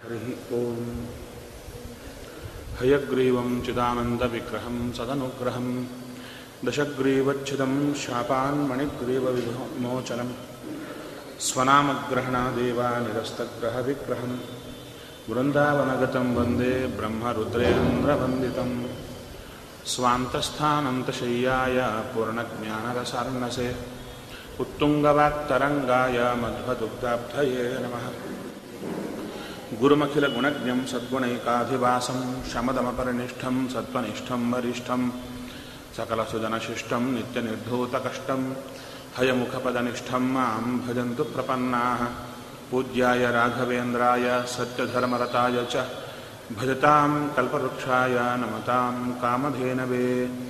हरिः ॐ हयग्रीवं चिदानन्दविग्रहं सदनुग्रहं दशग्रीवच्छिदं शापान्मणिग्रीवविमोचनं स्वनामग्रहणादेवानिरस्तग्रहविग्रहं वृन्दावनगतं वन्दे ब्रह्मरुद्रेन्द्रवन्दितं स्वान्तस्थानन्तशय्याय पूर्णज्ञानरसार्णसे उत्तुङ्गवाक्तरङ्गाय मध्वदुग्धाब्धये नमः गुरुमखिलगुणज्ञं सद्गुणैकाधिवासं शमदमपरिनिष्ठं सत्त्वनिष्ठं वरिष्ठं सकलसुजनशिष्टं नित्यनिर्धूतकष्टं हयमुखपदनिष्ठं मां भजन्तु प्रपन्नाः पूज्याय राघवेन्द्राय सत्यधर्मरताय च भजतां कल्पवृक्षाय नमतां कामधेनवे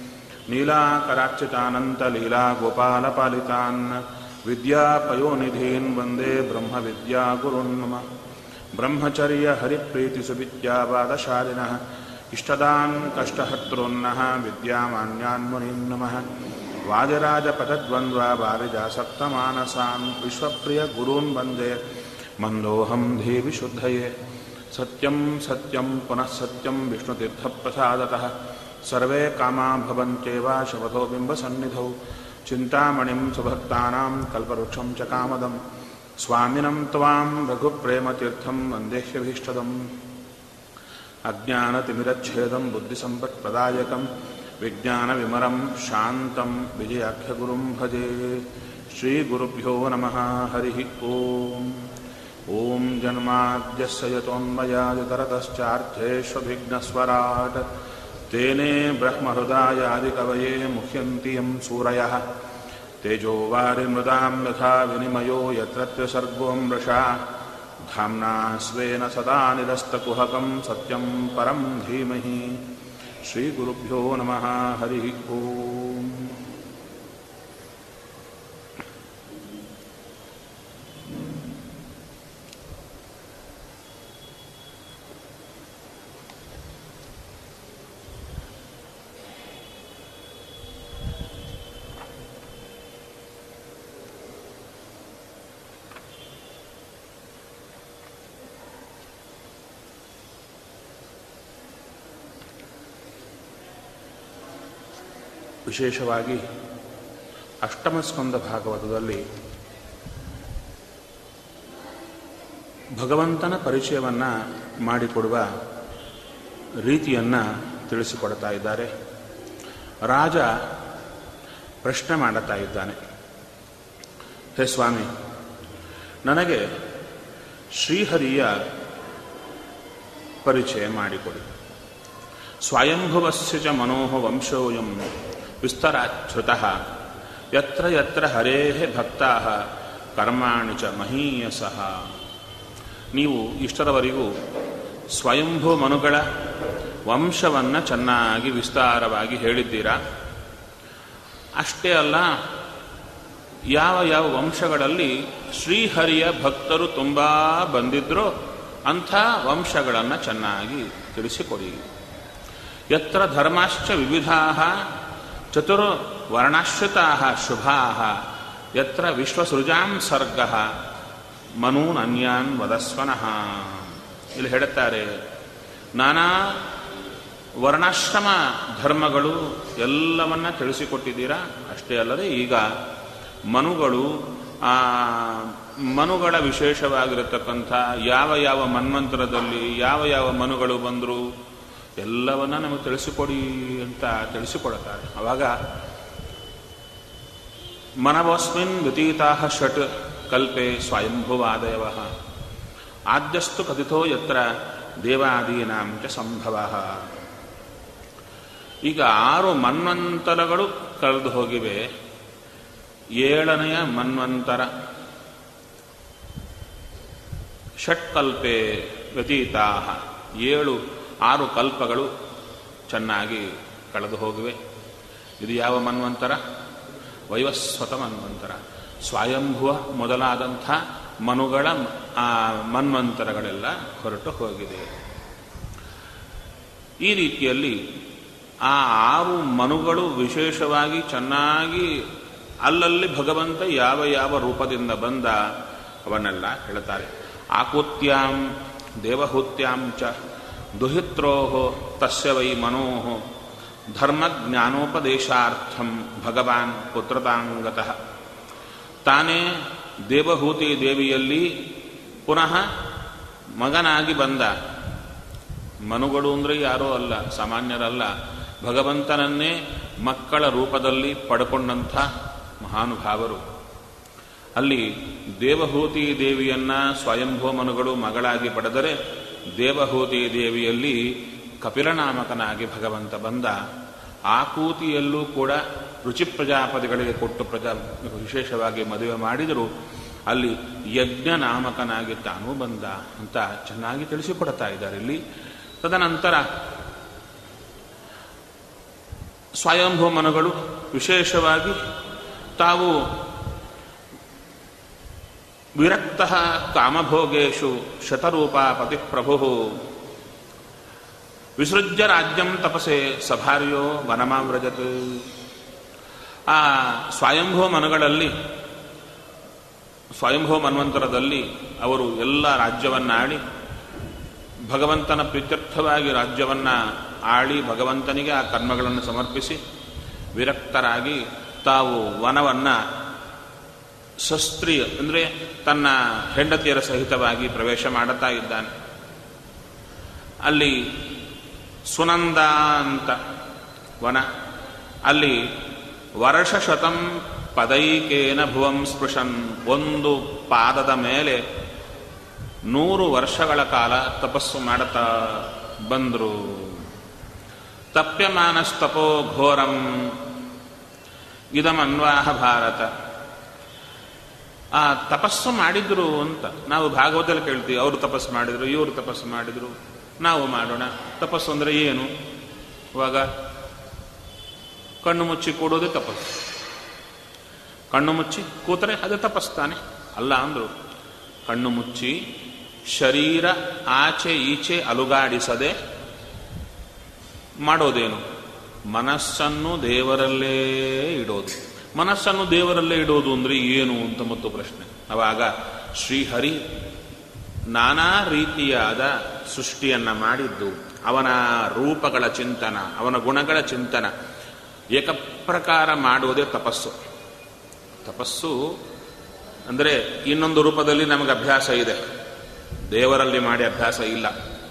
नीलाकरार्चितानन्तलीलागोपालपालितान् विद्यापयोनिधीन् वन्दे ब्रह्मविद्यागुरुन् मम ब्रह्मचर्यहरिप्रीतिसुविद्यावादशालिनः इष्टदान् कष्टहर्तॄन्नः विद्यामान्यान् मुनीन् नमः वादिराजपदद्वन्द्वारिजासप्तमानसान् विश्वप्रियगुरून् वन्दे मन्दोऽहं देवि शुद्धये सत्यं सत्यं पुनः सत्यं विष्णुतीर्थप्रसादतः सर्वे कामा भवन्त्येव शपथो बिम्बसन्निधौ चिन्तामणिं सुभक्तानां कल्पवृक्षं च कामदम् स्वामिनं त्वां रघुप्रेमतीर्थं वन्देह्यभीष्टदम् अज्ञानतिमिरच्छेदं बुद्धिसम्पत्प्रदायकं विज्ञानविमरं शान्तं विजयाख्यगुरुं भजे श्रीगुरुभ्यो नमः हरिः ॐ ॐ जन्माद्यस्य यतोन्मयादितरतश्चार्थेष्वभिघ्नस्वराट् तेने ब्रह्महृदायादिकवये मुह्यन्ति यं सूरयः तेजो वारिमृदां यथा विनिमयो यत्र सर्गो मृषा धाम्ना स्वेन सदा निरस्तकुहकं सत्यं परं धीमहि श्रीगुरुभ्यो नमः हरिः ॐ ವಿಶೇಷವಾಗಿ ಅಷ್ಟಮ ಸ್ಕಂದ ಭಾಗವತದಲ್ಲಿ ಭಗವಂತನ ಪರಿಚಯವನ್ನು ಮಾಡಿಕೊಡುವ ರೀತಿಯನ್ನು ತಿಳಿಸಿಕೊಡ್ತಾ ಇದ್ದಾರೆ ರಾಜ ಪ್ರಶ್ನೆ ಮಾಡುತ್ತಾ ಇದ್ದಾನೆ ಹೇ ಸ್ವಾಮಿ ನನಗೆ ಶ್ರೀಹರಿಯ ಪರಿಚಯ ಮಾಡಿಕೊಡಿ ಸ್ವಯಂಭುವಸ್ಯ ಚ ಮನೋಹ ವಂಶೋಯಂ ವಿಸ್ತರಾಚ್ಯುತ ಯತ್ರ ಯತ್ರ ಹರೇ ಭಕ್ತಾ ಕರ್ಮಾಣಿ ಚ ಮಹೀಯಸಃ ನೀವು ಇಷ್ಟರವರೆಗೂ ಸ್ವಯಂಭೂ ಮನುಗಳ ವಂಶವನ್ನು ಚೆನ್ನಾಗಿ ವಿಸ್ತಾರವಾಗಿ ಹೇಳಿದ್ದೀರಾ ಅಷ್ಟೇ ಅಲ್ಲ ಯಾವ ಯಾವ ವಂಶಗಳಲ್ಲಿ ಶ್ರೀಹರಿಯ ಭಕ್ತರು ತುಂಬ ಬಂದಿದ್ರೋ ಅಂಥ ವಂಶಗಳನ್ನು ಚೆನ್ನಾಗಿ ತಿಳಿಸಿಕೊಡಿ ಯತ್ರ ಧರ್ಮಾಶ್ಚ ವಿವಿಧಾ ಚತುರ್ವರ್ಣಾಶ್ರಿತಾ ಶುಭಾ ಯತ್ರ ವಿಶ್ವಸೃಜಾಂ ಸರ್ಗ ಮನೂನ್ ಅನ್ಯಾನ್ ವದಸ್ವನಃ ಇಲ್ಲಿ ಹೇಳುತ್ತಾರೆ ನಾನಾ ವರ್ಣಾಶ್ರಮ ಧರ್ಮಗಳು ಎಲ್ಲವನ್ನ ತಿಳಿಸಿಕೊಟ್ಟಿದ್ದೀರಾ ಅಷ್ಟೇ ಅಲ್ಲದೆ ಈಗ ಮನುಗಳು ಆ ಮನುಗಳ ವಿಶೇಷವಾಗಿರತಕ್ಕಂಥ ಯಾವ ಯಾವ ಮನ್ವಂತರದಲ್ಲಿ ಯಾವ ಯಾವ ಮನುಗಳು ಬಂದರು ಎಲ್ಲವನ್ನ ನಮಗೆ ತಿಳಿಸಿಕೊಡಿ ಅಂತ ತಿಳಿಸಿಕೊಡುತ್ತಾರೆ ಅವಾಗ ಮನವಸ್ಮಿನ್ ವ್ಯತೀತಾ ಷಟ್ ಕಲ್ಪೆ ಸ್ವಯಂಭುವಾದಯವ ಆದ್ಯಸ್ತು ಕಥಿತೋ ಯತ್ರ ದೇವಾದೀನಾಂ ಚ ಸಂಭವ ಈಗ ಆರು ಮನ್ವಂತರಗಳು ಕಳೆದು ಹೋಗಿವೆ ಏಳನೆಯ ಮನ್ವಂತರ ಷಟ್ಕಲ್ಪೆ ವ್ಯತೀತಾ ಏಳು ಆರು ಕಲ್ಪಗಳು ಚೆನ್ನಾಗಿ ಕಳೆದು ಹೋಗಿವೆ ಇದು ಯಾವ ಮನ್ವಂತರ ವೈವಸ್ವತ ಮನ್ವಂತರ ಸ್ವಯಂಭುವ ಮೊದಲಾದಂಥ ಮನುಗಳ ಆ ಮನ್ವಂತರಗಳೆಲ್ಲ ಹೊರಟು ಹೋಗಿದೆ ಈ ರೀತಿಯಲ್ಲಿ ಆ ಆರು ಮನುಗಳು ವಿಶೇಷವಾಗಿ ಚೆನ್ನಾಗಿ ಅಲ್ಲಲ್ಲಿ ಭಗವಂತ ಯಾವ ಯಾವ ರೂಪದಿಂದ ಬಂದ ಅವನ್ನೆಲ್ಲ ಹೇಳ್ತಾರೆ ಆಕುತ್ಯಾಂ ದೇವಹೂತ್ಯಾಂ ಚ ದುಹಿತ್ರೋ ತಸ್ಯ ವೈ ಮನೋ ಧರ್ಮಜ್ಞಾನೋಪದೇಶಾರ್ಥಂ ಭಗವಾನ್ ಪುತ್ರತಾಂಗತಃ ತಾನೇ ದೇವಹೂತಿ ದೇವಿಯಲ್ಲಿ ಪುನಃ ಮಗನಾಗಿ ಬಂದ ಮನುಗಳು ಅಂದರೆ ಯಾರೋ ಅಲ್ಲ ಸಾಮಾನ್ಯರಲ್ಲ ಭಗವಂತನನ್ನೇ ಮಕ್ಕಳ ರೂಪದಲ್ಲಿ ಪಡ್ಕೊಂಡಂಥ ಮಹಾನುಭಾವರು ಅಲ್ಲಿ ದೇವಹೂತಿ ದೇವಿಯನ್ನ ಸ್ವಯಂಭೂ ಮನುಗಳು ಮಗಳಾಗಿ ಪಡೆದರೆ ದೇವಹೂತಿ ದೇವಿಯಲ್ಲಿ ಕಪಿಲನಾಮಕನಾಗಿ ಭಗವಂತ ಬಂದ ಆ ಕೂತಿಯಲ್ಲೂ ಕೂಡ ರುಚಿ ಪ್ರಜಾಪತಿಗಳಿಗೆ ಕೊಟ್ಟು ಪ್ರಜಾ ವಿಶೇಷವಾಗಿ ಮದುವೆ ಮಾಡಿದರು ಅಲ್ಲಿ ಯಜ್ಞ ನಾಮಕನಾಗಿ ತಾನೂ ಬಂದ ಅಂತ ಚೆನ್ನಾಗಿ ತಿಳಿಸಿಕೊಡ್ತಾ ಇದ್ದಾರೆ ಇಲ್ಲಿ ತದನಂತರ ಸ್ವಯಂಭೂ ಮನುಗಳು ವಿಶೇಷವಾಗಿ ತಾವು ವಿರಕ್ತ ಕಾಮಭೋಗೇಶು ಶತರೂಪ ಪತಿಪ್ರಭು ವಿಸೃಜ್ಯ ರಾಜ್ಯಂ ತಪಸೆ ಸಭಾರ್ಯೋ ವನಮಾವ್ರಜತ್ ಆ ಸ್ವಯಂಭೂ ಮನುಗಳಲ್ಲಿ ಸ್ವಯಂಭೂ ಮನ್ವಂತರದಲ್ಲಿ ಅವರು ಎಲ್ಲ ರಾಜ್ಯವನ್ನಾಡಿ ಭಗವಂತನ ಪ್ರೀತ್ಯರ್ಥವಾಗಿ ರಾಜ್ಯವನ್ನ ಆಳಿ ಭಗವಂತನಿಗೆ ಆ ಕರ್ಮಗಳನ್ನು ಸಮರ್ಪಿಸಿ ವಿರಕ್ತರಾಗಿ ತಾವು ವನವನ್ನ ಶಸ್ತ್ರೀಯ ಅಂದರೆ ತನ್ನ ಹೆಂಡತಿಯರ ಸಹಿತವಾಗಿ ಪ್ರವೇಶ ಮಾಡುತ್ತಾ ಇದ್ದಾನೆ ಅಲ್ಲಿ ಸುನಂದ ಅಂತ ವನ ಅಲ್ಲಿ ವರ್ಷ ಶತಂ ಪದೈಕೇನ ಭುವಂ ಸ್ಪೃಶನ್ ಒಂದು ಪಾದದ ಮೇಲೆ ನೂರು ವರ್ಷಗಳ ಕಾಲ ತಪಸ್ಸು ಮಾಡುತ್ತಾ ಬಂದರು ತಪ್ಯಮಾನಸ್ತಪೋ ಘೋರಂ ಇದಮನ್ವಾಹ ಭಾರತ ಆ ತಪಸ್ಸು ಮಾಡಿದ್ರು ಅಂತ ನಾವು ಭಾಗವತದಲ್ಲಿ ಕೇಳ್ತೀವಿ ಅವರು ತಪಸ್ಸು ಮಾಡಿದ್ರು ಇವರು ತಪಸ್ಸು ಮಾಡಿದ್ರು ನಾವು ಮಾಡೋಣ ತಪಸ್ಸು ಅಂದರೆ ಏನು ಇವಾಗ ಕಣ್ಣು ಮುಚ್ಚಿ ಕೂಡೋದೇ ತಪಸ್ಸು ಕಣ್ಣು ಮುಚ್ಚಿ ಕೂತರೆ ಅದು ತಪಸ್ತಾನೆ ಅಲ್ಲ ಅಂದ್ರು ಕಣ್ಣು ಮುಚ್ಚಿ ಶರೀರ ಆಚೆ ಈಚೆ ಅಲುಗಾಡಿಸದೆ ಮಾಡೋದೇನು ಮನಸ್ಸನ್ನು ದೇವರಲ್ಲೇ ಇಡೋದು ಮನಸ್ಸನ್ನು ದೇವರಲ್ಲೇ ಇಡೋದು ಅಂದರೆ ಏನು ಅಂತ ಮತ್ತು ಪ್ರಶ್ನೆ ಅವಾಗ ಶ್ರೀಹರಿ ನಾನಾ ರೀತಿಯಾದ ಸೃಷ್ಟಿಯನ್ನ ಮಾಡಿದ್ದು ಅವನ ರೂಪಗಳ ಚಿಂತನ ಅವನ ಗುಣಗಳ ಚಿಂತನ ಏಕಪ್ರಕಾರ ಮಾಡುವುದೇ ತಪಸ್ಸು ತಪಸ್ಸು ಅಂದರೆ ಇನ್ನೊಂದು ರೂಪದಲ್ಲಿ ನಮಗೆ ಅಭ್ಯಾಸ ಇದೆ ದೇವರಲ್ಲಿ ಮಾಡಿ ಅಭ್ಯಾಸ ಇಲ್ಲ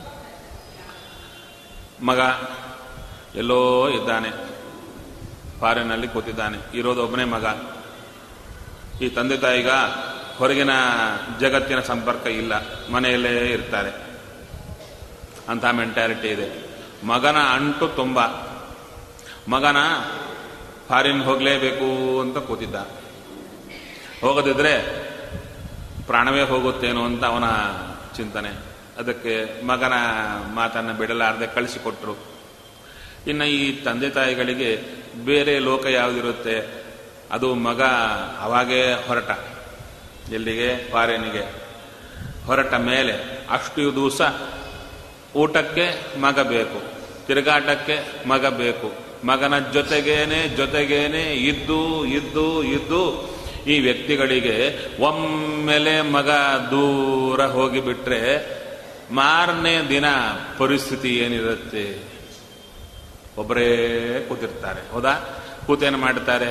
ಮಗ ಎಲ್ಲೋ ಇದ್ದಾನೆ ಫಾರಿನಲ್ಲಿ ಕೂತಿದ್ದಾನೆ ಇರೋದೊಬ್ಬನೇ ಮಗ ಈ ತಂದೆ ತಾಯಿಗ ಹೊರಗಿನ ಜಗತ್ತಿನ ಸಂಪರ್ಕ ಇಲ್ಲ ಮನೆಯಲ್ಲೇ ಇರ್ತಾರೆ ಅಂತ ಮೆಂಟ್ಯಾಲಿಟಿ ಇದೆ ಮಗನ ಅಂಟು ತುಂಬ ಮಗನ ಫಾರಿನ್ ಹೋಗಲೇಬೇಕು ಅಂತ ಕೂತಿದ್ದ ಹೋಗದಿದ್ರೆ ಪ್ರಾಣವೇ ಹೋಗುತ್ತೇನೋ ಅಂತ ಅವನ ಚಿಂತನೆ ಅದಕ್ಕೆ ಮಗನ ಮಾತನ್ನು ಬಿಡಲಾರದೆ ಕಳಿಸಿಕೊಟ್ರು ಇನ್ನು ಈ ತಂದೆ ತಾಯಿಗಳಿಗೆ ಬೇರೆ ಲೋಕ ಯಾವುದಿರುತ್ತೆ ಅದು ಮಗ ಅವಾಗೇ ಹೊರಟ ಎಲ್ಲಿಗೆ ಫಾರಿನಿಗೆ ಹೊರಟ ಮೇಲೆ ಅಷ್ಟು ದಿವಸ ಊಟಕ್ಕೆ ಮಗ ಬೇಕು ತಿರುಗಾಟಕ್ಕೆ ಮಗ ಬೇಕು ಮಗನ ಜೊತೆಗೇನೆ ಜೊತೆಗೇನೆ ಇದ್ದು ಇದ್ದು ಇದ್ದು ಈ ವ್ಯಕ್ತಿಗಳಿಗೆ ಒಮ್ಮೆಲೆ ಮಗ ದೂರ ಹೋಗಿಬಿಟ್ರೆ ಮಾರನೇ ದಿನ ಪರಿಸ್ಥಿತಿ ಏನಿರುತ್ತೆ ಒಬ್ಬರೇ ಕೂತಿರ್ತಾರೆ ಹೌದಾ ಕೂತೇನು ಮಾಡ್ತಾರೆ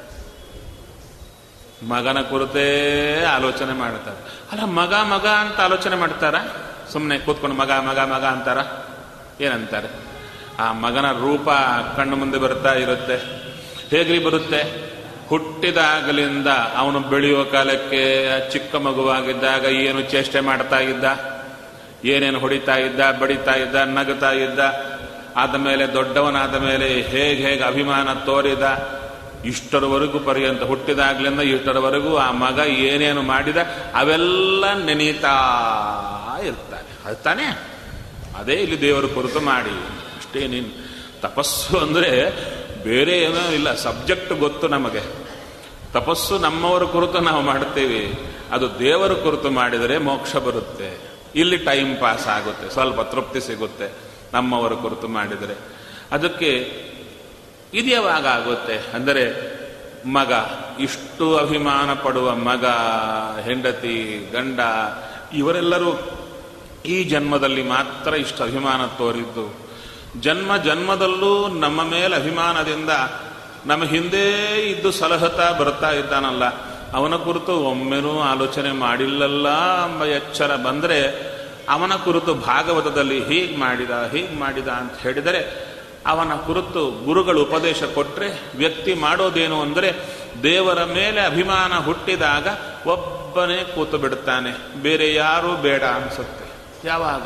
ಮಗನ ಕುರಿತೇ ಆಲೋಚನೆ ಮಾಡ್ತಾರೆ ಅಲ್ಲ ಮಗ ಮಗ ಅಂತ ಆಲೋಚನೆ ಮಾಡ್ತಾರ ಸುಮ್ಮನೆ ಕೂತ್ಕೊಂಡು ಮಗ ಮಗ ಮಗ ಅಂತಾರ ಏನಂತಾರೆ ಆ ಮಗನ ರೂಪ ಕಣ್ಣು ಮುಂದೆ ಬರ್ತಾ ಇರುತ್ತೆ ಹೇಗ್ರಿ ಬರುತ್ತೆ ಹುಟ್ಟಿದಾಗಲಿಂದ ಅವನು ಬೆಳೆಯುವ ಕಾಲಕ್ಕೆ ಚಿಕ್ಕ ಮಗುವಾಗಿದ್ದಾಗ ಏನು ಚೇಷ್ಟೆ ಮಾಡ್ತಾ ಇದ್ದ ಏನೇನು ಹೊಡಿತಾ ಇದ್ದ ಬಡಿತಾ ಇದ್ದ ನಗುತ್ತಾ ಇದ್ದ ಆದ ಮೇಲೆ ದೊಡ್ಡವನಾದ ಮೇಲೆ ಹೇಗೆ ಹೇಗೆ ಅಭಿಮಾನ ತೋರಿದ ಇಷ್ಟರವರೆಗೂ ಪರ್ಯಂತ ಹುಟ್ಟಿದಾಗ್ಲಿಂದ ಇಷ್ಟರವರೆಗೂ ಆ ಮಗ ಏನೇನು ಮಾಡಿದ ಅವೆಲ್ಲ ನೆನೀತಾ ಇರ್ತಾನೆ ಅದು ತಾನೇ ಅದೇ ಇಲ್ಲಿ ದೇವರು ಕುರಿತು ಮಾಡಿ ಅಷ್ಟೇ ನೀನು ತಪಸ್ಸು ಅಂದರೆ ಬೇರೆ ಏನೋ ಇಲ್ಲ ಸಬ್ಜೆಕ್ಟ್ ಗೊತ್ತು ನಮಗೆ ತಪಸ್ಸು ನಮ್ಮವರ ಕುರಿತು ನಾವು ಮಾಡ್ತೇವೆ ಅದು ದೇವರ ಕುರಿತು ಮಾಡಿದರೆ ಮೋಕ್ಷ ಬರುತ್ತೆ ಇಲ್ಲಿ ಟೈಮ್ ಪಾಸ್ ಆಗುತ್ತೆ ಸ್ವಲ್ಪ ತೃಪ್ತಿ ಸಿಗುತ್ತೆ ನಮ್ಮವರ ಕುರಿತು ಮಾಡಿದರೆ ಅದಕ್ಕೆ ಇದು ಯಾವಾಗ ಆಗುತ್ತೆ ಅಂದರೆ ಮಗ ಇಷ್ಟು ಅಭಿಮಾನ ಪಡುವ ಮಗ ಹೆಂಡತಿ ಗಂಡ ಇವರೆಲ್ಲರೂ ಈ ಜನ್ಮದಲ್ಲಿ ಮಾತ್ರ ಇಷ್ಟು ಅಭಿಮಾನ ತೋರಿದ್ದು ಜನ್ಮ ಜನ್ಮದಲ್ಲೂ ನಮ್ಮ ಮೇಲೆ ಅಭಿಮಾನದಿಂದ ನಮ್ಮ ಹಿಂದೆ ಇದ್ದು ಸಲಹತಾ ಬರ್ತಾ ಇದ್ದಾನಲ್ಲ ಅವನ ಕುರಿತು ಒಮ್ಮೆನೂ ಆಲೋಚನೆ ಮಾಡಿಲ್ಲಲ್ಲ ಎಂಬ ಎಚ್ಚರ ಬಂದರೆ ಅವನ ಕುರಿತು ಭಾಗವತದಲ್ಲಿ ಹೀಗೆ ಮಾಡಿದ ಹೀಗೆ ಮಾಡಿದ ಅಂತ ಹೇಳಿದರೆ ಅವನ ಕುರಿತು ಗುರುಗಳು ಉಪದೇಶ ಕೊಟ್ಟರೆ ವ್ಯಕ್ತಿ ಮಾಡೋದೇನು ಅಂದರೆ ದೇವರ ಮೇಲೆ ಅಭಿಮಾನ ಹುಟ್ಟಿದಾಗ ಒಬ್ಬನೇ ಕೂತು ಬಿಡುತ್ತಾನೆ ಬೇರೆ ಯಾರೂ ಬೇಡ ಅನಿಸುತ್ತೆ ಯಾವಾಗ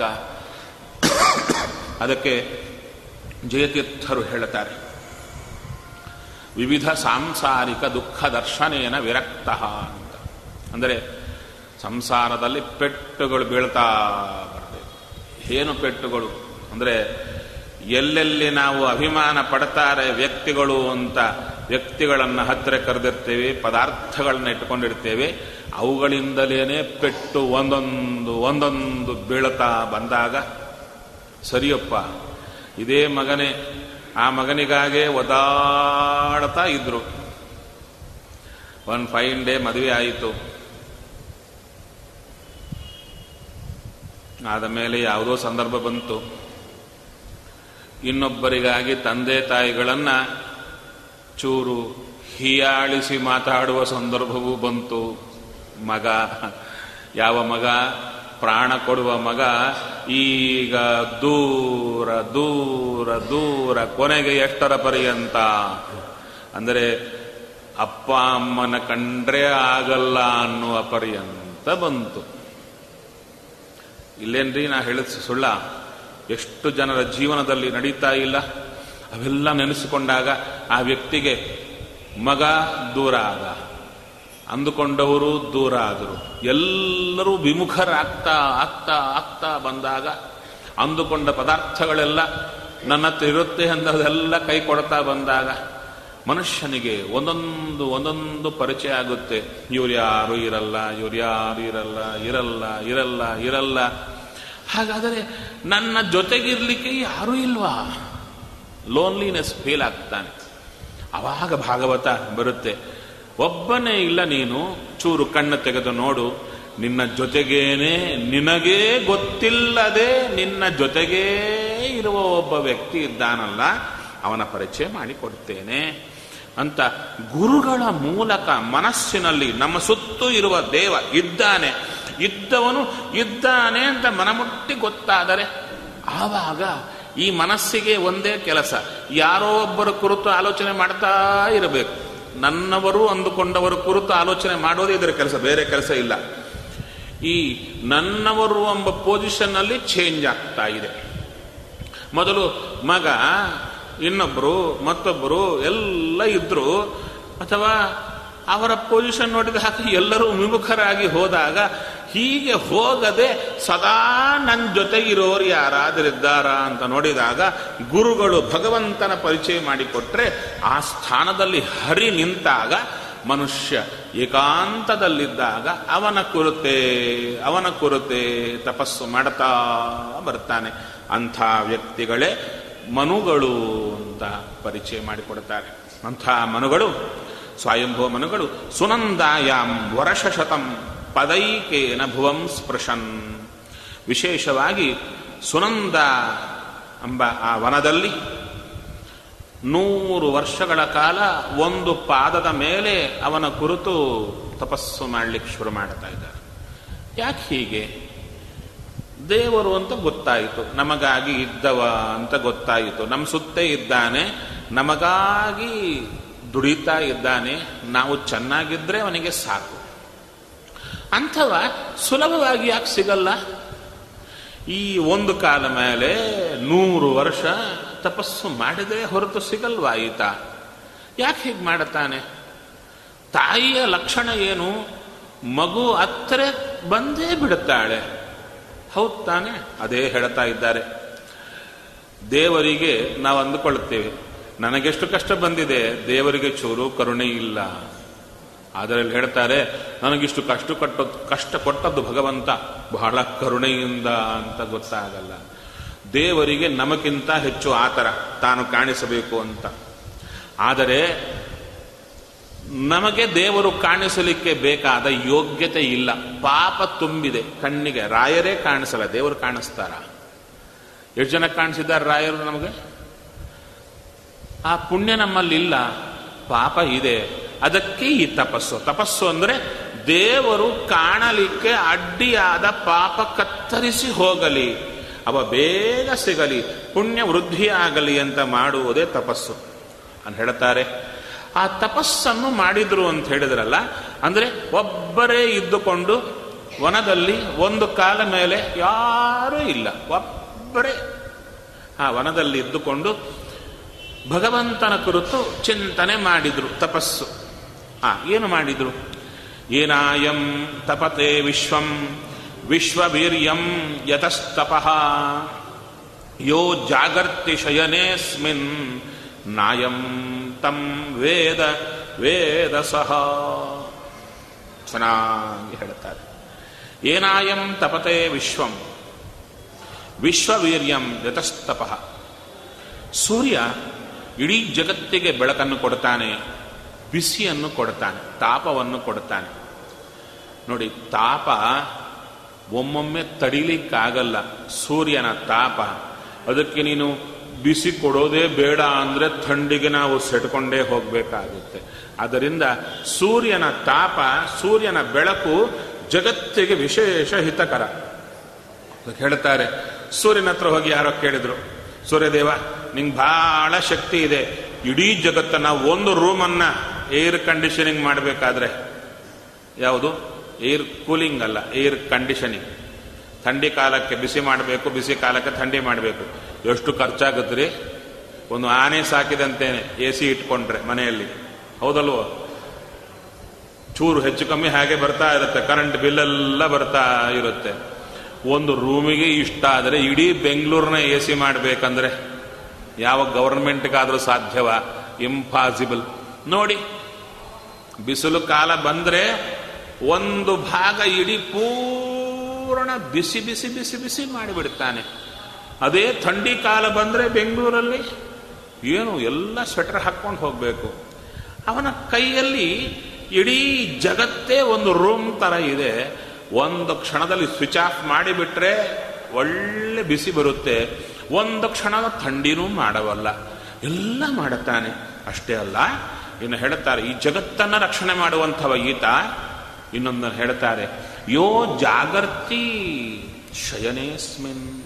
ಅದಕ್ಕೆ ಜಯತೀರ್ಥರು ಹೇಳುತ್ತಾರೆ ವಿವಿಧ ಸಾಂಸಾರಿಕ ದುಃಖ ದರ್ಶನೇನ ವಿರಕ್ತ ಅಂತ ಅಂದರೆ ಸಂಸಾರದಲ್ಲಿ ಪೆಟ್ಟುಗಳು ಬೀಳ್ತಾ ಬರಬೇಕು ಏನು ಪೆಟ್ಟುಗಳು ಅಂದರೆ ಎಲ್ಲೆಲ್ಲಿ ನಾವು ಅಭಿಮಾನ ಪಡ್ತಾರೆ ವ್ಯಕ್ತಿಗಳು ಅಂತ ವ್ಯಕ್ತಿಗಳನ್ನು ಹತ್ತಿರ ಕರೆದಿರ್ತೇವೆ ಪದಾರ್ಥಗಳನ್ನ ಇಟ್ಕೊಂಡಿರ್ತೇವೆ ಅವುಗಳಿಂದಲೇ ಪೆಟ್ಟು ಒಂದೊಂದು ಒಂದೊಂದು ಬೀಳ್ತಾ ಬಂದಾಗ ಸರಿಯಪ್ಪ ಇದೇ ಮಗನೇ ಆ ಮಗನಿಗಾಗೆ ಒದಾಡ್ತಾ ಇದ್ರು ಒನ್ ಫೈನ್ ಡೇ ಮದುವೆ ಆಯಿತು ಆದ ಮೇಲೆ ಯಾವುದೋ ಸಂದರ್ಭ ಬಂತು ಇನ್ನೊಬ್ಬರಿಗಾಗಿ ತಂದೆ ತಾಯಿಗಳನ್ನ ಚೂರು ಹೀಯಾಳಿಸಿ ಮಾತಾಡುವ ಸಂದರ್ಭವೂ ಬಂತು ಮಗ ಯಾವ ಮಗ ಪ್ರಾಣ ಕೊಡುವ ಮಗ ಈಗ ದೂರ ದೂರ ದೂರ ಕೊನೆಗೆ ಎಷ್ಟರ ಪರ್ಯಂತ ಅಂದರೆ ಅಪ್ಪ ಅಮ್ಮನ ಕಂಡ್ರೆ ಆಗಲ್ಲ ಅನ್ನುವ ಪರ್ಯಂತ ಬಂತು ಇಲ್ಲೇನ್ರಿ ನಾ ಹೇಳಿದ ಸುಳ್ಳ ಎಷ್ಟು ಜನರ ಜೀವನದಲ್ಲಿ ನಡೀತಾ ಇಲ್ಲ ಅವೆಲ್ಲ ನೆನೆಸಿಕೊಂಡಾಗ ಆ ವ್ಯಕ್ತಿಗೆ ಮಗ ದೂರ ಆದ ಅಂದುಕೊಂಡವರು ದೂರ ಆದರು ಎಲ್ಲರೂ ವಿಮುಖರಾಗ್ತಾ ಆಗ್ತಾ ಆಗ್ತಾ ಬಂದಾಗ ಅಂದುಕೊಂಡ ಪದಾರ್ಥಗಳೆಲ್ಲ ನನ್ನ ಹತ್ರ ಇರುತ್ತೆ ಅಂದದೆಲ್ಲ ಕೈ ಕೊಡ್ತಾ ಬಂದಾಗ ಮನುಷ್ಯನಿಗೆ ಒಂದೊಂದು ಒಂದೊಂದು ಪರಿಚಯ ಆಗುತ್ತೆ ಇವ್ರು ಯಾರು ಇರಲ್ಲ ಇವ್ರು ಯಾರು ಇರಲ್ಲ ಇರಲ್ಲ ಇರಲ್ಲ ಇರಲ್ಲ ಹಾಗಾದರೆ ನನ್ನ ಜೊತೆಗಿರ್ಲಿಕ್ಕೆ ಯಾರೂ ಇಲ್ವಾ ಲೋನ್ಲಿನೆಸ್ ಫೀಲ್ ಆಗ್ತಾನೆ ಅವಾಗ ಭಾಗವತ ಬರುತ್ತೆ ಒಬ್ಬನೇ ಇಲ್ಲ ನೀನು ಚೂರು ಕಣ್ಣು ತೆಗೆದು ನೋಡು ನಿನ್ನ ಜೊತೆಗೇನೆ ನಿನಗೇ ಗೊತ್ತಿಲ್ಲದೆ ನಿನ್ನ ಜೊತೆಗೇ ಇರುವ ಒಬ್ಬ ವ್ಯಕ್ತಿ ಇದ್ದಾನಲ್ಲ ಅವನ ಪರಿಚಯ ಮಾಡಿಕೊಡ್ತೇನೆ ಅಂತ ಗುರುಗಳ ಮೂಲಕ ಮನಸ್ಸಿನಲ್ಲಿ ನಮ್ಮ ಸುತ್ತೂ ಇರುವ ದೇವ ಇದ್ದಾನೆ ಇದ್ದವನು ಇದ್ದಾನೆ ಅಂತ ಮನಮುಟ್ಟಿ ಗೊತ್ತಾದರೆ ಆವಾಗ ಈ ಮನಸ್ಸಿಗೆ ಒಂದೇ ಕೆಲಸ ಯಾರೋ ಒಬ್ಬರ ಕುರಿತು ಆಲೋಚನೆ ಮಾಡ್ತಾ ಇರಬೇಕು ನನ್ನವರು ಅಂದುಕೊಂಡವರ ಕುರಿತು ಆಲೋಚನೆ ಮಾಡೋದೇ ಇದರ ಕೆಲಸ ಬೇರೆ ಕೆಲಸ ಇಲ್ಲ ಈ ನನ್ನವರು ಎಂಬ ಪೊಸಿಷನ್ನಲ್ಲಿ ಚೇಂಜ್ ಆಗ್ತಾ ಇದೆ ಮೊದಲು ಮಗ ಇನ್ನೊಬ್ಬರು ಮತ್ತೊಬ್ಬರು ಎಲ್ಲ ಇದ್ರು ಅಥವಾ ಅವರ ಪೊಸಿಷನ್ ನೋಡಿದ ಹಾಕಿ ಎಲ್ಲರೂ ವಿಮುಖರಾಗಿ ಹೋದಾಗ ಹೀಗೆ ಹೋಗದೆ ಸದಾ ನನ್ನ ಜೊತೆ ಇರೋರು ಯಾರಾದರಿದ್ದಾರಾ ಅಂತ ನೋಡಿದಾಗ ಗುರುಗಳು ಭಗವಂತನ ಪರಿಚಯ ಮಾಡಿಕೊಟ್ರೆ ಆ ಸ್ಥಾನದಲ್ಲಿ ಹರಿ ನಿಂತಾಗ ಮನುಷ್ಯ ಏಕಾಂತದಲ್ಲಿದ್ದಾಗ ಅವನ ಕುರಿತೆ ಅವನ ಕುರಿತೆ ತಪಸ್ಸು ಮಾಡ್ತಾ ಬರ್ತಾನೆ ಅಂಥ ವ್ಯಕ್ತಿಗಳೇ ಮನುಗಳು ಅಂತ ಪರಿಚಯ ಮಾಡಿಕೊಡ್ತಾರೆ ಅಂಥ ಮನುಗಳು ಸ್ವಯಂಭವ ಮನುಗಳು ಸುನಂದಾಯಾಂ ವರ್ಷಶತಂ ಪದೈಕೇನ ಭುವಂ ಸ್ಪೃಶನ್ ವಿಶೇಷವಾಗಿ ಸುನಂದ ಎಂಬ ಆ ವನದಲ್ಲಿ ನೂರು ವರ್ಷಗಳ ಕಾಲ ಒಂದು ಪಾದದ ಮೇಲೆ ಅವನ ಕುರಿತು ತಪಸ್ಸು ಮಾಡಲಿಕ್ಕೆ ಶುರು ಮಾಡ್ತಾ ಇದ್ದಾರೆ ಯಾಕೆ ಹೀಗೆ ದೇವರು ಅಂತ ಗೊತ್ತಾಯಿತು ನಮಗಾಗಿ ಇದ್ದವ ಅಂತ ಗೊತ್ತಾಯಿತು ನಮ್ಮ ಸುತ್ತೇ ಇದ್ದಾನೆ ನಮಗಾಗಿ ದುಡಿತಾ ಇದ್ದಾನೆ ನಾವು ಚೆನ್ನಾಗಿದ್ರೆ ಅವನಿಗೆ ಸಾಕು ಅಂಥವ ಸುಲಭವಾಗಿ ಯಾಕೆ ಸಿಗಲ್ಲ ಈ ಒಂದು ಕಾಲ ಮೇಲೆ ನೂರು ವರ್ಷ ತಪಸ್ಸು ಮಾಡಿದರೆ ಹೊರತು ಸಿಗಲ್ವಾ ಈತ ಯಾಕೆ ಹೀಗೆ ಮಾಡುತ್ತಾನೆ ತಾಯಿಯ ಲಕ್ಷಣ ಏನು ಮಗು ಹತ್ತಿರ ಬಂದೇ ಬಿಡುತ್ತಾಳೆ ಹೌದು ತಾನೆ ಅದೇ ಹೇಳ್ತಾ ಇದ್ದಾರೆ ದೇವರಿಗೆ ನಾವು ಅಂದುಕೊಳ್ಳುತ್ತೇವೆ ನನಗೆಷ್ಟು ಕಷ್ಟ ಬಂದಿದೆ ದೇವರಿಗೆ ಚೂರು ಕರುಣೆ ಇಲ್ಲ ಅದರಲ್ಲಿ ಹೇಳ್ತಾರೆ ನನಗಿಷ್ಟು ಕಷ್ಟ ಕಟ್ಟೋದು ಕಷ್ಟ ಕೊಟ್ಟದ್ದು ಭಗವಂತ ಬಹಳ ಕರುಣೆಯಿಂದ ಅಂತ ಗೊತ್ತಾಗಲ್ಲ ದೇವರಿಗೆ ನಮಗಿಂತ ಹೆಚ್ಚು ಆತರ ತಾನು ಕಾಣಿಸಬೇಕು ಅಂತ ಆದರೆ ನಮಗೆ ದೇವರು ಕಾಣಿಸಲಿಕ್ಕೆ ಬೇಕಾದ ಯೋಗ್ಯತೆ ಇಲ್ಲ ಪಾಪ ತುಂಬಿದೆ ಕಣ್ಣಿಗೆ ರಾಯರೇ ಕಾಣಿಸಲ್ಲ ದೇವರು ಕಾಣಿಸ್ತಾರ ಎಷ್ಟು ಜನ ಕಾಣಿಸಿದ್ದಾರೆ ರಾಯರು ನಮಗೆ ಆ ಪುಣ್ಯ ನಮ್ಮಲ್ಲಿಲ್ಲ ಪಾಪ ಇದೆ ಅದಕ್ಕೆ ಈ ತಪಸ್ಸು ತಪಸ್ಸು ಅಂದ್ರೆ ದೇವರು ಕಾಣಲಿಕ್ಕೆ ಅಡ್ಡಿಯಾದ ಪಾಪ ಕತ್ತರಿಸಿ ಹೋಗಲಿ ಅವ ಬೇಗ ಸಿಗಲಿ ಪುಣ್ಯ ವೃದ್ಧಿಯಾಗಲಿ ಅಂತ ಮಾಡುವುದೇ ತಪಸ್ಸು ಅಂತ ಹೇಳ್ತಾರೆ ಆ ತಪಸ್ಸನ್ನು ಮಾಡಿದ್ರು ಅಂತ ಹೇಳಿದ್ರಲ್ಲ ಅಂದ್ರೆ ಒಬ್ಬರೇ ಇದ್ದುಕೊಂಡು ವನದಲ್ಲಿ ಒಂದು ಕಾಲ ಮೇಲೆ ಯಾರೂ ಇಲ್ಲ ಒಬ್ಬರೇ ಆ ವನದಲ್ಲಿ ಇದ್ದುಕೊಂಡು ಭಗವಂತನ ಕುರಿತು ಚಿಂತನೆ ಮಾಡಿದ್ರು ತಪಸ್ಸು ಆ ಏನು ಮಾಡಿದ್ರು ಏನಾಯಂ ತಪತೆ ವಿಶ್ವಂ ವಿಶ್ವವೀರ್ಯಂ ಯತಸ್ತಪಃ ಯೋ ಜಾಗರ್ತಿ ಶಯನೇಸ್ಮಿನ್ ನಾಯಂ ತಂ ವೇದ ವೇದ ಸಹ ಚೆನ್ನಾಗಿ ಹೇಳ್ತಾರೆ ಏನಾಯಂ ತಪತೆ ವಿಶ್ವಂ ವಿಶ್ವವೀರ್ಯಂ ಯತಸ್ತಪಃ ಸೂರ್ಯ ಇಡೀ ಜಗತ್ತಿಗೆ ಬೆಳಕನ್ನು ಕೊಡ್ತಾನೆ ಬಿಸಿಯನ್ನು ಕೊಡ್ತಾನೆ ತಾಪವನ್ನು ಕೊಡ್ತಾನೆ ನೋಡಿ ತಾಪ ಒಮ್ಮೊಮ್ಮೆ ತಡಿಲಿಕ್ಕಾಗಲ್ಲ ಸೂರ್ಯನ ತಾಪ ಅದಕ್ಕೆ ನೀನು ಬಿಸಿ ಕೊಡೋದೇ ಬೇಡ ಅಂದರೆ ಥಂಡಿಗೆ ನಾವು ಸೆಟ್ಕೊಂಡೇ ಹೋಗಬೇಕಾಗುತ್ತೆ ಅದರಿಂದ ಸೂರ್ಯನ ತಾಪ ಸೂರ್ಯನ ಬೆಳಕು ಜಗತ್ತಿಗೆ ವಿಶೇಷ ಹಿತಕರ ಅದಕ್ಕೆ ಹೇಳ್ತಾರೆ ಸೂರ್ಯನ ಹತ್ರ ಹೋಗಿ ಯಾರೋ ಕೇಳಿದ್ರು ಸೂರ್ಯದೇವ ನಿಂಗೆ ಬಹಳ ಶಕ್ತಿ ಇದೆ ಇಡೀ ಜಗತ್ತನ್ನ ಒಂದು ರೂಮನ್ನ ಏರ್ ಕಂಡೀಷನಿಂಗ್ ಮಾಡಬೇಕಾದ್ರೆ ಯಾವುದು ಏರ್ ಕೂಲಿಂಗ್ ಅಲ್ಲ ಏರ್ ಕಂಡೀಷನಿಂಗ್ ಥಂಡಿ ಕಾಲಕ್ಕೆ ಬಿಸಿ ಮಾಡಬೇಕು ಬಿಸಿ ಕಾಲಕ್ಕೆ ಥಂಡಿ ಮಾಡಬೇಕು ಎಷ್ಟು ಖರ್ಚಾಗುತ್ತೆ ಒಂದು ಆನೆ ಸಾಕಿದಂತೇನೆ ಎ ಸಿ ಇಟ್ಕೊಂಡ್ರೆ ಮನೆಯಲ್ಲಿ ಹೌದಲ್ವೋ ಚೂರು ಹೆಚ್ಚು ಕಮ್ಮಿ ಹಾಗೆ ಬರ್ತಾ ಇರುತ್ತೆ ಕರೆಂಟ್ ಬಿಲ್ಲೆಲ್ಲ ಬರ್ತಾ ಇರುತ್ತೆ ಒಂದು ರೂಮಿಗೆ ಇಷ್ಟ ಆದರೆ ಇಡೀ ಬೆಂಗಳೂರನ್ನ ಎ ಸಿ ಮಾಡಬೇಕಂದ್ರೆ ಯಾವ ಗವರ್ಮೆಂಟ್ಗಾದರೂ ಸಾಧ್ಯವ ಇಂಪಾಸಿಬಲ್ ನೋಡಿ ಬಿಸಿಲು ಕಾಲ ಬಂದ್ರೆ ಒಂದು ಭಾಗ ಇಡೀ ಪೂರ್ಣ ಬಿಸಿ ಬಿಸಿ ಬಿಸಿ ಬಿಸಿ ಮಾಡಿಬಿಡ್ತಾನೆ ಅದೇ ಥಂಡಿ ಕಾಲ ಬಂದ್ರೆ ಬೆಂಗಳೂರಲ್ಲಿ ಏನು ಎಲ್ಲ ಸ್ವೆಟರ್ ಹಾಕ್ಕೊಂಡು ಹೋಗಬೇಕು ಅವನ ಕೈಯಲ್ಲಿ ಇಡೀ ಜಗತ್ತೇ ಒಂದು ರೂಮ್ ತರ ಇದೆ ಒಂದು ಕ್ಷಣದಲ್ಲಿ ಸ್ವಿಚ್ ಆಫ್ ಮಾಡಿಬಿಟ್ರೆ ಒಳ್ಳೆ ಬಿಸಿ ಬರುತ್ತೆ ಒಂದು ಕ್ಷಣದ ಥಂಡಿನೂ ಮಾಡವಲ್ಲ ಎಲ್ಲ ಮಾಡುತ್ತಾನೆ ಅಷ್ಟೇ ಅಲ್ಲ ಇನ್ನು ಹೇಳ್ತಾರೆ ಈ ಜಗತ್ತನ್ನ ರಕ್ಷಣೆ ಮಾಡುವಂಥವ ಈತ ಇನ್ನೊಂದನ್ನು ಹೇಳ್ತಾರೆ ಯೋ ಜಾಗರ್ತಿ ಶಯನೇಸ್ಮಿನ್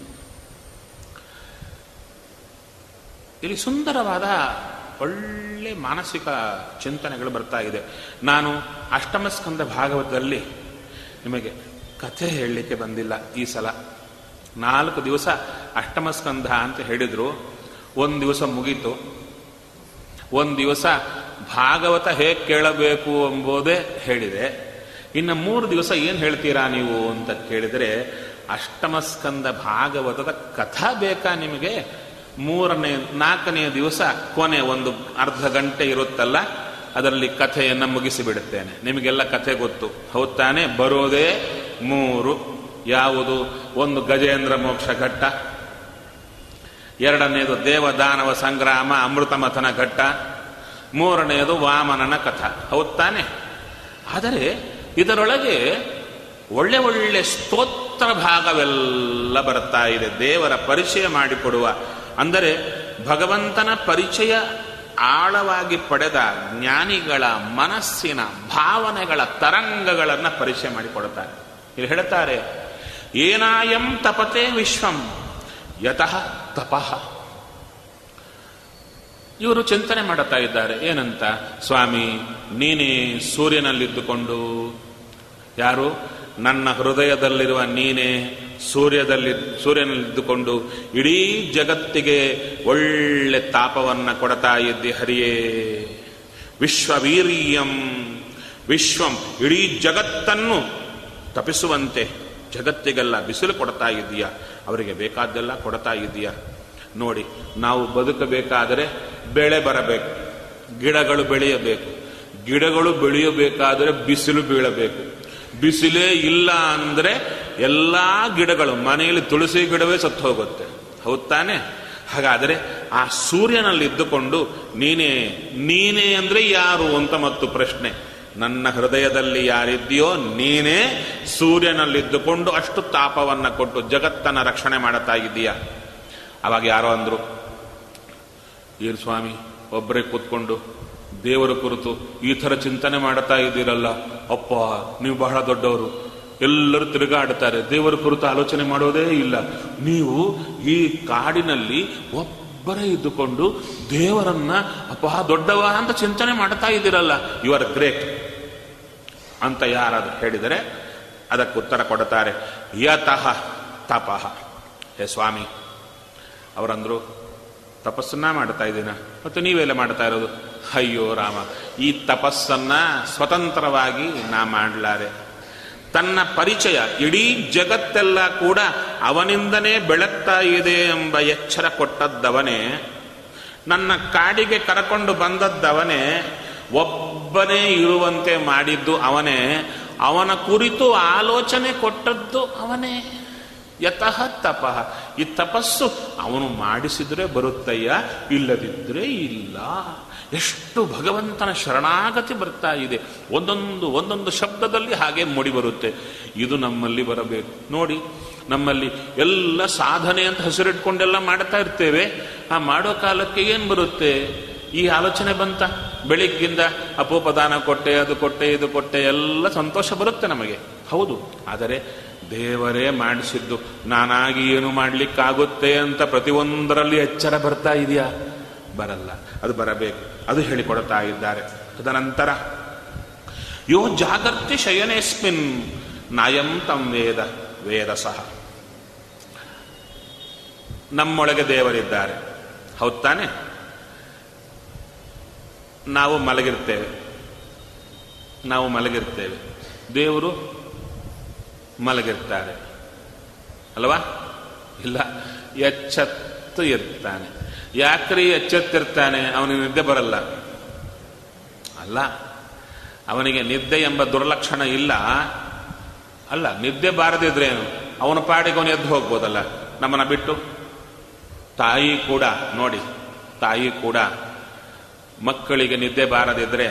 ಇಲ್ಲಿ ಸುಂದರವಾದ ಒಳ್ಳೆ ಮಾನಸಿಕ ಚಿಂತನೆಗಳು ಬರ್ತಾ ಇದೆ ನಾನು ಅಷ್ಟಮ ಸ್ಕಂದ ಭಾಗವತದಲ್ಲಿ ನಿಮಗೆ ಕಥೆ ಹೇಳಲಿಕ್ಕೆ ಬಂದಿಲ್ಲ ಈ ಸಲ ನಾಲ್ಕು ದಿವಸ ಅಷ್ಟಮ ಸ್ಕಂಧ ಅಂತ ಹೇಳಿದ್ರು ಒಂದು ದಿವಸ ಮುಗೀತು ಒಂದು ದಿವಸ ಭಾಗವತ ಹೇಗೆ ಕೇಳಬೇಕು ಎಂಬುದೇ ಹೇಳಿದೆ ಇನ್ನು ಮೂರು ದಿವಸ ಏನು ಹೇಳ್ತೀರಾ ನೀವು ಅಂತ ಕೇಳಿದರೆ ಅಷ್ಟಮ ಸ್ಕಂದ ಭಾಗವತದ ಕಥಾ ಬೇಕಾ ನಿಮಗೆ ಮೂರನೇ ನಾಲ್ಕನೆಯ ದಿವಸ ಕೊನೆ ಒಂದು ಅರ್ಧ ಗಂಟೆ ಇರುತ್ತಲ್ಲ ಅದರಲ್ಲಿ ಕಥೆಯನ್ನು ಮುಗಿಸಿಬಿಡುತ್ತೇನೆ ನಿಮಗೆಲ್ಲ ಕಥೆ ಗೊತ್ತು ಹೌದ್ ತಾನೇ ಬರೋದೇ ಮೂರು ಯಾವುದು ಒಂದು ಗಜೇಂದ್ರ ಮೋಕ್ಷ ಘಟ್ಟ ಎರಡನೆಯದು ದೇವದಾನವ ಸಂಗ್ರಾಮ ಅಮೃತ ಮಥನ ಘಟ್ಟ ಮೂರನೆಯದು ವಾಮನನ ಕಥ ಹೌದ್ ತಾನೆ ಆದರೆ ಇದರೊಳಗೆ ಒಳ್ಳೆ ಒಳ್ಳೆ ಸ್ತೋತ್ರ ಭಾಗವೆಲ್ಲ ಬರ್ತಾ ಇದೆ ದೇವರ ಪರಿಚಯ ಮಾಡಿಕೊಡುವ ಅಂದರೆ ಭಗವಂತನ ಪರಿಚಯ ಆಳವಾಗಿ ಪಡೆದ ಜ್ಞಾನಿಗಳ ಮನಸ್ಸಿನ ಭಾವನೆಗಳ ತರಂಗಗಳನ್ನು ಪರಿಚಯ ಮಾಡಿಕೊಡುತ್ತಾರೆ ಇಲ್ಲಿ ಹೇಳ್ತಾರೆ ಏನಾಯಂ ತಪತೆ ವಿಶ್ವಂ ಯತಃ ತಪಃ ಇವರು ಚಿಂತನೆ ಮಾಡುತ್ತಾ ಇದ್ದಾರೆ ಏನಂತ ಸ್ವಾಮಿ ನೀನೇ ಸೂರ್ಯನಲ್ಲಿದ್ದುಕೊಂಡು ಯಾರು ನನ್ನ ಹೃದಯದಲ್ಲಿರುವ ನೀನೇ ಸೂರ್ಯದಲ್ಲಿ ಸೂರ್ಯನಲ್ಲಿದ್ದುಕೊಂಡು ಇಡೀ ಜಗತ್ತಿಗೆ ಒಳ್ಳೆ ತಾಪವನ್ನು ಕೊಡ್ತಾ ಇದ್ದಿ ಹರಿಯೇ ವಿಶ್ವವೀರ್ಯಂ ವಿಶ್ವಂ ಇಡೀ ಜಗತ್ತನ್ನು ತಪಿಸುವಂತೆ ಜಗತ್ತಿಗೆಲ್ಲ ಬಿಸಿಲು ಕೊಡ್ತಾ ಇದೀಯ ಅವರಿಗೆ ಬೇಕಾದ್ದೆಲ್ಲ ಕೊಡ್ತಾ ಇದೀಯ ನೋಡಿ ನಾವು ಬದುಕಬೇಕಾದರೆ ಬೆಳೆ ಬರಬೇಕು ಗಿಡಗಳು ಬೆಳೆಯಬೇಕು ಗಿಡಗಳು ಬೆಳೆಯಬೇಕಾದರೆ ಬಿಸಿಲು ಬೀಳಬೇಕು ಬಿಸಿಲೇ ಇಲ್ಲ ಅಂದರೆ ಎಲ್ಲ ಗಿಡಗಳು ಮನೆಯಲ್ಲಿ ತುಳಸಿ ಗಿಡವೇ ಸತ್ತು ಹೋಗುತ್ತೆ ಹೌದ್ ತಾನೆ ಹಾಗಾದರೆ ಆ ಸೂರ್ಯನಲ್ಲಿ ಇದ್ದುಕೊಂಡು ನೀನೇ ನೀನೇ ಅಂದ್ರೆ ಯಾರು ಅಂತ ಮತ್ತು ಪ್ರಶ್ನೆ ನನ್ನ ಹೃದಯದಲ್ಲಿ ಯಾರಿದೆಯೋ ನೀನೇ ಸೂರ್ಯನಲ್ಲಿದ್ದುಕೊಂಡು ಅಷ್ಟು ತಾಪವನ್ನ ಕೊಟ್ಟು ಜಗತ್ತನ್ನ ರಕ್ಷಣೆ ಮಾಡುತ್ತಾ ಇದ್ದೀಯ ಅವಾಗ ಯಾರೋ ಅಂದ್ರು ಏನು ಸ್ವಾಮಿ ಒಬ್ಬರೇ ಕೂತ್ಕೊಂಡು ದೇವರ ಕುರಿತು ಈ ಥರ ಚಿಂತನೆ ಮಾಡ್ತಾ ಇದ್ದೀರಲ್ಲ ಅಪ್ಪ ನೀವು ಬಹಳ ದೊಡ್ಡವರು ಎಲ್ಲರೂ ತಿರುಗಾಡ್ತಾರೆ ದೇವರ ಕುರಿತು ಆಲೋಚನೆ ಮಾಡೋದೇ ಇಲ್ಲ ನೀವು ಈ ಕಾಡಿನಲ್ಲಿ ಒಬ್ಬರೇ ಇದ್ದುಕೊಂಡು ದೇವರನ್ನ ಅಪ್ಪ ದೊಡ್ಡವ ಅಂತ ಚಿಂತನೆ ಮಾಡ್ತಾ ಇದ್ದೀರಲ್ಲ ಯು ಆರ್ ಗ್ರೇಟ್ ಅಂತ ಯಾರಾದ್ರು ಹೇಳಿದರೆ ಅದಕ್ಕೆ ಉತ್ತರ ಕೊಡುತ್ತಾರೆ ಯತಃ ತಪಃ ಹೇ ಸ್ವಾಮಿ ಅವರಂದ್ರು ತಪಸ್ಸನ್ನ ಮಾಡ್ತಾ ಇದ್ದೀನ ಮತ್ತು ನೀವೆಲ್ಲ ಮಾಡ್ತಾ ಇರೋದು ಅಯ್ಯೋ ರಾಮ ಈ ತಪಸ್ಸನ್ನ ಸ್ವತಂತ್ರವಾಗಿ ನಾ ಮಾಡಲಾರೆ ತನ್ನ ಪರಿಚಯ ಇಡೀ ಜಗತ್ತೆಲ್ಲ ಕೂಡ ಅವನಿಂದನೇ ಬೆಳಗ್ತಾ ಇದೆ ಎಂಬ ಎಚ್ಚರ ಕೊಟ್ಟದ್ದವನೇ ನನ್ನ ಕಾಡಿಗೆ ಕರಕೊಂಡು ಬಂದದ್ದವನೇ ಒಬ್ಬನೇ ಇರುವಂತೆ ಮಾಡಿದ್ದು ಅವನೇ ಅವನ ಕುರಿತು ಆಲೋಚನೆ ಕೊಟ್ಟದ್ದು ಅವನೇ ಯತಃ ತಪಃ ಈ ತಪಸ್ಸು ಅವನು ಮಾಡಿಸಿದ್ರೆ ಬರುತ್ತಯ್ಯ ಇಲ್ಲದಿದ್ರೆ ಇಲ್ಲ ಎಷ್ಟು ಭಗವಂತನ ಶರಣಾಗತಿ ಬರ್ತಾ ಇದೆ ಒಂದೊಂದು ಒಂದೊಂದು ಶಬ್ದದಲ್ಲಿ ಹಾಗೆ ಮೂಡಿ ಬರುತ್ತೆ ಇದು ನಮ್ಮಲ್ಲಿ ಬರಬೇಕು ನೋಡಿ ನಮ್ಮಲ್ಲಿ ಎಲ್ಲ ಸಾಧನೆ ಅಂತ ಹೆಸರಿಟ್ಕೊಂಡೆಲ್ಲ ಮಾಡ್ತಾ ಇರ್ತೇವೆ ಆ ಮಾಡೋ ಕಾಲಕ್ಕೆ ಏನು ಬರುತ್ತೆ ಈ ಆಲೋಚನೆ ಬಂತ ಬೆಳಿಗ್ಗಿಂದ ಅಪೋಪದಾನ ಕೊಟ್ಟೆ ಅದು ಕೊಟ್ಟೆ ಇದು ಕೊಟ್ಟೆ ಎಲ್ಲ ಸಂತೋಷ ಬರುತ್ತೆ ನಮಗೆ ಹೌದು ಆದರೆ ದೇವರೇ ಮಾಡಿಸಿದ್ದು ನಾನಾಗಿ ಏನು ಮಾಡ್ಲಿಕ್ಕಾಗುತ್ತೆ ಅಂತ ಪ್ರತಿಯೊಂದರಲ್ಲಿ ಎಚ್ಚರ ಬರ್ತಾ ಇದೆಯಾ ಬರಲ್ಲ ಅದು ಬರಬೇಕು ಅದು ಹೇಳಿಕೊಡ್ತಾ ಇದ್ದಾರೆ ತದನಂತರ ಯೋ ಜಾಗರ್ತಿ ಶಯನೇಸ್ಮಿನ್ ನಾಯಂ ತಂ ವೇದ ವೇದ ಸಹ ನಮ್ಮೊಳಗೆ ದೇವರಿದ್ದಾರೆ ಹೌದ್ ತಾನೆ ನಾವು ಮಲಗಿರ್ತೇವೆ ನಾವು ಮಲಗಿರ್ತೇವೆ ದೇವರು ಮಲಗಿರ್ತಾರೆ ಅಲ್ವಾ ಇಲ್ಲ ಎಚ್ಚತ್ತು ಇರ್ತಾನೆ ಯಾಕ್ರಿ ಎಚ್ಚೆತ್ತಿರ್ತಾನೆ ಅವನಿಗೆ ನಿದ್ದೆ ಬರಲ್ಲ ಅಲ್ಲ ಅವನಿಗೆ ನಿದ್ದೆ ಎಂಬ ದುರ್ಲಕ್ಷಣ ಇಲ್ಲ ಅಲ್ಲ ನಿದ್ದೆ ಬಾರದಿದ್ರೇನು ಅವನ ಪಾಡಿಗೆ ಅವನು ಎದ್ದು ಹೋಗ್ಬೋದಲ್ಲ ನಮ್ಮನ್ನ ಬಿಟ್ಟು ತಾಯಿ ಕೂಡ ನೋಡಿ ತಾಯಿ ಕೂಡ ಮಕ್ಕಳಿಗೆ ನಿದ್ದೆ ಬಾರದಿದ್ರೆ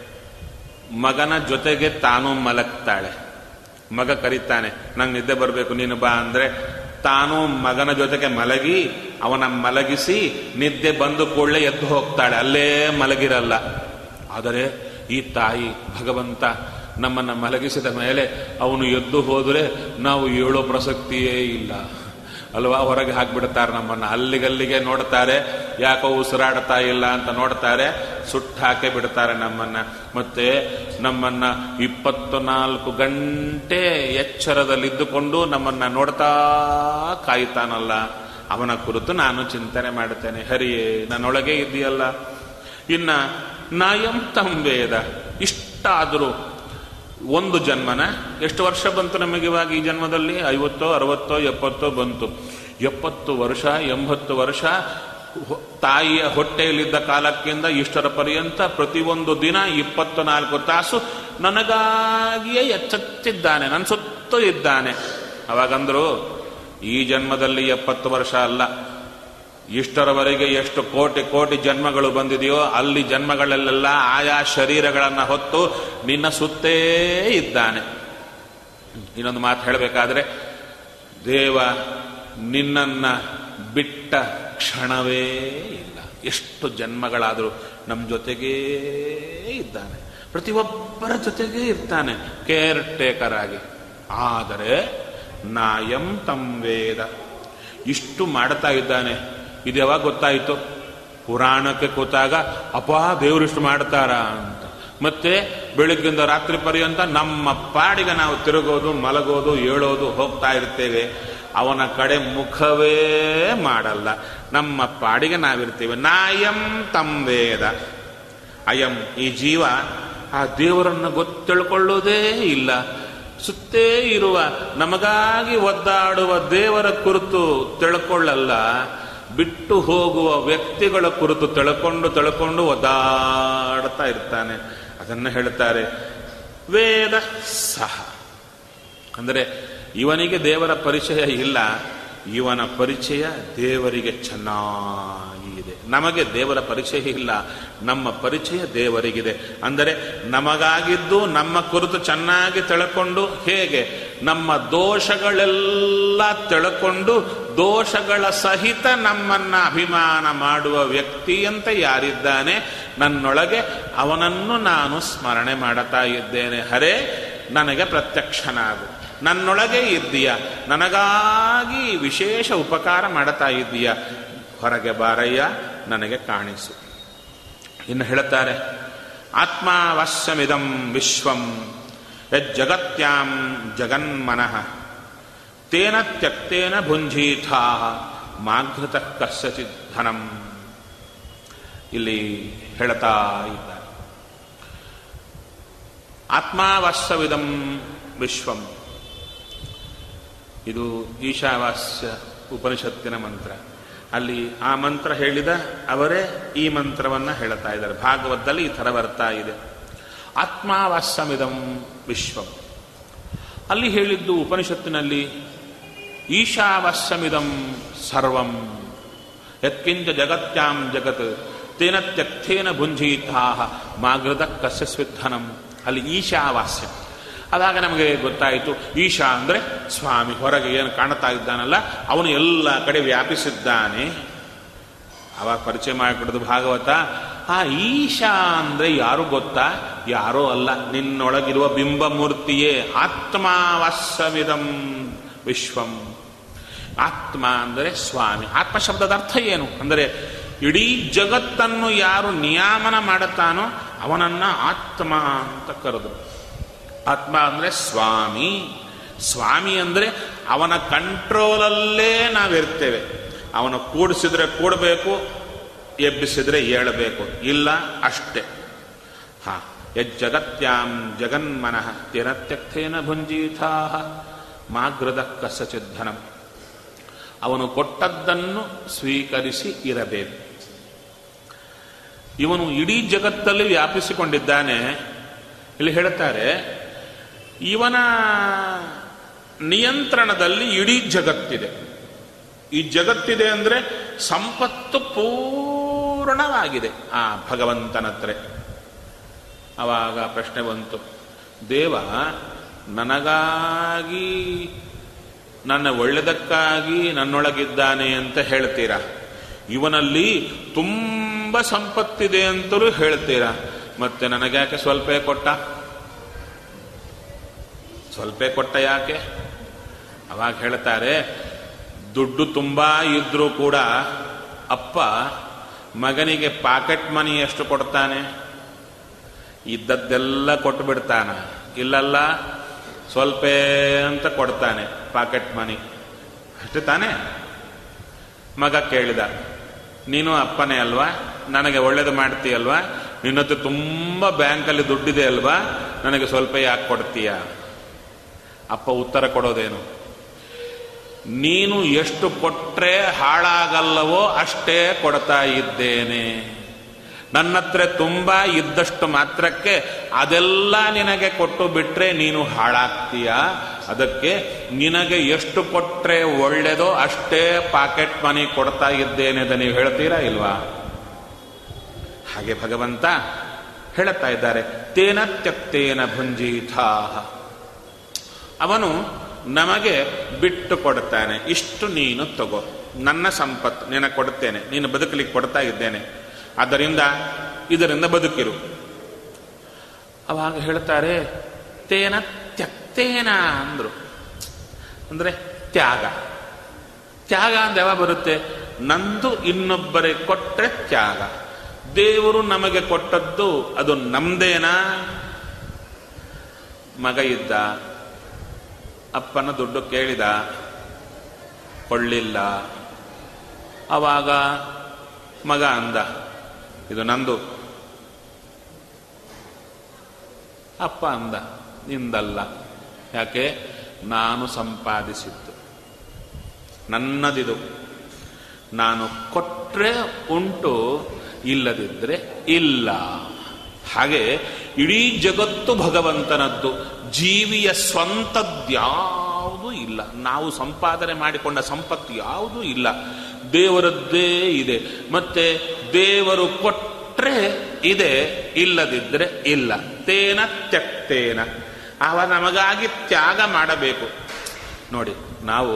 ಮಗನ ಜೊತೆಗೆ ತಾನು ಮಲಗ್ತಾಳೆ ಮಗ ಕರೀತಾನೆ ನಂಗೆ ನಿದ್ದೆ ಬರಬೇಕು ನೀನು ಬಾ ಅಂದ್ರೆ ತಾನು ಮಗನ ಜೊತೆಗೆ ಮಲಗಿ ಅವನ ಮಲಗಿಸಿ ನಿದ್ದೆ ಬಂದು ಕೂಡಲೇ ಎದ್ದು ಹೋಗ್ತಾಳೆ ಅಲ್ಲೇ ಮಲಗಿರಲ್ಲ ಆದರೆ ಈ ತಾಯಿ ಭಗವಂತ ನಮ್ಮನ್ನ ಮಲಗಿಸಿದ ಮೇಲೆ ಅವನು ಎದ್ದು ಹೋದರೆ ನಾವು ಏಳೋ ಪ್ರಸಕ್ತಿಯೇ ಇಲ್ಲ ಅಲ್ವಾ ಹೊರಗೆ ಹಾಕ್ಬಿಡ್ತಾರೆ ನಮ್ಮನ್ನ ಅಲ್ಲಿಗಲ್ಲಿಗೆ ನೋಡ್ತಾರೆ ಯಾಕೋ ಉಸಿರಾಡ್ತಾ ಇಲ್ಲ ಅಂತ ನೋಡ್ತಾರೆ ಸುಟ್ಟು ಹಾಕೇ ಬಿಡ್ತಾರೆ ನಮ್ಮನ್ನ ಮತ್ತೆ ನಮ್ಮನ್ನ ಇಪ್ಪತ್ತು ನಾಲ್ಕು ಗಂಟೆ ಎಚ್ಚರದಲ್ಲಿದ್ದುಕೊಂಡು ನಮ್ಮನ್ನ ನೋಡ್ತಾ ಕಾಯ್ತಾನಲ್ಲ ಅವನ ಕುರಿತು ನಾನು ಚಿಂತನೆ ಮಾಡುತ್ತೇನೆ ಹರಿಯೇ ನನ್ನೊಳಗೆ ಇದೆಯಲ್ಲ ಇನ್ನ ನಾಯಂ ತಂ ವೇದ ಇಷ್ಟಾದರೂ ಒಂದು ಜನ್ಮನ ಎಷ್ಟು ವರ್ಷ ಬಂತು ನಮಗೆ ಇವಾಗ ಈ ಜನ್ಮದಲ್ಲಿ ಐವತ್ತೋ ಅರವತ್ತೋ ಎಪ್ಪತ್ತೋ ಬಂತು ಎಪ್ಪತ್ತು ವರ್ಷ ಎಂಬತ್ತು ವರ್ಷ ಹೊ- ತಾಯಿಯ ಹೊಟ್ಟೆಯಲ್ಲಿದ್ದ ಕಾಲಕ್ಕಿಂತ ಇಷ್ಟರ ಪರ್ಯಂತ ಪ್ರತಿಯೊಂದು ದಿನ ಇಪ್ಪತ್ತು ನಾಲ್ಕು ತಾಸು ನನಗಾಗಿಯೇ ಎಚ್ಚೆತ್ತಿದ್ದಾನೆ ನನ್ನ ಸುತ್ತೂ ಇದ್ದಾನೆ ಅವಾಗಂದ್ರು ಈ ಜನ್ಮದಲ್ಲಿ ಎಪ್ಪತ್ತು ವರ್ಷ ಅಲ್ಲ ಇಷ್ಟರವರೆಗೆ ಎಷ್ಟು ಕೋಟಿ ಕೋಟಿ ಜನ್ಮಗಳು ಬಂದಿದೆಯೋ ಅಲ್ಲಿ ಜನ್ಮಗಳಲ್ಲೆಲ್ಲ ಆಯಾ ಶರೀರಗಳನ್ನು ಹೊತ್ತು ನಿನ್ನ ಸುತ್ತೇ ಇದ್ದಾನೆ ಇನ್ನೊಂದು ಮಾತು ಹೇಳಬೇಕಾದ್ರೆ ದೇವ ನಿನ್ನನ್ನ ಬಿಟ್ಟ ಕ್ಷಣವೇ ಇಲ್ಲ ಎಷ್ಟು ಜನ್ಮಗಳಾದರೂ ನಮ್ಮ ಜೊತೆಗೇ ಇದ್ದಾನೆ ಪ್ರತಿಯೊಬ್ಬರ ಜೊತೆಗೇ ಇರ್ತಾನೆ ಕೇರ್ ಟೇಕರ್ ಆಗಿ ಆದರೆ ನಾಯಂ ತಂ ವೇದ ಇಷ್ಟು ಮಾಡ್ತಾ ಇದ್ದಾನೆ ಇದು ಯಾವಾಗ ಗೊತ್ತಾಯಿತು ಪುರಾಣಕ್ಕೆ ಕೂತಾಗ ಅಪ್ಪ ದೇವರಿಷ್ಟು ಮಾಡ್ತಾರ ಅಂತ ಮತ್ತೆ ಬೆಳಗ್ಗಿಂದ ರಾತ್ರಿ ಪರ್ಯಂತ ನಮ್ಮ ಪಾಡಿಗೆ ನಾವು ತಿರುಗೋದು ಮಲಗೋದು ಏಳೋದು ಹೋಗ್ತಾ ಇರ್ತೇವೆ ಅವನ ಕಡೆ ಮುಖವೇ ಮಾಡಲ್ಲ ನಮ್ಮ ಪಾಡಿಗೆ ನಾವಿರ್ತೀವಿ ನಾಯಂ ತಂ ವೇದ ಅಯಂ ಈ ಜೀವ ಆ ದೇವರನ್ನು ಗೊತ್ತಿಳ್ಕೊಳ್ಳೋದೇ ಇಲ್ಲ ಸುತ್ತೇ ಇರುವ ನಮಗಾಗಿ ಒದ್ದಾಡುವ ದೇವರ ಕುರಿತು ತಿಳ್ಕೊಳ್ಳಲ್ಲ ಬಿಟ್ಟು ಹೋಗುವ ವ್ಯಕ್ತಿಗಳ ಕುರಿತು ತಿಳ್ಕೊಂಡು ತಿಳ್ಕೊಂಡು ಒದ್ದಾಡ್ತಾ ಇರ್ತಾನೆ ಅದನ್ನು ಹೇಳ್ತಾರೆ ವೇದ ಸಹ ಅಂದರೆ ಇವನಿಗೆ ದೇವರ ಪರಿಚಯ ಇಲ್ಲ ಇವನ ಪರಿಚಯ ದೇವರಿಗೆ ಚೆನ್ನಾಗಿ ಇದೆ ನಮಗೆ ದೇವರ ಪರಿಚಯ ಇಲ್ಲ ನಮ್ಮ ಪರಿಚಯ ದೇವರಿಗಿದೆ ಅಂದರೆ ನಮಗಾಗಿದ್ದು ನಮ್ಮ ಕುರಿತು ಚೆನ್ನಾಗಿ ತಿಳ್ಕೊಂಡು ಹೇಗೆ ನಮ್ಮ ದೋಷಗಳೆಲ್ಲ ತಿಳ್ಕೊಂಡು ದೋಷಗಳ ಸಹಿತ ನಮ್ಮನ್ನ ಅಭಿಮಾನ ಮಾಡುವ ವ್ಯಕ್ತಿಯಂತ ಯಾರಿದ್ದಾನೆ ನನ್ನೊಳಗೆ ಅವನನ್ನು ನಾನು ಸ್ಮರಣೆ ಮಾಡುತ್ತಾ ಇದ್ದೇನೆ ಹರೇ ನನಗೆ ಪ್ರತ್ಯಕ್ಷನಾಗು ನನ್ನೊಳಗೆ ಇದ್ದೀಯ ನನಗಾಗಿ ವಿಶೇಷ ಉಪಕಾರ ಮಾಡುತ್ತಾ ಇದ್ದೀಯ ಹೊರಗೆ ಬಾರಯ್ಯ ನನಗೆ ಕಾಣಿಸು ಇನ್ನು ಹೇಳುತ್ತಾರೆ ಆತ್ಮಾವಶ್ಯಮಿದಂ ವಿಶ್ವಂ ಯಜ್ಜಗತ್ಯಾಂ ಜಗನ್ಮನಃ ತೇನ ತ್ಯಕ್ತೇನ ಭುಂಜೀಥಾ ಮಾಘೃತ ಕಸ್ಯಚಿತ್ ಧನಂ ಇಲ್ಲಿ ಹೇಳ್ತಾ ಇದ್ದಾರೆ ಆತ್ಮಾವಶ್ಯವಿದಂ ವಿಶ್ವಂ ಇದು ಈಶಾವಾಸ್ಯ ಉಪನಿಷತ್ತಿನ ಮಂತ್ರ ಅಲ್ಲಿ ಆ ಮಂತ್ರ ಹೇಳಿದ ಅವರೇ ಈ ಮಂತ್ರವನ್ನು ಹೇಳ್ತಾ ಇದ್ದಾರೆ ಭಾಗವತದಲ್ಲಿ ಈ ಥರ ಬರ್ತಾ ಇದೆ ಆತ್ಮಾವಾಸ್ಯಮಿದಂ ವಿಶ್ವಂ ಅಲ್ಲಿ ಹೇಳಿದ್ದು ಉಪನಿಷತ್ತಿನಲ್ಲಿ ಈಶಾವಾಸ್ಯಮಿದಂ ಸರ್ವಂ ಯತ್ಕಿಂಚ ಜಗತ್ಯಾಂ ಜಗತ್ ತೇನ ತ್ಯಕ್ತೇನ ಭುಂಜೀತಾ ಮಾಗೃತ ಕಸ್ಯ ಸ್ವಿಧನಂ ಅಲ್ಲಿ ಈಶಾವಾಸ್ಯ ಅದಾಗ ನಮಗೆ ಗೊತ್ತಾಯಿತು ಈಶಾ ಅಂದರೆ ಸ್ವಾಮಿ ಹೊರಗೆ ಏನು ಕಾಣ್ತಾ ಇದ್ದಾನಲ್ಲ ಅವನು ಎಲ್ಲ ಕಡೆ ವ್ಯಾಪಿಸಿದ್ದಾನೆ ಅವಾಗ ಪರಿಚಯ ಮಾಡಿಕೊಡೋದು ಭಾಗವತ ಆ ಈಶಾ ಅಂದರೆ ಯಾರು ಗೊತ್ತಾ ಯಾರೋ ಅಲ್ಲ ನಿನ್ನೊಳಗಿರುವ ಬಿಂಬಮೂರ್ತಿಯೇ ಆತ್ಮಾವಾಸ್ಯವಿದಂ ವಿಶ್ವಂ ಆತ್ಮ ಅಂದರೆ ಸ್ವಾಮಿ ಆತ್ಮ ಶಬ್ದದ ಅರ್ಥ ಏನು ಅಂದರೆ ಇಡೀ ಜಗತ್ತನ್ನು ಯಾರು ನಿಯಾಮನ ಮಾಡುತ್ತಾನೋ ಅವನನ್ನ ಆತ್ಮ ಅಂತ ಕರೆದ್ರು ಆತ್ಮ ಅಂದರೆ ಸ್ವಾಮಿ ಸ್ವಾಮಿ ಅಂದರೆ ಅವನ ಕಂಟ್ರೋಲಲ್ಲೇ ನಾವಿರ್ತೇವೆ ಅವನು ಕೂಡಿಸಿದ್ರೆ ಕೂಡಬೇಕು ಎಬ್ಬಿಸಿದ್ರೆ ಏಳಬೇಕು ಇಲ್ಲ ಅಷ್ಟೇ ಹಾ ಯಜ್ಜಗತ್ಯಾಂ ಜಗನ್ಮನಃ ತಿರತ್ಯಕ್ತೇನ ಭುಂಜೀಥಾ ಮಾಗೃದ ಕಸಚಿದ್ಧನಂ ಅವನು ಕೊಟ್ಟದ್ದನ್ನು ಸ್ವೀಕರಿಸಿ ಇರಬೇಕು ಇವನು ಇಡೀ ಜಗತ್ತಲ್ಲಿ ವ್ಯಾಪಿಸಿಕೊಂಡಿದ್ದಾನೆ ಇಲ್ಲಿ ಹೇಳ್ತಾರೆ ಇವನ ನಿಯಂತ್ರಣದಲ್ಲಿ ಇಡೀ ಜಗತ್ತಿದೆ ಈ ಜಗತ್ತಿದೆ ಅಂದರೆ ಸಂಪತ್ತು ಪೂರ್ಣವಾಗಿದೆ ಆ ಭಗವಂತನತ್ರ ಆವಾಗ ಪ್ರಶ್ನೆ ಬಂತು ದೇವ ನನಗಾಗಿ ನನ್ನ ಒಳ್ಳೆದಕ್ಕಾಗಿ ನನ್ನೊಳಗಿದ್ದಾನೆ ಅಂತ ಹೇಳ್ತೀರಾ ಇವನಲ್ಲಿ ತುಂಬ ಸಂಪತ್ತಿದೆ ಅಂತಲೂ ಹೇಳ್ತೀರಾ ಮತ್ತೆ ನನಗ್ಯಾಕೆ ಸ್ವಲ್ಪ ಕೊಟ್ಟ ಸ್ವಲ್ಪ ಕೊಟ್ಟ ಯಾಕೆ ಅವಾಗ ಹೇಳ್ತಾರೆ ದುಡ್ಡು ತುಂಬಾ ಇದ್ರೂ ಕೂಡ ಅಪ್ಪ ಮಗನಿಗೆ ಪಾಕೆಟ್ ಮನಿ ಎಷ್ಟು ಕೊಡ್ತಾನೆ ಇದ್ದದ್ದೆಲ್ಲ ಕೊಟ್ಟು ಬಿಡ್ತಾನ ಇಲ್ಲಲ್ಲ ಸ್ವಲ್ಪ ಅಂತ ಕೊಡ್ತಾನೆ ಪಾಕೆಟ್ ಮನಿ ಅಷ್ಟು ತಾನೇ ಮಗ ಕೇಳಿದ ನೀನು ಅಪ್ಪನೇ ಅಲ್ವಾ ನನಗೆ ಒಳ್ಳೇದು ಮಾಡ್ತೀಯಲ್ವಾ ನಿನ್ನತ್ರ ತುಂಬ ಬ್ಯಾಂಕಲ್ಲಿ ದುಡ್ಡಿದೆ ಅಲ್ವಾ ನನಗೆ ಸ್ವಲ್ಪ ಯಾಕೆ ಕೊಡ್ತೀಯ ಅಪ್ಪ ಉತ್ತರ ಕೊಡೋದೇನು ನೀನು ಎಷ್ಟು ಕೊಟ್ರೆ ಹಾಳಾಗಲ್ಲವೋ ಅಷ್ಟೇ ಕೊಡ್ತಾ ಇದ್ದೇನೆ ನನ್ನತ್ರ ತುಂಬ ಇದ್ದಷ್ಟು ಮಾತ್ರಕ್ಕೆ ಅದೆಲ್ಲ ನಿನಗೆ ಕೊಟ್ಟು ಬಿಟ್ರೆ ನೀನು ಹಾಳಾಗ್ತೀಯ ಅದಕ್ಕೆ ನಿನಗೆ ಎಷ್ಟು ಕೊಟ್ರೆ ಒಳ್ಳೆದೋ ಅಷ್ಟೇ ಪಾಕೆಟ್ ಮನಿ ಕೊಡ್ತಾ ಇದ್ದೇನೆ ಅಂತ ನೀವು ಹೇಳ್ತೀರಾ ಇಲ್ವಾ ಹಾಗೆ ಭಗವಂತ ಹೇಳುತ್ತಾ ಇದ್ದಾರೆ ತೇನ ತ್ಯಕ್ತೇನ ಭುಂಜೀಥಾ ಅವನು ನಮಗೆ ಬಿಟ್ಟು ಕೊಡ್ತಾನೆ ಇಷ್ಟು ನೀನು ತಗೋ ನನ್ನ ಸಂಪತ್ತು ನಿನ ಕೊಡ್ತೇನೆ ನೀನು ಬದುಕಲಿಕ್ಕೆ ಕೊಡ್ತಾ ಇದ್ದೇನೆ ಆದ್ದರಿಂದ ಇದರಿಂದ ಬದುಕಿರು ಅವಾಗ ಹೇಳ್ತಾರೆ ತೇನ ತ್ಯಕ್ತೇನ ಅಂದ್ರು ಅಂದ್ರೆ ತ್ಯಾಗ ತ್ಯಾಗ ಅಂತ ಯಾವಾಗ ಬರುತ್ತೆ ನಂದು ಇನ್ನೊಬ್ಬರಿಗೆ ಕೊಟ್ಟರೆ ತ್ಯಾಗ ದೇವರು ನಮಗೆ ಕೊಟ್ಟದ್ದು ಅದು ನಮ್ದೇನಾ ಮಗ ಇದ್ದ ಅಪ್ಪನ ದುಡ್ಡು ಕೇಳಿದ ಕೊಳ್ಳಿಲ್ಲ ಅವಾಗ ಮಗ ಅಂದ ಇದು ನಂದು ಅಪ್ಪ ಅಂದ ನಿಂದಲ್ಲ ಯಾಕೆ ನಾನು ಸಂಪಾದಿಸಿದ್ದು ನನ್ನದಿದು ನಾನು ಕೊಟ್ರೆ ಉಂಟು ಇಲ್ಲದಿದ್ರೆ ಇಲ್ಲ ಹಾಗೆ ಇಡೀ ಜಗತ್ತು ಭಗವಂತನದ್ದು ಜೀವಿಯ ಸ್ವಂತದ್ಯಾವುದು ಇಲ್ಲ ನಾವು ಸಂಪಾದನೆ ಮಾಡಿಕೊಂಡ ಸಂಪತ್ತು ಯಾವುದೂ ಇಲ್ಲ ದೇವರದ್ದೇ ಇದೆ ಮತ್ತೆ ದೇವರು ಕೊಟ್ರೆ ಇದೆ ಇಲ್ಲದಿದ್ರೆ ಇಲ್ಲ ತೇನ ತ್ಯಕ್ತೇನ ಅವ ನಮಗಾಗಿ ತ್ಯಾಗ ಮಾಡಬೇಕು ನೋಡಿ ನಾವು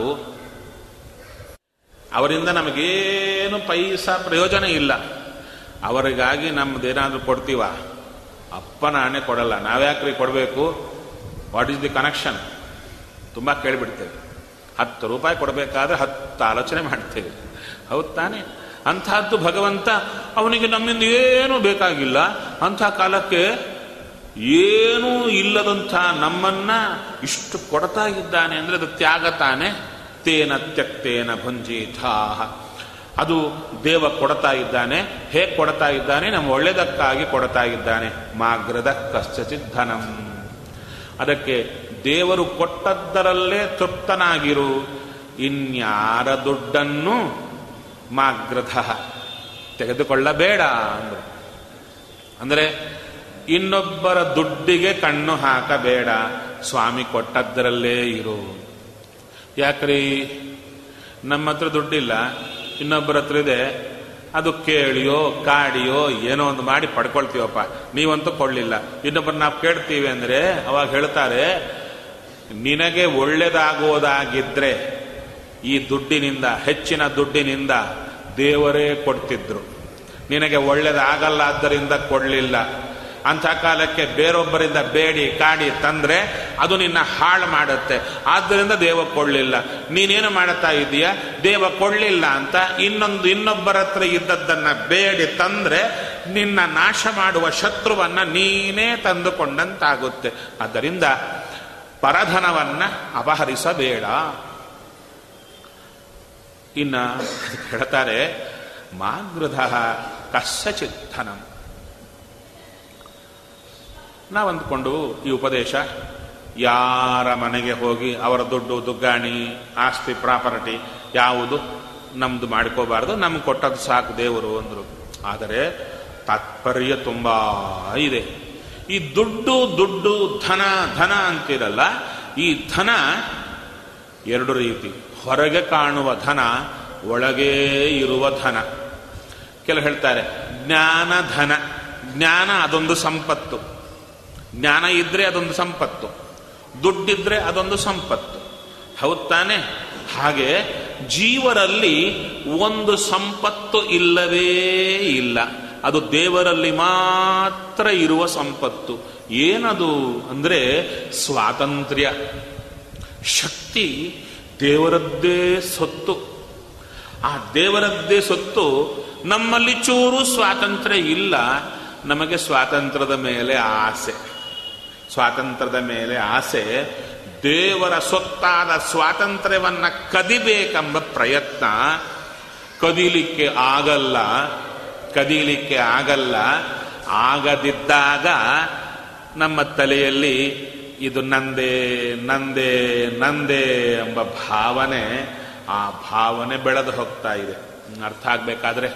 ಅವರಿಂದ ನಮಗೇನು ಪೈಸಾ ಪ್ರಯೋಜನ ಇಲ್ಲ ಅವರಿಗಾಗಿ ನಮ್ದೇನಾದ್ರೂ ಕೊಡ್ತೀವ ಅಪ್ಪ ನಾನೇ ಕೊಡಲ್ಲ ನಾವ್ಯಾಕ್ರಿ ಕೊಡಬೇಕು ವಾಟ್ ಈಸ್ ದಿ ಕನೆಕ್ಷನ್ ತುಂಬ ಕೇಳಿಬಿಡ್ತೇವೆ ಹತ್ತು ರೂಪಾಯಿ ಕೊಡಬೇಕಾದ್ರೆ ಹತ್ತು ಆಲೋಚನೆ ಮಾಡ್ತೇವೆ ಹೌದು ತಾನೇ ಅಂಥದ್ದು ಭಗವಂತ ಅವನಿಗೆ ನಮ್ಮಿಂದ ಏನೂ ಬೇಕಾಗಿಲ್ಲ ಅಂಥ ಕಾಲಕ್ಕೆ ಏನೂ ಇಲ್ಲದಂಥ ನಮ್ಮನ್ನ ಇಷ್ಟು ಕೊಡ್ತಾ ಇದ್ದಾನೆ ಅಂದರೆ ಅದು ತ್ಯಾಗ ತಾನೆ ತೇನ ತ್ಯಕ್ತೇನ ಭುಂಜೀಥಾಹ ಅದು ದೇವ ಕೊಡ್ತಾ ಇದ್ದಾನೆ ಹೇಗೆ ಕೊಡ್ತಾ ಇದ್ದಾನೆ ನಮ್ಮ ಒಳ್ಳೆಯದಕ್ಕಾಗಿ ಕೊಡ್ತಾ ಇದ್ದಾನೆ ಮಾಗ್ರದ ಕಶ್ಚಿತ್ ಧನಂ ಅದಕ್ಕೆ ದೇವರು ಕೊಟ್ಟದ್ದರಲ್ಲೇ ತೃಪ್ತನಾಗಿರು ಇನ್ಯಾರ ದುಡ್ಡನ್ನು ಮಾಗ್ರಧ ತೆಗೆದುಕೊಳ್ಳಬೇಡ ಅಂದರು ಅಂದರೆ ಇನ್ನೊಬ್ಬರ ದುಡ್ಡಿಗೆ ಕಣ್ಣು ಹಾಕಬೇಡ ಸ್ವಾಮಿ ಕೊಟ್ಟದ್ದರಲ್ಲೇ ಇರು ಯಾಕ್ರಿ ನಮ್ಮ ಹತ್ರ ದುಡ್ಡಿಲ್ಲ ಇನ್ನೊಬ್ಬರ ಹತ್ರ ಇದೆ ಅದು ಕೇಳಿಯೋ ಕಾಡಿಯೋ ಏನೋ ಒಂದು ಮಾಡಿ ಪಡ್ಕೊಳ್ತೀವಪ್ಪ ನೀವಂತೂ ಕೊಳ್ಳಿಲ್ಲ ಇನ್ನೊಬ್ಬರು ನಾವು ಕೇಳ್ತೀವಿ ಅಂದರೆ ಅವಾಗ ಹೇಳ್ತಾರೆ ನಿನಗೆ ಒಳ್ಳೇದಾಗುವುದಾಗಿದ್ರೆ ಈ ದುಡ್ಡಿನಿಂದ ಹೆಚ್ಚಿನ ದುಡ್ಡಿನಿಂದ ದೇವರೇ ಕೊಡ್ತಿದ್ರು ನಿನಗೆ ಒಳ್ಳೇದಾಗಲ್ಲ ಆದ್ದರಿಂದ ಕೊಡಲಿಲ್ಲ ಅಂಥ ಕಾಲಕ್ಕೆ ಬೇರೊಬ್ಬರಿಂದ ಬೇಡಿ ಕಾಡಿ ತಂದ್ರೆ ಅದು ನಿನ್ನ ಹಾಳು ಮಾಡುತ್ತೆ ಆದ್ದರಿಂದ ದೇವ ಕೊಳ್ಳಿಲ್ಲ ನೀನೇನು ಮಾಡುತ್ತಾ ಇದೀಯ ದೇವ ಕೊಳ್ಳಿಲ್ಲ ಅಂತ ಇನ್ನೊಂದು ಇನ್ನೊಬ್ಬರ ಹತ್ರ ಇದ್ದದ್ದನ್ನ ಬೇಡಿ ತಂದ್ರೆ ನಿನ್ನ ನಾಶ ಮಾಡುವ ಶತ್ರುವನ್ನ ನೀನೇ ತಂದುಕೊಂಡಂತಾಗುತ್ತೆ ಆದ್ದರಿಂದ ಪರಧನವನ್ನ ಅಪಹರಿಸಬೇಡ ಇನ್ನ ಹೇಳ್ತಾರೆ ಮಾಗೃಧ ಕಸ್ಯಚಿತ್ತನಂ ನಾವಂದ್ಕೊಂಡು ಈ ಉಪದೇಶ ಯಾರ ಮನೆಗೆ ಹೋಗಿ ಅವರ ದುಡ್ಡು ದುಗ್ಗಾಣಿ ಆಸ್ತಿ ಪ್ರಾಪರ್ಟಿ ಯಾವುದು ನಮ್ದು ಮಾಡ್ಕೋಬಾರ್ದು ನಮ್ಗೆ ಕೊಟ್ಟದ್ದು ಸಾಕು ದೇವರು ಅಂದರು ಆದರೆ ತಾತ್ಪರ್ಯ ತುಂಬ ಇದೆ ಈ ದುಡ್ಡು ದುಡ್ಡು ಧನ ಧನ ಅಂತಿರಲ್ಲ ಈ ಧನ ಎರಡು ರೀತಿ ಹೊರಗೆ ಕಾಣುವ ಧನ ಒಳಗೇ ಇರುವ ಧನ ಕೆಲವು ಹೇಳ್ತಾರೆ ಜ್ಞಾನ ಧನ ಜ್ಞಾನ ಅದೊಂದು ಸಂಪತ್ತು ಜ್ಞಾನ ಇದ್ರೆ ಅದೊಂದು ಸಂಪತ್ತು ದುಡ್ಡಿದ್ರೆ ಅದೊಂದು ಸಂಪತ್ತು ಹೌದ್ ತಾನೆ ಹಾಗೆ ಜೀವರಲ್ಲಿ ಒಂದು ಸಂಪತ್ತು ಇಲ್ಲವೇ ಇಲ್ಲ ಅದು ದೇವರಲ್ಲಿ ಮಾತ್ರ ಇರುವ ಸಂಪತ್ತು ಏನದು ಅಂದ್ರೆ ಸ್ವಾತಂತ್ರ್ಯ ಶಕ್ತಿ ದೇವರದ್ದೇ ಸೊತ್ತು ಆ ದೇವರದ್ದೇ ಸೊತ್ತು ನಮ್ಮಲ್ಲಿ ಚೂರು ಸ್ವಾತಂತ್ರ್ಯ ಇಲ್ಲ ನಮಗೆ ಸ್ವಾತಂತ್ರ್ಯದ ಮೇಲೆ ಆಸೆ ಸ್ವಾತಂತ್ರ್ಯದ ಮೇಲೆ ಆಸೆ ದೇವರ ಸೊತ್ತಾದ ಸ್ವಾತಂತ್ರ್ಯವನ್ನ ಕದಿಬೇಕೆಂಬ ಪ್ರಯತ್ನ ಕದೀಲಿಕ್ಕೆ ಆಗಲ್ಲ ಕದೀಲಿಕ್ಕೆ ಆಗಲ್ಲ ಆಗದಿದ್ದಾಗ ನಮ್ಮ ತಲೆಯಲ್ಲಿ ಇದು ನಂದೇ ನಂದೇ ನಂದೇ ಎಂಬ ಭಾವನೆ ಆ ಭಾವನೆ ಬೆಳೆದು ಹೋಗ್ತಾ ಇದೆ ಅರ್ಥ ಆಗ್ಬೇಕಾದ್ರೆ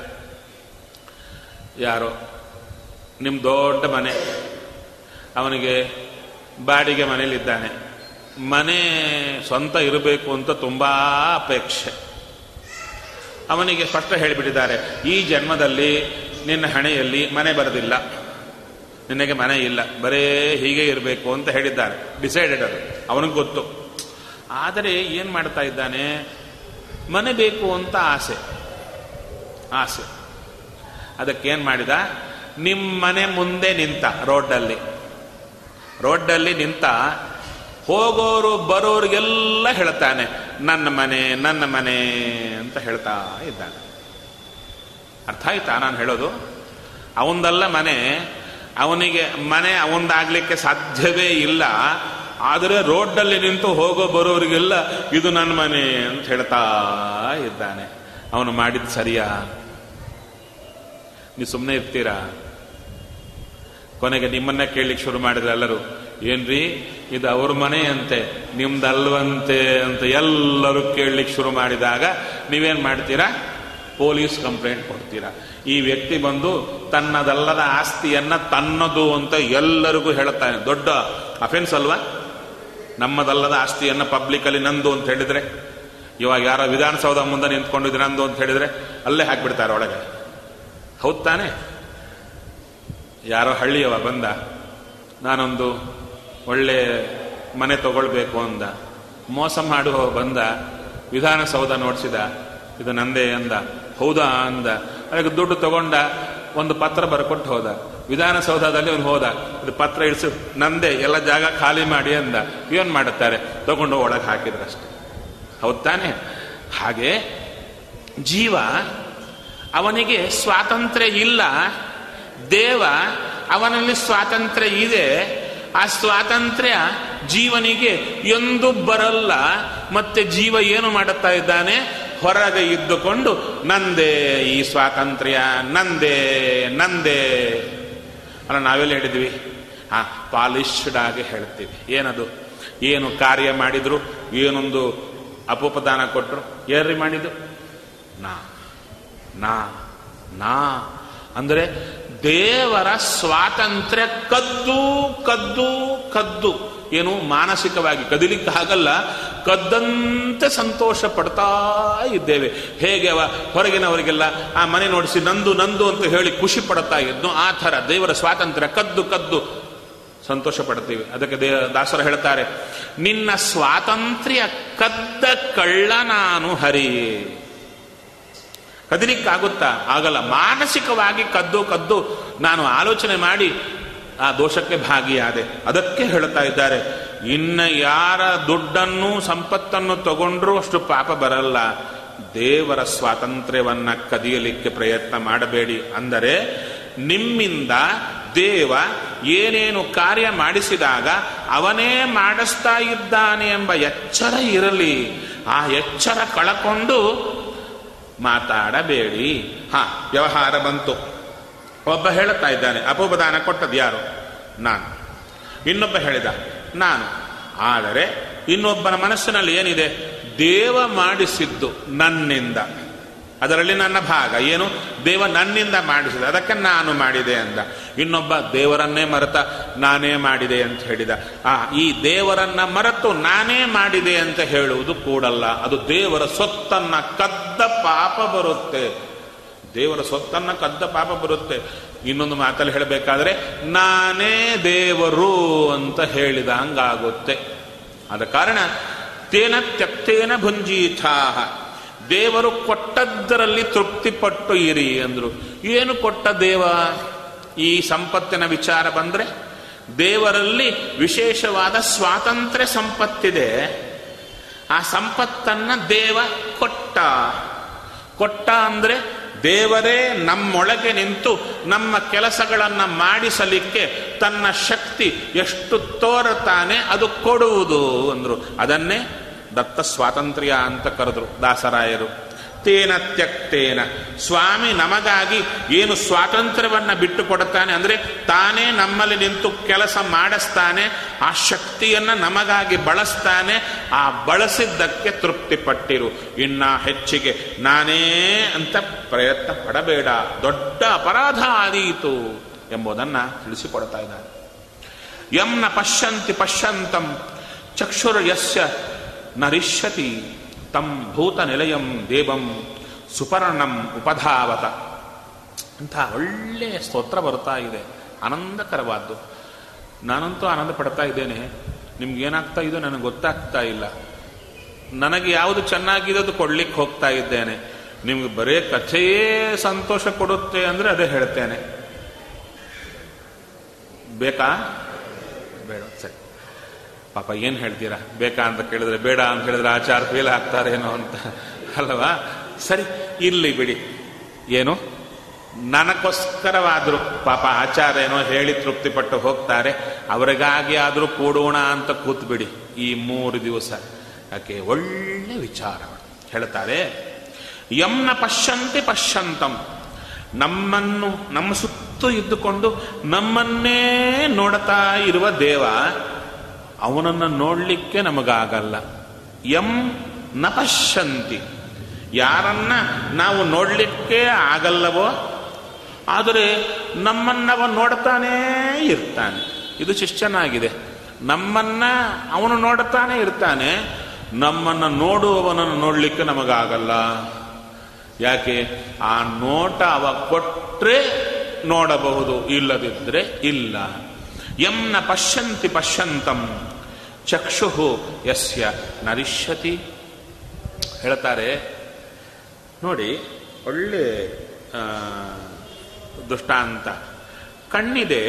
ಯಾರೋ ನಿಮ್ಮ ದೊಡ್ಡ ಮನೆ ಅವನಿಗೆ ಬಾಡಿಗೆ ಮನೇಲಿದ್ದಾನೆ ಮನೆ ಸ್ವಂತ ಇರಬೇಕು ಅಂತ ತುಂಬ ಅಪೇಕ್ಷೆ ಅವನಿಗೆ ಸ್ಪಷ್ಟ ಹೇಳಿಬಿಟ್ಟಿದ್ದಾರೆ ಈ ಜನ್ಮದಲ್ಲಿ ನಿನ್ನ ಹಣೆಯಲ್ಲಿ ಮನೆ ಬರೋದಿಲ್ಲ ನಿನಗೆ ಮನೆ ಇಲ್ಲ ಬರೇ ಹೀಗೆ ಇರಬೇಕು ಅಂತ ಹೇಳಿದ್ದಾರೆ ಡಿಸೈಡೆಡ್ ಅದು ಅವನಿಗೆ ಗೊತ್ತು ಆದರೆ ಏನು ಮಾಡ್ತಾ ಇದ್ದಾನೆ ಮನೆ ಬೇಕು ಅಂತ ಆಸೆ ಆಸೆ ಅದಕ್ಕೇನು ಮಾಡಿದ ನಿಮ್ಮ ಮನೆ ಮುಂದೆ ನಿಂತ ರೋಡ್ಡಲ್ಲಿ ರೋಡ್ಡಲ್ಲಿ ನಿಂತ ಹೋಗೋರು ಬರೋರಿಗೆಲ್ಲ ಹೇಳ್ತಾನೆ ನನ್ನ ಮನೆ ನನ್ನ ಮನೆ ಅಂತ ಹೇಳ್ತಾ ಇದ್ದಾನೆ ಅರ್ಥ ಆಯ್ತಾ ನಾನು ಹೇಳೋದು ಅವಂದಲ್ಲ ಮನೆ ಅವನಿಗೆ ಮನೆ ಅವಂದಾಗ್ಲಿಕ್ಕೆ ಸಾಧ್ಯವೇ ಇಲ್ಲ ಆದರೆ ರೋಡ್ಡಲ್ಲಿ ನಿಂತು ಹೋಗೋ ಬರೋರಿಗೆಲ್ಲ ಇದು ನನ್ನ ಮನೆ ಅಂತ ಹೇಳ್ತಾ ಇದ್ದಾನೆ ಅವನು ಮಾಡಿದ್ ಸರಿಯಾ ನೀವು ಸುಮ್ಮನೆ ಇರ್ತೀರಾ ಕೊನೆಗೆ ನಿಮ್ಮನ್ನ ಕೇಳಲಿಕ್ಕೆ ಶುರು ಮಾಡಿದ್ರೆ ಎಲ್ಲರೂ ಏನ್ರಿ ಇದು ಅವ್ರ ಮನೆ ಅಂತೆ ನಿಮ್ದಲ್ವಂತೆ ಅಂತ ಎಲ್ಲರೂ ಕೇಳಲಿಕ್ಕೆ ಶುರು ಮಾಡಿದಾಗ ನೀವೇನ್ ಮಾಡ್ತೀರಾ ಪೊಲೀಸ್ ಕಂಪ್ಲೇಂಟ್ ಕೊಡ್ತೀರಾ ಈ ವ್ಯಕ್ತಿ ಬಂದು ತನ್ನದಲ್ಲದ ಆಸ್ತಿಯನ್ನ ತನ್ನದು ಅಂತ ಎಲ್ಲರಿಗೂ ಹೇಳ್ತಾನೆ ದೊಡ್ಡ ಅಫೆನ್ಸ್ ಅಲ್ವಾ ನಮ್ಮದಲ್ಲದ ಆಸ್ತಿಯನ್ನು ಪಬ್ಲಿಕಲ್ಲಿ ನಂದು ಅಂತ ಹೇಳಿದ್ರೆ ಇವಾಗ ಯಾರೋ ವಿಧಾನಸೌಧ ಮುಂದೆ ನಿಂತ್ಕೊಂಡಿದ್ರೆ ನಂದು ಅಂತ ಹೇಳಿದ್ರೆ ಅಲ್ಲೇ ಹಾಕ್ಬಿಡ್ತಾರೆ ಒಳಗೆ ಹೌದ್ ತಾನೆ ಯಾರೋ ಹಳ್ಳಿಯವ ಬಂದ ನಾನೊಂದು ಒಳ್ಳೆ ಮನೆ ತಗೊಳ್ಬೇಕು ಅಂದ ಮೋಸ ಮಾಡುವ ಬಂದ ವಿಧಾನಸೌಧ ನೋಡಿಸಿದ ಇದು ನಂದೇ ಅಂದ ಹೌದಾ ಅಂದ ಅದಕ್ಕೆ ದುಡ್ಡು ತಗೊಂಡ ಒಂದು ಪತ್ರ ಬರ್ಕೊಟ್ಟು ಹೋದ ವಿಧಾನಸೌಧದಲ್ಲಿ ಅವನು ಹೋದ ಇದು ಪತ್ರ ಇಳಿಸಿ ನಂದೇ ಎಲ್ಲ ಜಾಗ ಖಾಲಿ ಮಾಡಿ ಅಂದ ಏನ್ ಮಾಡುತ್ತಾರೆ ತಗೊಂಡು ಒಳಗೆ ಹಾಕಿದ್ರಷ್ಟೆ ಹೌದ್ ತಾನೆ ಹಾಗೆ ಜೀವ ಅವನಿಗೆ ಸ್ವಾತಂತ್ರ್ಯ ಇಲ್ಲ ದೇವ ಅವನಲ್ಲಿ ಸ್ವಾತಂತ್ರ್ಯ ಇದೆ ಆ ಸ್ವಾತಂತ್ರ್ಯ ಜೀವನಿಗೆ ಎಂದು ಬರಲ್ಲ ಮತ್ತೆ ಜೀವ ಏನು ಮಾಡುತ್ತಾ ಇದ್ದಾನೆ ಹೊರಗೆ ಇದ್ದುಕೊಂಡು ನಂದೇ ಈ ಸ್ವಾತಂತ್ರ್ಯ ನಂದೇ ನಂದೇ ಅಲ್ಲ ನಾವೆಲ್ಲ ಹೇಳಿದ್ವಿ ಹಾ ಪಾಲಿಶ್ಡ್ ಆಗಿ ಹೇಳ್ತೀವಿ ಏನದು ಏನು ಕಾರ್ಯ ಮಾಡಿದ್ರು ಏನೊಂದು ಅಪೋಪದಾನ ಕೊಟ್ಟರು ಏನ್ರಿ ಮಾಡಿದ್ದು ನಾ ನಾ ನಾ ಅಂದರೆ ದೇವರ ಸ್ವಾತಂತ್ರ್ಯ ಕದ್ದು ಕದ್ದು ಕದ್ದು ಏನು ಮಾನಸಿಕವಾಗಿ ಕದಿಲಿಕ್ಕಾಗಲ್ಲ ಕದ್ದಂತೆ ಸಂತೋಷ ಪಡ್ತಾ ಇದ್ದೇವೆ ಹೇಗೆ ಅವ ಹೊರಗಿನವರಿಗೆಲ್ಲ ಆ ಮನೆ ನೋಡಿಸಿ ನಂದು ನಂದು ಅಂತ ಹೇಳಿ ಖುಷಿ ಪಡ್ತಾ ಇದ್ನು ಆ ಥರ ದೇವರ ಸ್ವಾತಂತ್ರ್ಯ ಕದ್ದು ಕದ್ದು ಸಂತೋಷ ಪಡ್ತೀವಿ ಅದಕ್ಕೆ ದೇ ದಾಸರು ಹೇಳ್ತಾರೆ ನಿನ್ನ ಸ್ವಾತಂತ್ರ್ಯ ಕದ್ದ ಕಳ್ಳ ನಾನು ಹರಿ ಕದಿಲಿಕ್ಕಾಗುತ್ತಾ ಆಗಲ್ಲ ಮಾನಸಿಕವಾಗಿ ಕದ್ದು ಕದ್ದು ನಾನು ಆಲೋಚನೆ ಮಾಡಿ ಆ ದೋಷಕ್ಕೆ ಭಾಗಿಯಾದೆ ಅದಕ್ಕೆ ಹೇಳ್ತಾ ಇದ್ದಾರೆ ಇನ್ನ ಯಾರ ದುಡ್ಡನ್ನು ಸಂಪತ್ತನ್ನು ತಗೊಂಡ್ರೂ ಅಷ್ಟು ಪಾಪ ಬರಲ್ಲ ದೇವರ ಸ್ವಾತಂತ್ರ್ಯವನ್ನ ಕದಿಯಲಿಕ್ಕೆ ಪ್ರಯತ್ನ ಮಾಡಬೇಡಿ ಅಂದರೆ ನಿಮ್ಮಿಂದ ದೇವ ಏನೇನು ಕಾರ್ಯ ಮಾಡಿಸಿದಾಗ ಅವನೇ ಮಾಡಿಸ್ತಾ ಇದ್ದಾನೆ ಎಂಬ ಎಚ್ಚರ ಇರಲಿ ಆ ಎಚ್ಚರ ಕಳಕೊಂಡು ಮಾತಾಡಬೇಡಿ ಹಾ ವ್ಯವಹಾರ ಬಂತು ಒಬ್ಬ ಹೇಳುತ್ತಾ ಇದ್ದಾನೆ ಅಪೋಪದಾನ ಕೊಟ್ಟದ್ದು ಯಾರು ನಾನು ಇನ್ನೊಬ್ಬ ಹೇಳಿದ ನಾನು ಆದರೆ ಇನ್ನೊಬ್ಬನ ಮನಸ್ಸಿನಲ್ಲಿ ಏನಿದೆ ದೇವ ಮಾಡಿಸಿದ್ದು ನನ್ನಿಂದ ಅದರಲ್ಲಿ ನನ್ನ ಭಾಗ ಏನು ದೇವ ನನ್ನಿಂದ ಮಾಡಿಸಿದ ಅದಕ್ಕೆ ನಾನು ಮಾಡಿದೆ ಅಂದ ಇನ್ನೊಬ್ಬ ದೇವರನ್ನೇ ಮರೆತ ನಾನೇ ಮಾಡಿದೆ ಅಂತ ಹೇಳಿದ ಆ ಈ ದೇವರನ್ನ ಮರೆತು ನಾನೇ ಮಾಡಿದೆ ಅಂತ ಹೇಳುವುದು ಕೂಡಲ್ಲ ಅದು ದೇವರ ಸೊತ್ತನ್ನ ಕದ್ದ ಪಾಪ ಬರುತ್ತೆ ದೇವರ ಸೊತ್ತನ್ನ ಕದ್ದ ಪಾಪ ಬರುತ್ತೆ ಇನ್ನೊಂದು ಮಾತಲ್ಲಿ ಹೇಳಬೇಕಾದ್ರೆ ನಾನೇ ದೇವರು ಅಂತ ಹೇಳಿದ ಹಂಗಾಗುತ್ತೆ ಆದ ಕಾರಣ ತೇನ ತ್ಯಕ್ತೇನ ಭುಂಜೀಥಾಹ ದೇವರು ಕೊಟ್ಟದ್ದರಲ್ಲಿ ತೃಪ್ತಿಪಟ್ಟು ಇರಿ ಅಂದ್ರು ಏನು ಕೊಟ್ಟ ದೇವ ಈ ಸಂಪತ್ತಿನ ವಿಚಾರ ಬಂದ್ರೆ ದೇವರಲ್ಲಿ ವಿಶೇಷವಾದ ಸ್ವಾತಂತ್ರ್ಯ ಸಂಪತ್ತಿದೆ ಆ ಸಂಪತ್ತನ್ನ ದೇವ ಕೊಟ್ಟ ಕೊಟ್ಟ ಅಂದ್ರೆ ದೇವರೇ ನಮ್ಮೊಳಗೆ ನಿಂತು ನಮ್ಮ ಕೆಲಸಗಳನ್ನು ಮಾಡಿಸಲಿಕ್ಕೆ ತನ್ನ ಶಕ್ತಿ ಎಷ್ಟು ತೋರುತ್ತಾನೆ ಅದು ಕೊಡುವುದು ಅಂದ್ರು ಅದನ್ನೇ ದತ್ತ ಸ್ವಾತಂತ್ರ್ಯ ಅಂತ ಕರೆದ್ರು ದಾಸರಾಯರು ತೇನ ತ್ಯಕ್ತೇನ ಸ್ವಾಮಿ ನಮಗಾಗಿ ಏನು ಸ್ವಾತಂತ್ರ್ಯವನ್ನ ಬಿಟ್ಟು ಕೊಡುತ್ತಾನೆ ಅಂದ್ರೆ ತಾನೇ ನಮ್ಮಲ್ಲಿ ನಿಂತು ಕೆಲಸ ಮಾಡಿಸ್ತಾನೆ ಆ ಶಕ್ತಿಯನ್ನ ನಮಗಾಗಿ ಬಳಸ್ತಾನೆ ಆ ಬಳಸಿದ್ದಕ್ಕೆ ತೃಪ್ತಿ ಪಟ್ಟಿರು ಇನ್ನ ಹೆಚ್ಚಿಗೆ ನಾನೇ ಅಂತ ಪ್ರಯತ್ನ ಪಡಬೇಡ ದೊಡ್ಡ ಅಪರಾಧ ಆದೀತು ಎಂಬುದನ್ನ ತಿಳಿಸಿಕೊಡ್ತಾ ಇದ್ದಾರೆ ಯಂ ನ ಪಶ್ಯಂತಿ ಪಶ್ಯಂತಂ ಚಕ್ಷುರ್ ಯಸ್ಯ ನರಿಷ್ಯತಿ ತಂ ಭೂತ ನಿಲಯಂ ದೇವಂ ಸುಪರ್ಣಂ ಉಪಧಾವತ ಅಂತ ಒಳ್ಳೆ ಸ್ತೋತ್ರ ಬರ್ತಾ ಇದೆ ಆನಂದಕರವಾದ್ದು ನಾನಂತೂ ಆನಂದ ಪಡ್ತಾ ಇದ್ದೇನೆ ನಿಮ್ಗೇನಾಗ್ತಾ ಇದೋ ನನಗೆ ಗೊತ್ತಾಗ್ತಾ ಇಲ್ಲ ನನಗೆ ಯಾವುದು ಚೆನ್ನಾಗಿದೆ ಅದು ಕೊಡ್ಲಿಕ್ಕೆ ಹೋಗ್ತಾ ಇದ್ದೇನೆ ನಿಮ್ಗೆ ಬರೇ ಕಥೆಯೇ ಸಂತೋಷ ಕೊಡುತ್ತೆ ಅಂದ್ರೆ ಅದೇ ಹೇಳ್ತೇನೆ ಬೇಕಾ ಬೇಡ ಸರಿ ಪಾಪ ಏನು ಹೇಳ್ತೀರಾ ಬೇಕಾ ಅಂತ ಕೇಳಿದ್ರೆ ಬೇಡ ಅಂತ ಹೇಳಿದ್ರೆ ಆಚಾರ ಫೇಲ್ ಆಗ್ತಾರೇನೋ ಅಂತ ಅಲ್ವಾ ಸರಿ ಇರ್ಲಿ ಬಿಡಿ ಏನು ನನಗೋಸ್ಕರವಾದ್ರು ಪಾಪ ಆಚಾರ ಏನೋ ಹೇಳಿ ತೃಪ್ತಿಪಟ್ಟು ಹೋಗ್ತಾರೆ ಅವರಿಗಾಗಿ ಆದರೂ ಕೂಡೋಣ ಅಂತ ಕೂತ್ಬಿಡಿ ಈ ಮೂರು ದಿವಸ ಯಾಕೆ ಒಳ್ಳೆ ವಿಚಾರ ಹೇಳ್ತಾರೆ ಯಂನ ಪಶ್ಯಂತಿ ಪಶ್ಯಂತಂ ನಮ್ಮನ್ನು ನಮ್ಮ ಸುತ್ತು ಇದ್ದುಕೊಂಡು ನಮ್ಮನ್ನೇ ನೋಡ್ತಾ ಇರುವ ದೇವ ಅವನನ್ನು ನೋಡಲಿಕ್ಕೆ ನಮಗಾಗಲ್ಲ ಎಂ ನ ಪಶ್ಯಂತಿ ಯಾರನ್ನ ನಾವು ನೋಡಲಿಕ್ಕೆ ಆಗಲ್ಲವೋ ಆದರೆ ನಮ್ಮನ್ನವ ನೋಡ್ತಾನೇ ಇರ್ತಾನೆ ಇದು ಶಿಷ್ಯನಾಗಿದೆ ನಮ್ಮನ್ನ ಅವನು ನೋಡುತ್ತಾನೆ ಇರ್ತಾನೆ ನಮ್ಮನ್ನ ನೋಡುವವನನ್ನು ನೋಡ್ಲಿಕ್ಕೆ ನಮಗಾಗಲ್ಲ ಯಾಕೆ ಆ ನೋಟ ಅವ ಕೊಟ್ರೆ ನೋಡಬಹುದು ಇಲ್ಲದಿದ್ರೆ ಇಲ್ಲ ಯಂ ನ ಪಶ್ಯಂತಿ ಪಶ್ಯಂತಂ ಚಕ್ಷು ಯಸ್ಯ ನರಿಷ್ಯತಿ ಹೇಳ್ತಾರೆ ನೋಡಿ ಒಳ್ಳೆ ಆ, ದೃಷ್ಟಾಂತ ಕಣ್ಣಿದೆ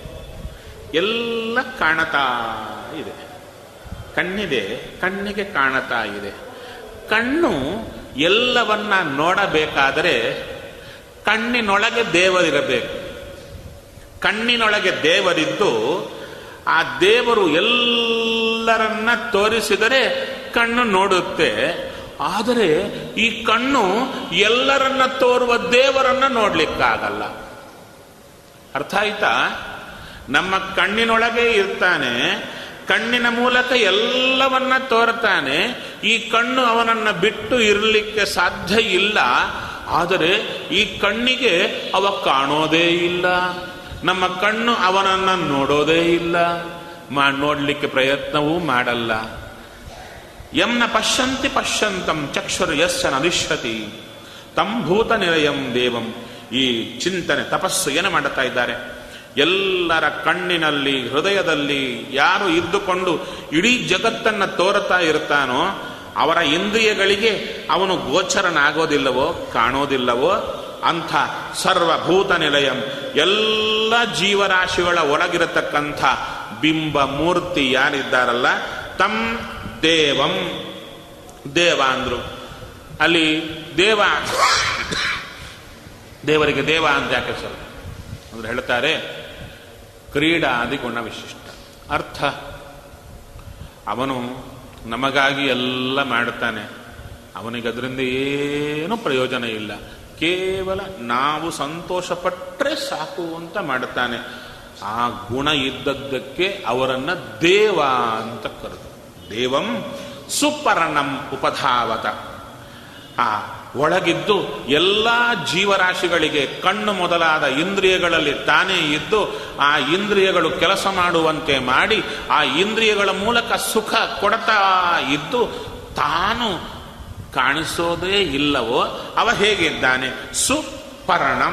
ಎಲ್ಲ ಕಾಣತಾ ಇದೆ ಕಣ್ಣಿದೆ ಕಣ್ಣಿಗೆ ಕಾಣತಾ ಇದೆ ಕಣ್ಣು ಎಲ್ಲವನ್ನ ನೋಡಬೇಕಾದರೆ ಕಣ್ಣಿನೊಳಗೆ ದೇವರಿರಬೇಕು ಕಣ್ಣಿನೊಳಗೆ ದೇವರಿದ್ದು ಆ ದೇವರು ಎಲ್ಲರನ್ನ ತೋರಿಸಿದರೆ ಕಣ್ಣು ನೋಡುತ್ತೆ ಆದರೆ ಈ ಕಣ್ಣು ಎಲ್ಲರನ್ನ ತೋರುವ ದೇವರನ್ನ ನೋಡ್ಲಿಕ್ಕಾಗಲ್ಲ ಅರ್ಥ ಆಯ್ತಾ ನಮ್ಮ ಕಣ್ಣಿನೊಳಗೆ ಇರ್ತಾನೆ ಕಣ್ಣಿನ ಮೂಲಕ ಎಲ್ಲವನ್ನ ತೋರ್ತಾನೆ ಈ ಕಣ್ಣು ಅವನನ್ನ ಬಿಟ್ಟು ಇರಲಿಕ್ಕೆ ಸಾಧ್ಯ ಇಲ್ಲ ಆದರೆ ಈ ಕಣ್ಣಿಗೆ ಅವ ಕಾಣೋದೇ ಇಲ್ಲ ನಮ್ಮ ಕಣ್ಣು ಅವನನ್ನ ನೋಡೋದೇ ಇಲ್ಲ ಮಾ ನೋಡ್ಲಿಕ್ಕೆ ಪ್ರಯತ್ನವೂ ಮಾಡಲ್ಲ ಯಂನ ಪಶ್ಯಂತಿ ಪಶ್ಯಂತಂ ಚಕ್ಷುರು ಯಸ್ಸ ನದಿಷ್ಯತಿ ತಂ ಭೂತ ನಿಲಯಂ ದೇವಂ ಈ ಚಿಂತನೆ ತಪಸ್ಸು ಏನು ಮಾಡುತ್ತಾ ಇದ್ದಾರೆ ಎಲ್ಲರ ಕಣ್ಣಿನಲ್ಲಿ ಹೃದಯದಲ್ಲಿ ಯಾರು ಇದ್ದುಕೊಂಡು ಇಡೀ ಜಗತ್ತನ್ನ ತೋರುತ್ತಾ ಇರ್ತಾನೋ ಅವರ ಇಂದ್ರಿಯಗಳಿಗೆ ಅವನು ಗೋಚರನಾಗೋದಿಲ್ಲವೋ ಕಾಣೋದಿಲ್ಲವೋ ಅಂಥ ಸರ್ವಭೂತ ನಿಲಯಂ ಎಲ್ಲ ಜೀವರಾಶಿಗಳ ಒಳಗಿರತಕ್ಕಂಥ ಬಿಂಬ ಮೂರ್ತಿ ಯಾರಿದ್ದಾರಲ್ಲ ತಂ ದೇವಂ ದೇವ ಅಂದ್ರು ಅಲ್ಲಿ ದೇವ ದೇವರಿಗೆ ದೇವ ಅಂತ ಯಾಕೆ ಸರ್ ಅಂದ್ರೆ ಹೇಳ್ತಾರೆ ಕ್ರೀಡಾದಿ ಗುಣ ವಿಶಿಷ್ಟ ಅರ್ಥ ಅವನು ನಮಗಾಗಿ ಎಲ್ಲ ಮಾಡುತ್ತಾನೆ ಅವನಿಗೆ ಅದರಿಂದ ಏನೂ ಪ್ರಯೋಜನ ಇಲ್ಲ ಕೇವಲ ನಾವು ಸಂತೋಷಪಟ್ಟರೆ ಸಾಕು ಅಂತ ಮಾಡುತ್ತಾನೆ ಆ ಗುಣ ಇದ್ದದ್ದಕ್ಕೆ ಅವರನ್ನ ದೇವ ಅಂತ ಕರೆದು ದೇವಂ ಸುಪರ್ಣಂ ಉಪಧಾವತ ಆ ಒಳಗಿದ್ದು ಎಲ್ಲ ಜೀವರಾಶಿಗಳಿಗೆ ಕಣ್ಣು ಮೊದಲಾದ ಇಂದ್ರಿಯಗಳಲ್ಲಿ ತಾನೇ ಇದ್ದು ಆ ಇಂದ್ರಿಯಗಳು ಕೆಲಸ ಮಾಡುವಂತೆ ಮಾಡಿ ಆ ಇಂದ್ರಿಯಗಳ ಮೂಲಕ ಸುಖ ಕೊಡ್ತಾ ಇದ್ದು ತಾನು ಕಾಣಿಸೋದೇ ಇಲ್ಲವೋ ಅವ ಹೇಗಿದ್ದಾನೆ ಸುಪರ್ಣಂ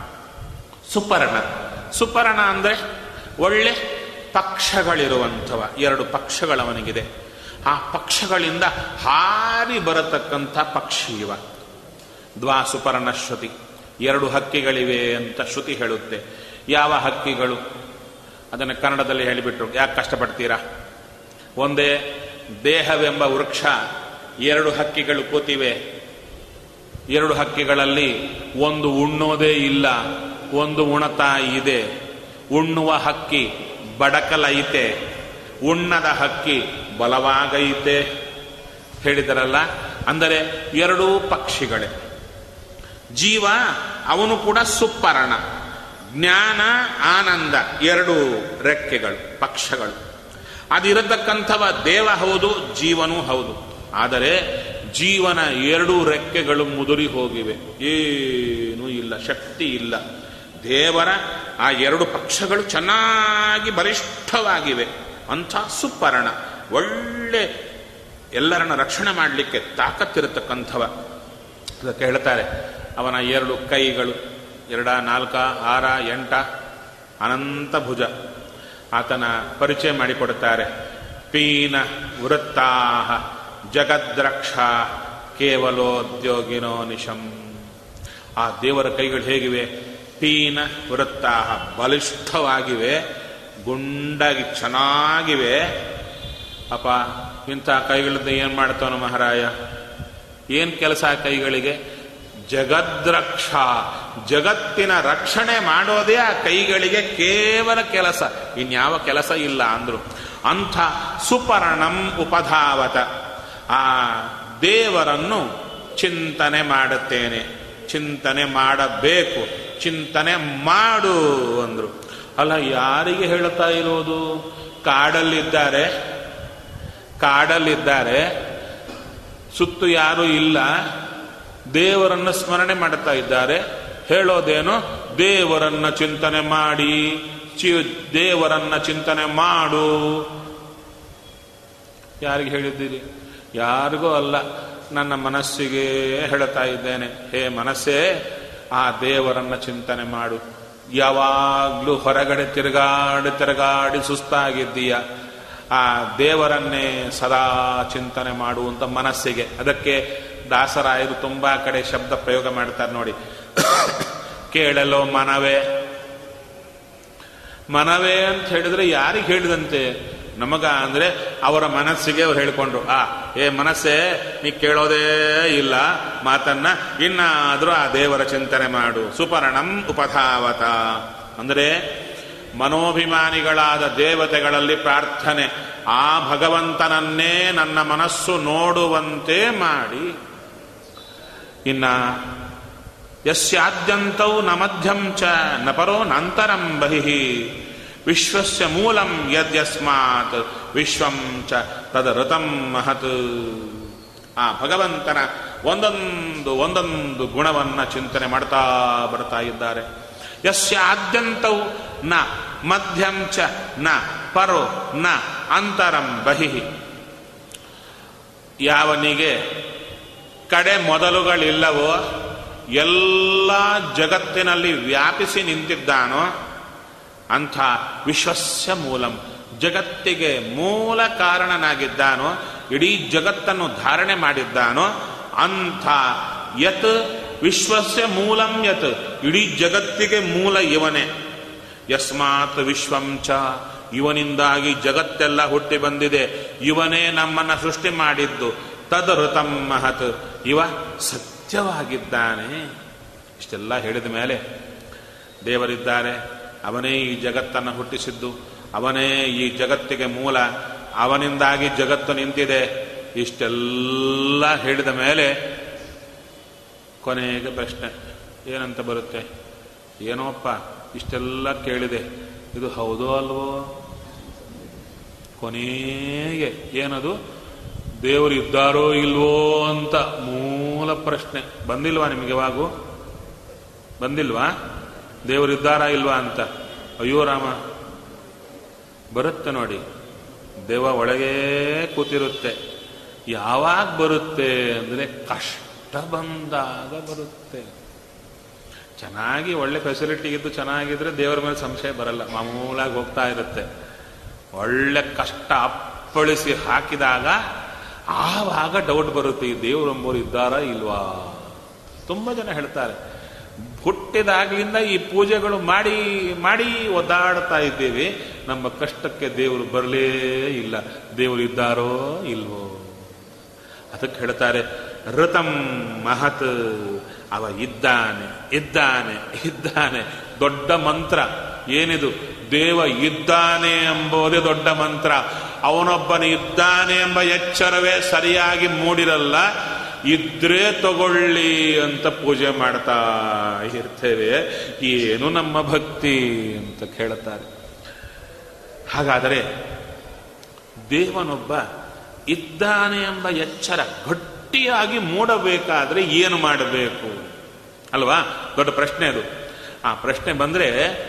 ಸುಪರ್ಣ ಸುಪರ್ಣ ಅಂದ್ರೆ ಒಳ್ಳೆ ಪಕ್ಷಗಳಿರುವಂಥವ ಎರಡು ಪಕ್ಷಗಳವನಿಗಿದೆ ಆ ಪಕ್ಷಗಳಿಂದ ಹಾರಿ ಬರತಕ್ಕಂಥ ಪಕ್ಷಿ ಇವ ದ್ವಾ ಸುಪರ್ಣ ಶ್ರುತಿ ಎರಡು ಹಕ್ಕಿಗಳಿವೆ ಅಂತ ಶ್ರುತಿ ಹೇಳುತ್ತೆ ಯಾವ ಹಕ್ಕಿಗಳು ಅದನ್ನು ಕನ್ನಡದಲ್ಲಿ ಹೇಳಿಬಿಟ್ರು ಯಾಕೆ ಕಷ್ಟಪಡ್ತೀರಾ ಒಂದೇ ದೇಹವೆಂಬ ವೃಕ್ಷ ಎರಡು ಹಕ್ಕಿಗಳು ಕೂತಿವೆ ಎರಡು ಹಕ್ಕಿಗಳಲ್ಲಿ ಒಂದು ಉಣ್ಣೋದೇ ಇಲ್ಲ ಒಂದು ಉಣತಾ ಇದೆ ಉಣ್ಣುವ ಹಕ್ಕಿ ಬಡಕಲೈತೆ ಉಣ್ಣದ ಹಕ್ಕಿ ಬಲವಾಗೈತೆ ಹೇಳಿದರಲ್ಲ ಅಂದರೆ ಎರಡೂ ಪಕ್ಷಿಗಳೇ ಜೀವ ಅವನು ಕೂಡ ಸುಪ್ಪರಣ ಜ್ಞಾನ ಆನಂದ ಎರಡು ರೆಕ್ಕೆಗಳು ಪಕ್ಷಗಳು ಅದಿರತಕ್ಕಂಥವ ದೇವ ಹೌದು ಜೀವನೂ ಹೌದು ಆದರೆ ಜೀವನ ಎರಡೂ ರೆಕ್ಕೆಗಳು ಮುದುರಿ ಹೋಗಿವೆ ಏನೂ ಇಲ್ಲ ಶಕ್ತಿ ಇಲ್ಲ ದೇವರ ಆ ಎರಡು ಪಕ್ಷಗಳು ಚೆನ್ನಾಗಿ ಬಲಿಷ್ಠವಾಗಿವೆ ಅಂಥ ಸುಪರ್ಣ ಒಳ್ಳೆ ಎಲ್ಲರನ್ನ ರಕ್ಷಣೆ ಮಾಡಲಿಕ್ಕೆ ತಾಕತ್ತಿರತಕ್ಕಂಥವ ಅದಕ್ಕೆ ಹೇಳ್ತಾರೆ ಅವನ ಎರಡು ಕೈಗಳು ಎರಡ ನಾಲ್ಕ ಆರ ಎಂಟ ಅನಂತ ಭುಜ ಆತನ ಪರಿಚಯ ಮಾಡಿಕೊಡುತ್ತಾರೆ ಪೀನ ವೃತ್ತಾಹ ಜಗದ್ರಕ್ಷ ಕೇವಲೋದ್ಯೋಗಿನೋ ನಿಶಂ ಆ ದೇವರ ಕೈಗಳು ಹೇಗಿವೆ ಪೀನ ವೃತ್ತಾಹ ಬಲಿಷ್ಠವಾಗಿವೆ ಗುಂಡಾಗಿ ಚೆನ್ನಾಗಿವೆ ಅಪ್ಪ ಇಂಥ ಕೈಗಳಿಂದ ಏನು ಮಾಡ್ತಾವನು ಮಹಾರಾಯ ಏನು ಕೆಲಸ ಆ ಕೈಗಳಿಗೆ ಜಗದ್ರಕ್ಷ ಜಗತ್ತಿನ ರಕ್ಷಣೆ ಮಾಡೋದೇ ಆ ಕೈಗಳಿಗೆ ಕೇವಲ ಕೆಲಸ ಇನ್ಯಾವ ಕೆಲಸ ಇಲ್ಲ ಅಂದ್ರು ಅಂಥ ಸುಪರ್ಣಂ ಉಪಧಾವತ ಆ ದೇವರನ್ನು ಚಿಂತನೆ ಮಾಡುತ್ತೇನೆ ಚಿಂತನೆ ಮಾಡಬೇಕು ಚಿಂತನೆ ಮಾಡು ಅಂದ್ರು ಅಲ್ಲ ಯಾರಿಗೆ ಹೇಳ್ತಾ ಇರೋದು ಕಾಡಲ್ಲಿದ್ದಾರೆ ಕಾಡಲ್ಲಿದ್ದಾರೆ ಸುತ್ತು ಯಾರೂ ಇಲ್ಲ ದೇವರನ್ನ ಸ್ಮರಣೆ ಮಾಡುತ್ತಾ ಇದ್ದಾರೆ ಹೇಳೋದೇನು ದೇವರನ್ನ ಚಿಂತನೆ ಮಾಡಿ ಚಿ ದೇವರನ್ನ ಚಿಂತನೆ ಮಾಡು ಯಾರಿಗೆ ಹೇಳಿದ್ದೀರಿ ಯಾರಿಗೂ ಅಲ್ಲ ನನ್ನ ಮನಸ್ಸಿಗೆ ಹೇಳ್ತಾ ಇದ್ದೇನೆ ಹೇ ಮನಸ್ಸೇ ಆ ದೇವರನ್ನ ಚಿಂತನೆ ಮಾಡು ಯಾವಾಗ್ಲೂ ಹೊರಗಡೆ ತಿರುಗಾಡಿ ತಿರುಗಾಡಿ ಸುಸ್ತಾಗಿದ್ದೀಯ ಆ ದೇವರನ್ನೇ ಸದಾ ಚಿಂತನೆ ಮಾಡುವಂತ ಮನಸ್ಸಿಗೆ ಅದಕ್ಕೆ ದಾಸರಾಯರು ತುಂಬಾ ಕಡೆ ಶಬ್ದ ಪ್ರಯೋಗ ಮಾಡ್ತಾರೆ ನೋಡಿ ಕೇಳಲು ಮನವೇ ಮನವೇ ಅಂತ ಹೇಳಿದ್ರೆ ಯಾರಿಗೆ ಹೇಳಿದಂತೆ ನಮಗ ಅಂದ್ರೆ ಅವರ ಮನಸ್ಸಿಗೆ ಅವ್ರು ಹೇಳ್ಕೊಂಡ್ರು ಆ ಏ ಮನಸ್ಸೇ ನೀ ಕೇಳೋದೇ ಇಲ್ಲ ಮಾತನ್ನ ಇನ್ನಾದ್ರೂ ಆ ದೇವರ ಚಿಂತನೆ ಮಾಡು ಸುಪರ್ಣಂ ಉಪಧಾವತ ಅಂದ್ರೆ ಮನೋಭಿಮಾನಿಗಳಾದ ದೇವತೆಗಳಲ್ಲಿ ಪ್ರಾರ್ಥನೆ ಆ ಭಗವಂತನನ್ನೇ ನನ್ನ ಮನಸ್ಸು ನೋಡುವಂತೆ ಮಾಡಿ ಇನ್ನ ಯಸ್ಯಾದ್ಯಂತೌ ನ ಮಧ್ಯಂ ಚ ನ ಪರೋ ನಂತರಂ ಬಹಿಃ ವಿಶ್ವಸ್ಯ ಮೂಲಂ ಯದ್ಯಸ್ಮಾತ್ ವಿಶ್ವಂ ಚ ತದಋತಂ ಮಹತ್ ಆ ಭಗವಂತನ ಒಂದೊಂದು ಒಂದೊಂದು ಗುಣವನ್ನ ಚಿಂತನೆ ಮಾಡ್ತಾ ಬರ್ತಾ ಇದ್ದಾರೆ ಯಸ್ಯ ಆದ್ಯಂತವು ನ ಮಧ್ಯಂ ಚ ನ ಪರೋ ನ ಅಂತರಂ ಬಹಿಃ ಯಾವನಿಗೆ ಕಡೆ ಮೊದಲುಗಳಿಲ್ಲವೋ ಎಲ್ಲ ಜಗತ್ತಿನಲ್ಲಿ ವ್ಯಾಪಿಸಿ ನಿಂತಿದ್ದಾನೋ ಅಂಥ ವಿಶ್ವಸ್ಯ ಮೂಲಂ ಜಗತ್ತಿಗೆ ಮೂಲ ಕಾರಣನಾಗಿದ್ದಾನೋ ಇಡೀ ಜಗತ್ತನ್ನು ಧಾರಣೆ ಮಾಡಿದ್ದಾನೋ ಅಂಥ ಯತ್ ವಿಶ್ವಸ್ಯ ಮೂಲಂ ಯತ್ ಇಡೀ ಜಗತ್ತಿಗೆ ಮೂಲ ಇವನೇ ಯಸ್ಮಾತ್ ವಿಶ್ವಂ ಚ ಇವನಿಂದಾಗಿ ಜಗತ್ತೆಲ್ಲ ಹುಟ್ಟಿ ಬಂದಿದೆ ಇವನೇ ನಮ್ಮನ್ನ ಸೃಷ್ಟಿ ಮಾಡಿದ್ದು ತದಋತಂ ಮಹತ್ ಇವ ಸತ್ಯವಾಗಿದ್ದಾನೆ ಇಷ್ಟೆಲ್ಲ ಹೇಳಿದ ಮೇಲೆ ದೇವರಿದ್ದಾರೆ ಅವನೇ ಈ ಜಗತ್ತನ್ನು ಹುಟ್ಟಿಸಿದ್ದು ಅವನೇ ಈ ಜಗತ್ತಿಗೆ ಮೂಲ ಅವನಿಂದಾಗಿ ಜಗತ್ತು ನಿಂತಿದೆ ಇಷ್ಟೆಲ್ಲ ಹೇಳಿದ ಮೇಲೆ ಕೊನೆಗೆ ಪ್ರಶ್ನೆ ಏನಂತ ಬರುತ್ತೆ ಏನೋಪ್ಪ ಇಷ್ಟೆಲ್ಲ ಕೇಳಿದೆ ಇದು ಹೌದೋ ಅಲ್ವೋ ಕೊನೆಗೆ ಏನದು ದೇವರು ಇದ್ದಾರೋ ಇಲ್ವೋ ಅಂತ ಮೂಲ ಪ್ರಶ್ನೆ ಬಂದಿಲ್ವಾ ನಿಮಗೆ ಯಾವಾಗೂ ಬಂದಿಲ್ವಾ ದೇವರು ಇದ್ದಾರಾ ಇಲ್ವಾ ಅಂತ ಅಯ್ಯೋ ರಾಮ ಬರುತ್ತೆ ನೋಡಿ ದೇವ ಒಳಗೇ ಕೂತಿರುತ್ತೆ ಯಾವಾಗ ಬರುತ್ತೆ ಅಂದರೆ ಕಷ್ಟ ಬಂದಾಗ ಬರುತ್ತೆ ಚೆನ್ನಾಗಿ ಒಳ್ಳೆ ಫೆಸಿಲಿಟಿ ಇದ್ದು ಚೆನ್ನಾಗಿದ್ರೆ ದೇವರ ಮೇಲೆ ಸಂಶಯ ಬರಲ್ಲ ಮಾಮೂಲಾಗಿ ಹೋಗ್ತಾ ಇರುತ್ತೆ ಒಳ್ಳೆ ಕಷ್ಟ ಅಪ್ಪಳಿಸಿ ಹಾಕಿದಾಗ ಆವಾಗ ಡೌಟ್ ಬರುತ್ತೆ ಈ ದೇವರಂಬೋರು ಇದ್ದಾರಾ ಇಲ್ವಾ ತುಂಬ ಜನ ಹೇಳ್ತಾರೆ ಹುಟ್ಟಿದಾಗಲಿಂದ ಈ ಪೂಜೆಗಳು ಮಾಡಿ ಮಾಡಿ ಒದ್ದಾಡ್ತಾ ಇದ್ದೀವಿ ನಮ್ಮ ಕಷ್ಟಕ್ಕೆ ದೇವರು ಬರಲೇ ಇಲ್ಲ ದೇವರು ಇದ್ದಾರೋ ಇಲ್ವೋ ಅದಕ್ಕೆ ಹೇಳ್ತಾರೆ ಋತಂ ಮಹತ್ ಅವ ಇದ್ದಾನೆ ಇದ್ದಾನೆ ಇದ್ದಾನೆ ದೊಡ್ಡ ಮಂತ್ರ ಏನಿದು ದೇವ ಇದ್ದಾನೆ ಎಂಬುದೇ ದೊಡ್ಡ ಮಂತ್ರ ಅವನೊಬ್ಬನು ಇದ್ದಾನೆ ಎಂಬ ಎಚ್ಚರವೇ ಸರಿಯಾಗಿ ಮೂಡಿರಲ್ಲ ಇದ್ರೆ ತಗೊಳ್ಳಿ ಅಂತ ಪೂಜೆ ಮಾಡ್ತಾ ಇರ್ತೇವೆ ಏನು ನಮ್ಮ ಭಕ್ತಿ ಅಂತ ಕೇಳುತ್ತಾರೆ ಹಾಗಾದರೆ ದೇವನೊಬ್ಬ ಇದ್ದಾನೆ ಎಂಬ ಎಚ್ಚರ ಗಟ್ಟಿಯಾಗಿ ಮೂಡಬೇಕಾದ್ರೆ ಏನು ಮಾಡಬೇಕು ಅಲ್ವಾ ದೊಡ್ಡ ಪ್ರಶ್ನೆ ಅದು ಆ ಪ್ರಶ್ನೆ ಬಂದ್ರೆ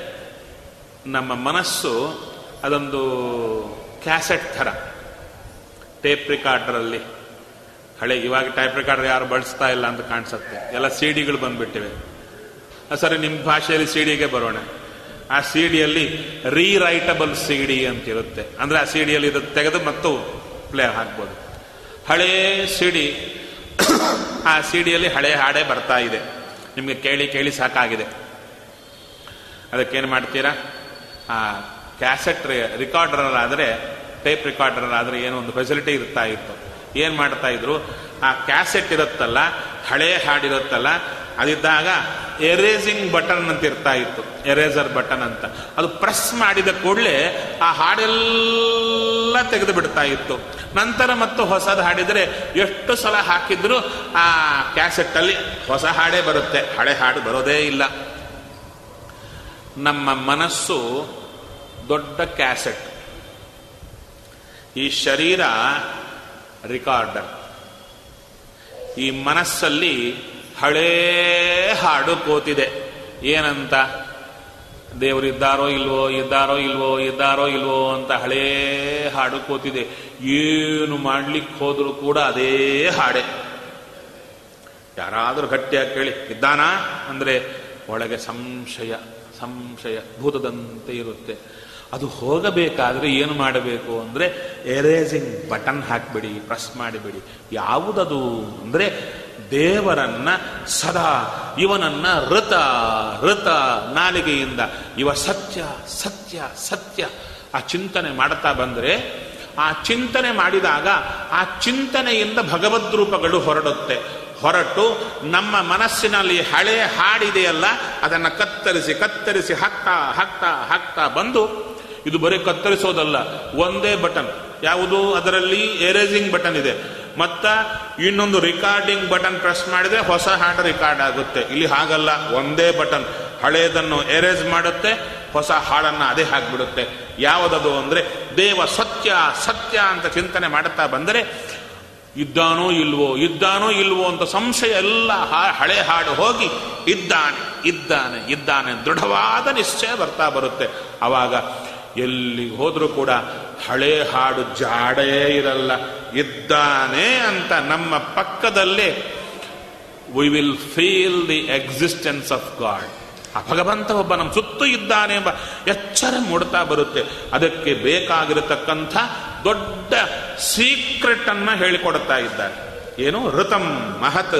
ನಮ್ಮ ಮನಸ್ಸು ಅದೊಂದು ಕ್ಯಾಸೆಟ್ ಥರ ಟೇಪ್ ರಿಕಾರ್ಡರಲ್ಲಿ ಹಳೆ ಇವಾಗ ಟೈಪ್ ರಿಕಾರ್ಡರ್ ಯಾರು ಬಳಸ್ತಾ ಇಲ್ಲ ಅಂತ ಕಾಣಿಸುತ್ತೆ ಎಲ್ಲ ಸಿ ಡಿಗಳು ಬಂದ್ಬಿಟ್ಟಿವೆ ಸರಿ ನಿಮ್ಮ ಭಾಷೆಯಲ್ಲಿ ಸಿ ಡಿಗೆ ಬರೋಣ ಆ ಸಿ ಡಿಯಲ್ಲಿ ರೀರೈಟಬಲ್ ಸಿ ಡಿ ಅಂತ ಇರುತ್ತೆ ಅಂದ್ರೆ ಆ ಸಿ ಡಿಯಲ್ಲಿ ಇದು ತೆಗೆದು ಮತ್ತು ಪ್ಲೇ ಹಾಕ್ಬೋದು ಹಳೇ ಸಿ ಡಿ ಆ ಸಿ ಡಿಯಲ್ಲಿ ಹಳೆ ಹಾಡೇ ಬರ್ತಾ ಇದೆ ನಿಮಗೆ ಕೇಳಿ ಕೇಳಿ ಸಾಕಾಗಿದೆ ಅದಕ್ಕೇನು ಮಾಡ್ತೀರಾ ಆ ಕ್ಯಾಸೆಟ್ ರಿಕಾರ್ಡರ್ ಆದರೆ ಟೇಪ್ ರಿಕಾರ್ಡರ್ ಆದರೆ ಏನೋ ಒಂದು ಫೆಸಿಲಿಟಿ ಇರ್ತಾ ಇತ್ತು ಏನು ಮಾಡ್ತಾ ಇದ್ರು ಆ ಕ್ಯಾಸೆಟ್ ಇರುತ್ತಲ್ಲ ಹಳೆ ಹಾಡಿರುತ್ತಲ್ಲ ಅದಿದ್ದಾಗ ಎರೇಸಿಂಗ್ ಬಟನ್ ಅಂತ ಇರ್ತಾ ಇತ್ತು ಎರೇಸರ್ ಬಟನ್ ಅಂತ ಅದು ಪ್ರೆಸ್ ಮಾಡಿದ ಕೂಡಲೇ ಆ ಹಾಡೆಲ್ಲ ತೆಗೆದು ಬಿಡ್ತಾ ಇತ್ತು ನಂತರ ಮತ್ತು ಹೊಸದು ಹಾಡಿದರೆ ಎಷ್ಟು ಸಲ ಹಾಕಿದ್ರು ಆ ಕ್ಯಾಸೆಟ್ಟಲ್ಲಿ ಹೊಸ ಹಾಡೇ ಬರುತ್ತೆ ಹಳೆ ಹಾಡು ಬರೋದೇ ಇಲ್ಲ ನಮ್ಮ ಮನಸ್ಸು ದೊಡ್ಡ ಕ್ಯಾಸೆಟ್ ಈ ಶರೀರ ರಿಕಾರ್ಡರ್ ಈ ಮನಸ್ಸಲ್ಲಿ ಹಳೇ ಹಾಡು ಕೂತಿದೆ ಏನಂತ ದೇವರು ಇದ್ದಾರೋ ಇಲ್ವೋ ಇದ್ದಾರೋ ಇಲ್ವೋ ಇದ್ದಾರೋ ಇಲ್ವೋ ಅಂತ ಹಳೇ ಹಾಡು ಕೂತಿದೆ ಏನು ಮಾಡ್ಲಿಕ್ಕೆ ಹೋದ್ರು ಕೂಡ ಅದೇ ಹಾಡೆ ಯಾರಾದರೂ ಗಟ್ಟಿಯಾಗಿ ಕೇಳಿ ಇದ್ದಾನಾ ಅಂದ್ರೆ ಒಳಗೆ ಸಂಶಯ ಸಂಶಯ ಭೂತದಂತೆ ಇರುತ್ತೆ ಅದು ಹೋಗಬೇಕಾದ್ರೆ ಏನು ಮಾಡಬೇಕು ಅಂದ್ರೆ ಎರೇಸಿಂಗ್ ಬಟನ್ ಹಾಕ್ಬಿಡಿ ಪ್ರೆಸ್ ಮಾಡಿಬಿಡಿ ಯಾವುದದು ಅಂದ್ರೆ ದೇವರನ್ನ ಸದಾ ಇವನನ್ನ ಋತ ಋತ ನಾಲಿಗೆಯಿಂದ ಇವ ಸತ್ಯ ಸತ್ಯ ಸತ್ಯ ಆ ಚಿಂತನೆ ಮಾಡ್ತಾ ಬಂದ್ರೆ ಆ ಚಿಂತನೆ ಮಾಡಿದಾಗ ಆ ಚಿಂತನೆಯಿಂದ ಭಗವದ್ ರೂಪಗಳು ಹೊರಡುತ್ತೆ ಹೊರಟು ನಮ್ಮ ಮನಸ್ಸಿನಲ್ಲಿ ಹಳೆ ಹಾಡಿದೆಯಲ್ಲ ಅದನ್ನು ಕತ್ತರಿಸಿ ಕತ್ತರಿಸಿ ಹಾಕ್ತಾ ಹಾಕ್ತಾ ಹಾಕ್ತಾ ಬಂದು ಇದು ಬರೀ ಕತ್ತರಿಸೋದಲ್ಲ ಒಂದೇ ಬಟನ್ ಯಾವುದು ಅದರಲ್ಲಿ ಎರೇಸಿಂಗ್ ಬಟನ್ ಇದೆ ಮತ್ತ ಇನ್ನೊಂದು ರಿಕಾರ್ಡಿಂಗ್ ಬಟನ್ ಪ್ರೆಸ್ ಮಾಡಿದ್ರೆ ಹೊಸ ಹಾಡು ರಿಕಾರ್ಡ್ ಆಗುತ್ತೆ ಇಲ್ಲಿ ಹಾಗಲ್ಲ ಒಂದೇ ಬಟನ್ ಹಳೆಯದನ್ನು ಎರೇಸ್ ಮಾಡುತ್ತೆ ಹೊಸ ಹಾಡನ್ನ ಅದೇ ಹಾಕ್ಬಿಡುತ್ತೆ ಯಾವುದದು ಅಂದ್ರೆ ದೇವ ಸತ್ಯ ಸತ್ಯ ಅಂತ ಚಿಂತನೆ ಮಾಡುತ್ತಾ ಬಂದರೆ ಇದ್ದಾನೋ ಇಲ್ವೋ ಇದ್ದಾನೋ ಇಲ್ವೋ ಅಂತ ಸಂಶಯ ಎಲ್ಲ ಹಳೆ ಹಾಡು ಹೋಗಿ ಇದ್ದಾನೆ ಇದ್ದಾನೆ ಇದ್ದಾನೆ ದೃಢವಾದ ನಿಶ್ಚಯ ಬರ್ತಾ ಬರುತ್ತೆ ಅವಾಗ ಎಲ್ಲಿ ಹೋದ್ರೂ ಕೂಡ ಹಳೆ ಹಾಡು ಜಾಡೇ ಇರಲ್ಲ ಇದ್ದಾನೆ ಅಂತ ನಮ್ಮ ಪಕ್ಕದಲ್ಲೇ we will feel the existence of God ಆ ಭಗವಂತ ಒಬ್ಬ ನಮ್ಮ ಸುತ್ತು ಇದ್ದಾನೆ ಎಂಬ ಎಚ್ಚರ ಮೂಡ್ತಾ ಬರುತ್ತೆ ಅದಕ್ಕೆ ಬೇಕಾಗಿರತಕ್ಕಂಥ ದೊಡ್ಡ ಸೀಕ್ರೆಟ್ ಅನ್ನ ಹೇಳಿಕೊಡುತ್ತಾ ಇದ್ದಾರೆ ಏನು ಋತಂ ಮಹತ್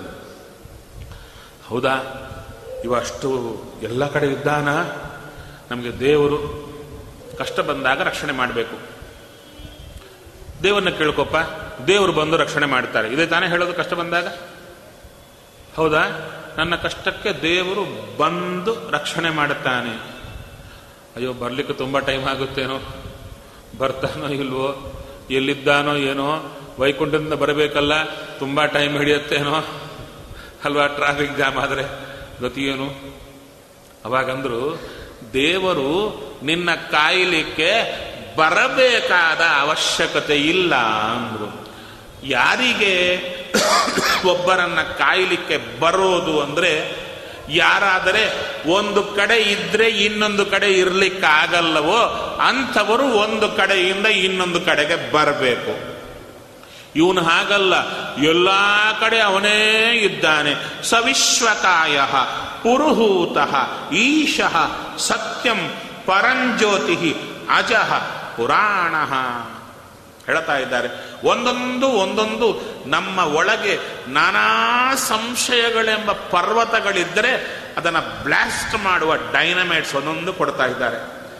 ಹೌದಾ ಇವಷ್ಟು ಎಲ್ಲ ಕಡೆ ಇದ್ದಾನ ನಮಗೆ ದೇವರು ಕಷ್ಟ ಬಂದಾಗ ರಕ್ಷಣೆ ಮಾಡಬೇಕು ದೇವರನ್ನ ಕೇಳ್ಕೊಪ್ಪ ದೇವರು ಬಂದು ರಕ್ಷಣೆ ಮಾಡ್ತಾರೆ ಇದೇ ತಾನೇ ಹೇಳೋದು ಕಷ್ಟ ಬಂದಾಗ ಹೌದಾ ನನ್ನ ಕಷ್ಟಕ್ಕೆ ದೇವರು ಬಂದು ರಕ್ಷಣೆ ಮಾಡುತ್ತಾನೆ ಅಯ್ಯೋ ಬರ್ಲಿಕ್ಕೆ ತುಂಬ ಟೈಮ್ ಆಗುತ್ತೇನೋ ಬರ್ತಾನೋ ಇಲ್ವೋ ಎಲ್ಲಿದ್ದಾನೋ ಏನೋ ವೈಕುಂಠದಿಂದ ಬರಬೇಕಲ್ಲ ತುಂಬ ಟೈಮ್ ಹಿಡಿಯುತ್ತೇನೋ ಅಲ್ವಾ ಟ್ರಾಫಿಕ್ ಜಾಮ್ ಆದರೆ ಗತಿಯೇನು ಅವಾಗಂದ್ರು ದೇವರು ನಿನ್ನ ಕಾಯಲಿಕ್ಕೆ ಬರಬೇಕಾದ ಅವಶ್ಯಕತೆ ಇಲ್ಲ ಅಂದ್ರು ಯಾರಿಗೆ ಒಬ್ಬರನ್ನ ಕಾಯಲಿಕ್ಕೆ ಬರೋದು ಅಂದ್ರೆ ಯಾರಾದರೆ ಒಂದು ಕಡೆ ಇದ್ರೆ ಇನ್ನೊಂದು ಕಡೆ ಇರ್ಲಿಕ್ಕಾಗಲ್ಲವೋ ಅಂಥವರು ಒಂದು ಕಡೆಯಿಂದ ಇನ್ನೊಂದು ಕಡೆಗೆ ಬರಬೇಕು ಇವನು ಹಾಗಲ್ಲ ಎಲ್ಲಾ ಕಡೆ ಅವನೇ ಇದ್ದಾನೆ ಸವಿಶ್ವಕಾಯ ಪುರುಹೂತ ಈಶಃ ಸತ್ಯಂ ಪರಂಜ್ಯೋತಿ ಅಜಃ ಪುರಾಣ ಹೇಳ್ತಾ ಇದ್ದಾರೆ ಒಂದೊಂದು ಒಂದೊಂದು ನಮ್ಮ ಒಳಗೆ ನಾನಾ ಸಂಶಯಗಳೆಂಬ ಪರ್ವತಗಳಿದ್ದರೆ ಅದನ್ನು ಬ್ಲಾಸ್ಟ್ ಮಾಡುವ ಡೈನಮೈಟ್ಸ್ ಒಂದೊಂದು ಕೊಡ್ತಾ ಇದ್ದಾರೆ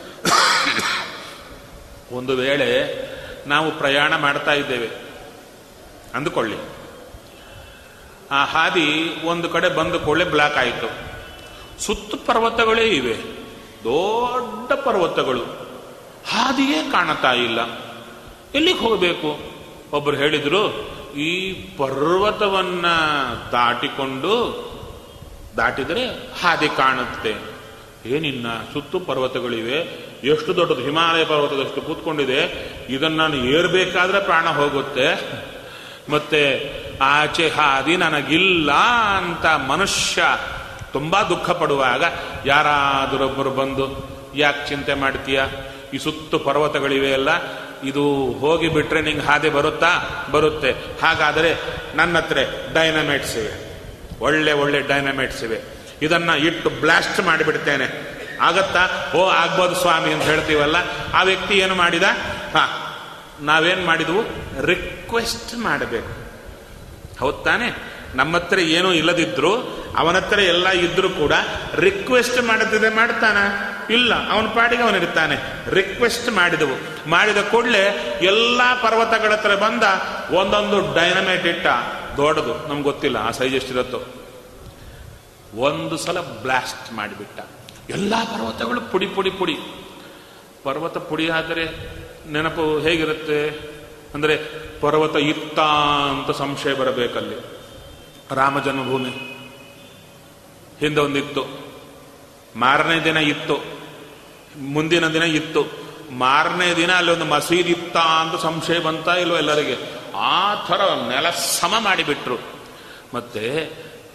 ಒಂದು ವೇಳೆ ನಾವು ಪ್ರಯಾಣ ಮಾಡ್ತಾ ಇದ್ದೇವೆ ಅಂದುಕೊಳ್ಳಿ ಆ ಹಾದಿ ಒಂದು ಕಡೆ ಬಂದು ಕೊಳ್ಳೆ ಬ್ಲಾಕ್ ಆಯಿತು ಸುತ್ತು ಪರ್ವತಗಳೇ ಇವೆ ದೊಡ್ಡ ಪರ್ವತಗಳು ಹಾದಿಯೇ ಕಾಣತಾ ಇಲ್ಲ ಎಲ್ಲಿಗೆ ಹೋಗಬೇಕು ಒಬ್ಬರು ಹೇಳಿದ್ರು ಈ ಪರ್ವತವನ್ನ ದಾಟಿಕೊಂಡು ದಾಟಿದರೆ ಹಾದಿ ಕಾಣುತ್ತೆ ಏನಿನ್ನ ಸುತ್ತು ಪರ್ವತಗಳಿವೆ ಎಷ್ಟು ದೊಡ್ಡದು ಹಿಮಾಲಯ ಪರ್ವತದಷ್ಟು ಕೂತ್ಕೊಂಡಿದೆ ಇದನ್ನು ನಾನು ಏರ್ಬೇಕಾದ್ರೆ ಪ್ರಾಣ ಹೋಗುತ್ತೆ ಮತ್ತೆ ಆಚೆ ಹಾದಿ ನನಗಿಲ್ಲ ಅಂತ ಮನುಷ್ಯ ತುಂಬಾ ದುಃಖ ಪಡುವಾಗ ಯಾರಾದರೊಬ್ಬರು ಬಂದು ಯಾಕೆ ಚಿಂತೆ ಮಾಡ್ತೀಯ ಈ ಸುತ್ತು ಪರ್ವತಗಳಿವೆ ಅಲ್ಲ ಇದು ಹೋಗಿ ಬಿಟ್ರೆ ನಿಂಗೆ ಹಾದಿ ಬರುತ್ತಾ ಬರುತ್ತೆ ಹಾಗಾದರೆ ನನ್ನ ಹತ್ರ ಡೈನಮೈಟ್ಸ್ ಇವೆ ಒಳ್ಳೆ ಒಳ್ಳೆ ಡೈನಮೈಟ್ಸ್ ಇವೆ ಇದನ್ನ ಇಟ್ಟು ಬ್ಲಾಸ್ಟ್ ಮಾಡಿಬಿಡ್ತೇನೆ ಆಗತ್ತಾ ಓ ಆಗ್ಬೋದು ಸ್ವಾಮಿ ಅಂತ ಹೇಳ್ತೀವಲ್ಲ ಆ ವ್ಯಕ್ತಿ ಏನು ಮಾಡಿದ ಹಾ ನಾವೇನ್ ಮಾಡಿದ್ವು ರಿಕ್ವೆಸ್ಟ್ ಮಾಡಬೇಕು ಹೌದ್ ತಾನೆ ನಮ್ಮ ಹತ್ರ ಏನೂ ಇಲ್ಲದಿದ್ರು ಅವನ ಹತ್ರ ಎಲ್ಲ ಇದ್ರೂ ಕೂಡ ರಿಕ್ವೆಸ್ಟ್ ಮಾಡುತ್ತಿದೆ ಮಾಡ್ತಾನ ಇಲ್ಲ ಅವನ ಪಾಡಿಗೆ ಅವನಿರ್ತಾನೆ ರಿಕ್ವೆಸ್ಟ್ ಮಾಡಿದವು ಮಾಡಿದ ಕೂಡಲೇ ಎಲ್ಲಾ ಪರ್ವತಗಳ ಹತ್ರ ಬಂದ ಒಂದೊಂದು ಡೈನಮೈಟ್ ಇಟ್ಟ ದೊಡ್ಡದು ನಮ್ಗೆ ಗೊತ್ತಿಲ್ಲ ಆ ಸೈಜ್ ಎಷ್ಟಿರುತ್ತೋ ಒಂದು ಸಲ ಬ್ಲಾಸ್ಟ್ ಮಾಡಿಬಿಟ್ಟ ಎಲ್ಲಾ ಪರ್ವತಗಳು ಪುಡಿ ಪುಡಿ ಪುಡಿ ಪರ್ವತ ಪುಡಿ ಆದರೆ ನೆನಪು ಹೇಗಿರುತ್ತೆ ಅಂದರೆ ಪರ್ವತ ಇತ್ತ ಅಂತ ಸಂಶಯ ಬರಬೇಕಲ್ಲಿ ರಾಮ ಜನ್ಮಭೂಮಿ ಹಿಂದೆ ಒಂದಿತ್ತು ಮಾರನೇ ದಿನ ಇತ್ತು ಮುಂದಿನ ದಿನ ಇತ್ತು ಮಾರನೇ ದಿನ ಅಲ್ಲಿ ಒಂದು ಮಸೀದಿ ಇತ್ತ ಅಂತ ಸಂಶಯ ಬಂತ ಇಲ್ವೋ ಎಲ್ಲರಿಗೆ ಆ ಥರ ನೆಲ ಸಮ ಮಾಡಿಬಿಟ್ರು ಮತ್ತೆ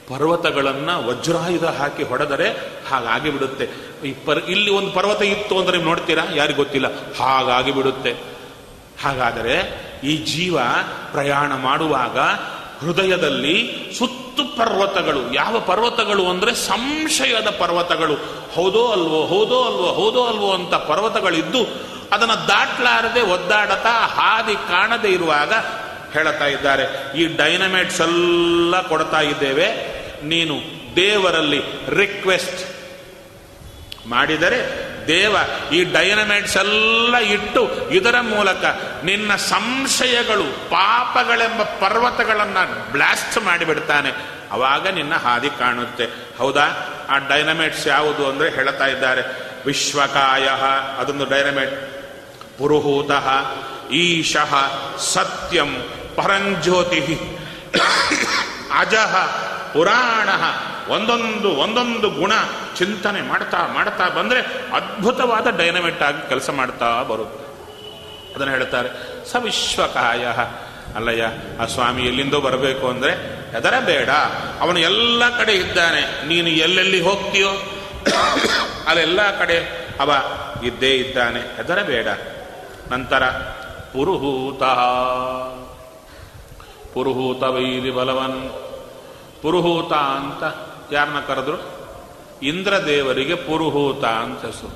ಪರ್ವತಗಳನ್ನ ವಜ್ರಾಯುಧ ಹಾಕಿ ಹೊಡೆದರೆ ಹಾಗಾಗಿ ಬಿಡುತ್ತೆ ಈ ಪರ್ ಇಲ್ಲಿ ಒಂದು ಪರ್ವತ ಇತ್ತು ಅಂದ್ರೆ ನೀವು ನೋಡ್ತೀರಾ ಯಾರಿಗೂ ಗೊತ್ತಿಲ್ಲ ಹಾಗಾಗಿ ಬಿಡುತ್ತೆ ಹಾಗಾದರೆ ಈ ಜೀವ ಪ್ರಯಾಣ ಮಾಡುವಾಗ ಹೃದಯದಲ್ಲಿ ಸುತ್ತು ಪರ್ವತಗಳು ಯಾವ ಪರ್ವತಗಳು ಅಂದ್ರೆ ಸಂಶಯದ ಪರ್ವತಗಳು ಹೌದೋ ಅಲ್ವೋ ಹೌದೋ ಅಲ್ವೋ ಹೌದೋ ಅಲ್ವೋ ಅಂತ ಪರ್ವತಗಳಿದ್ದು ಅದನ್ನು ದಾಟ್ಲಾರದೆ ಒದ್ದಾಡತಾ ಹಾದಿ ಕಾಣದೇ ಇರುವಾಗ ಹೇಳ್ತಾ ಇದ್ದಾರೆ ಈ ಡೈನಮೈಟ್ಸ್ ಎಲ್ಲ ಕೊಡ್ತಾ ಇದ್ದೇವೆ ನೀನು ದೇವರಲ್ಲಿ ರಿಕ್ವೆಸ್ಟ್ ಮಾಡಿದರೆ ದೇವ ಈ ಡೈನಮೈಟ್ಸ್ ಎಲ್ಲ ಇಟ್ಟು ಇದರ ಮೂಲಕ ನಿನ್ನ ಸಂಶಯಗಳು ಪಾಪಗಳೆಂಬ ಪರ್ವತಗಳನ್ನು ಬ್ಲಾಸ್ಟ್ ಮಾಡಿಬಿಡ್ತಾನೆ ಅವಾಗ ನಿನ್ನ ಹಾದಿ ಕಾಣುತ್ತೆ ಹೌದಾ ಆ ಡೈನಮೈಟ್ಸ್ ಯಾವುದು ಅಂದರೆ ಹೇಳ್ತಾ ಇದ್ದಾರೆ ವಿಶ್ವಕಾಯ ಅದೊಂದು ಡೈನಮೈಟ್ ಪುರುಹೂತ ಈಶಃ ಸತ್ಯಂ ಪರಂಜ್ಯೋತಿ ಅಜಃ ಪುರಾಣ ಒಂದೊಂದು ಒಂದೊಂದು ಗುಣ ಚಿಂತನೆ ಮಾಡ್ತಾ ಮಾಡ್ತಾ ಬಂದರೆ ಅದ್ಭುತವಾದ ಡೈನಮಿಟ್ ಆಗಿ ಕೆಲಸ ಮಾಡ್ತಾ ಬರುತ್ತೆ ಅದನ್ನು ಹೇಳ್ತಾರೆ ಸವಿಶ್ವಕಾಯ ಅಲ್ಲಯ್ಯ ಆ ಸ್ವಾಮಿ ಎಲ್ಲಿಂದೋ ಬರಬೇಕು ಅಂದರೆ ಎದರ ಬೇಡ ಅವನು ಎಲ್ಲ ಕಡೆ ಇದ್ದಾನೆ ನೀನು ಎಲ್ಲೆಲ್ಲಿ ಹೋಗ್ತೀಯೋ ಅಲ್ಲೆಲ್ಲ ಕಡೆ ಅವ ಇದ್ದೇ ಇದ್ದಾನೆ ಹೆದರ ಬೇಡ ನಂತರ ಪುರುಹೂತ ಪುರುಹೂತ ವೈರಿ ಬಲವನ್ ಪುರುಹೂತ ಅಂತ ಯಾರನ್ನ ಕರೆದ್ರು ಇಂದ್ರದೇವರಿಗೆ ಪುರುಹೂತ ಅಂತ ಹೆಸರು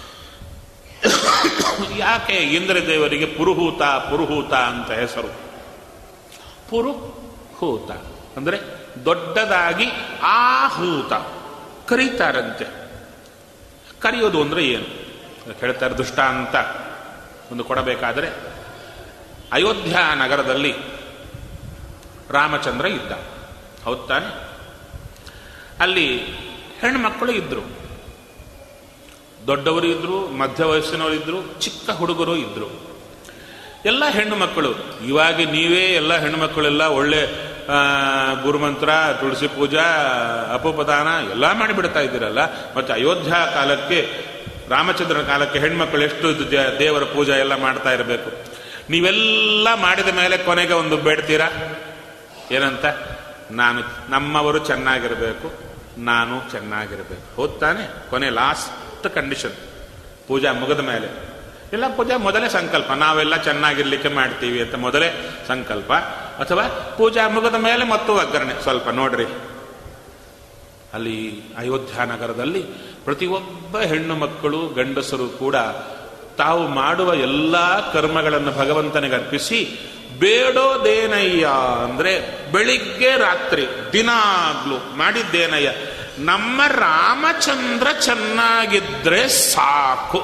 ಯಾಕೆ ಇಂದ್ರದೇವರಿಗೆ ಪುರುಹೂತ ಪುರುಹೂತ ಅಂತ ಹೆಸರು ಪುರುಹೂತ ಅಂದ್ರೆ ದೊಡ್ಡದಾಗಿ ಆಹೂತ ಕರೀತಾರಂತೆ ಕರೆಯೋದು ಅಂದ್ರೆ ಏನು ಹೇಳ್ತಾರೆ ದುಷ್ಟ ಅಂತ ಒಂದು ಕೊಡಬೇಕಾದರೆ ಅಯೋಧ್ಯ ನಗರದಲ್ಲಿ ರಾಮಚಂದ್ರ ಇದ್ದ ಹೌದ್ ತಾನೆ ಅಲ್ಲಿ ಹೆಣ್ಮಕ್ಕಳು ಇದ್ರು ದೊಡ್ಡವರು ಇದ್ರು ಮಧ್ಯ ವಯಸ್ಸಿನವರು ಇದ್ರು ಚಿಕ್ಕ ಹುಡುಗರು ಇದ್ರು ಎಲ್ಲ ಹೆಣ್ಣು ಮಕ್ಕಳು ಇವಾಗ ನೀವೇ ಎಲ್ಲ ಹೆಣ್ಣು ಮಕ್ಕಳೆಲ್ಲ ಒಳ್ಳೆ ಆ, ಗುರುಮಂತ್ರ ತುಳಸಿ ಪೂಜಾ ಅಪೋಪದಾನ ಎಲ್ಲ ಮಾಡಿಬಿಡ್ತಾ ಇದ್ದೀರಲ್ಲ ಮತ್ತೆ ಅಯೋಧ್ಯ ಕಾಲಕ್ಕೆ ರಾಮಚಂದ್ರನ ಕಾಲಕ್ಕೆ ಹೆಣ್ಮಕ್ಳು ಎಷ್ಟು ಇದು ದೇ- ದೇವರ ಪೂಜಾ ಎಲ್ಲ ಮಾಡ್ತಾ ಇರಬೇಕು ನೀವೆಲ್ಲ ಮಾಡಿದ ಮೇಲೆ ಕೊನೆಗೆ ಒಂದು ಬೇಡ್ತೀರಾ ಏನಂತ ನಾನು ನಮ್ಮವರು ಚೆನ್ನಾಗಿರಬೇಕು ನಾನು ಚೆನ್ನಾಗಿರಬೇಕು ಹೌದ್ ತಾನೆ ಕೊನೆ ಲಾಸ್ಟ್ ಕಂಡೀಷನ್ ಪೂಜಾ ಮುಗಿದ ಮೇಲೆ ಇಲ್ಲ ಪೂಜಾ ಮೊದಲೇ ಸಂಕಲ್ಪ ನಾವೆಲ್ಲ ಚೆನ್ನಾಗಿರ್ಲಿಕ್ಕೆ ಮಾಡ್ತೀವಿ ಅಂತ ಮೊದಲೇ ಸಂಕಲ್ಪ ಅಥವಾ ಪೂಜಾ ಮುಗಿದ ಮೇಲೆ ಮತ್ತು ಒಗ್ಗರಣೆ ಸ್ವಲ್ಪ ನೋಡ್ರಿ ಅಲ್ಲಿ ಅಯೋಧ್ಯ ನಗರದಲ್ಲಿ ಪ್ರತಿಯೊಬ್ಬ ಹೆಣ್ಣು ಮಕ್ಕಳು ಗಂಡಸರು ಕೂಡ ತಾವು ಮಾಡುವ ಎಲ್ಲ ಕರ್ಮಗಳನ್ನು ಭಗವಂತನಿಗೆ ಅರ್ಪಿಸಿ ಬೇಡೋದೇನಯ್ಯ ಅಂದ್ರೆ ಬೆಳಿಗ್ಗೆ ರಾತ್ರಿ ದಿನಾಗ್ಲು ಮಾಡಿದ್ದೇನಯ್ಯ ನಮ್ಮ ರಾಮಚಂದ್ರ ಚೆನ್ನಾಗಿದ್ರೆ ಸಾಕು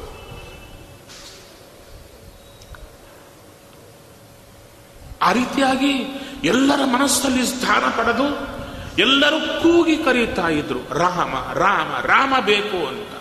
ಆ ರೀತಿಯಾಗಿ ಎಲ್ಲರ ಮನಸ್ಸಲ್ಲಿ ಸ್ಥಾನ ಪಡೆದು ಎಲ್ಲರೂ ಕೂಗಿ ಕರೀತಾ ಇದ್ರು ರಾಮ ರಾಮ ರಾಮ ಬೇಕು ಅಂತ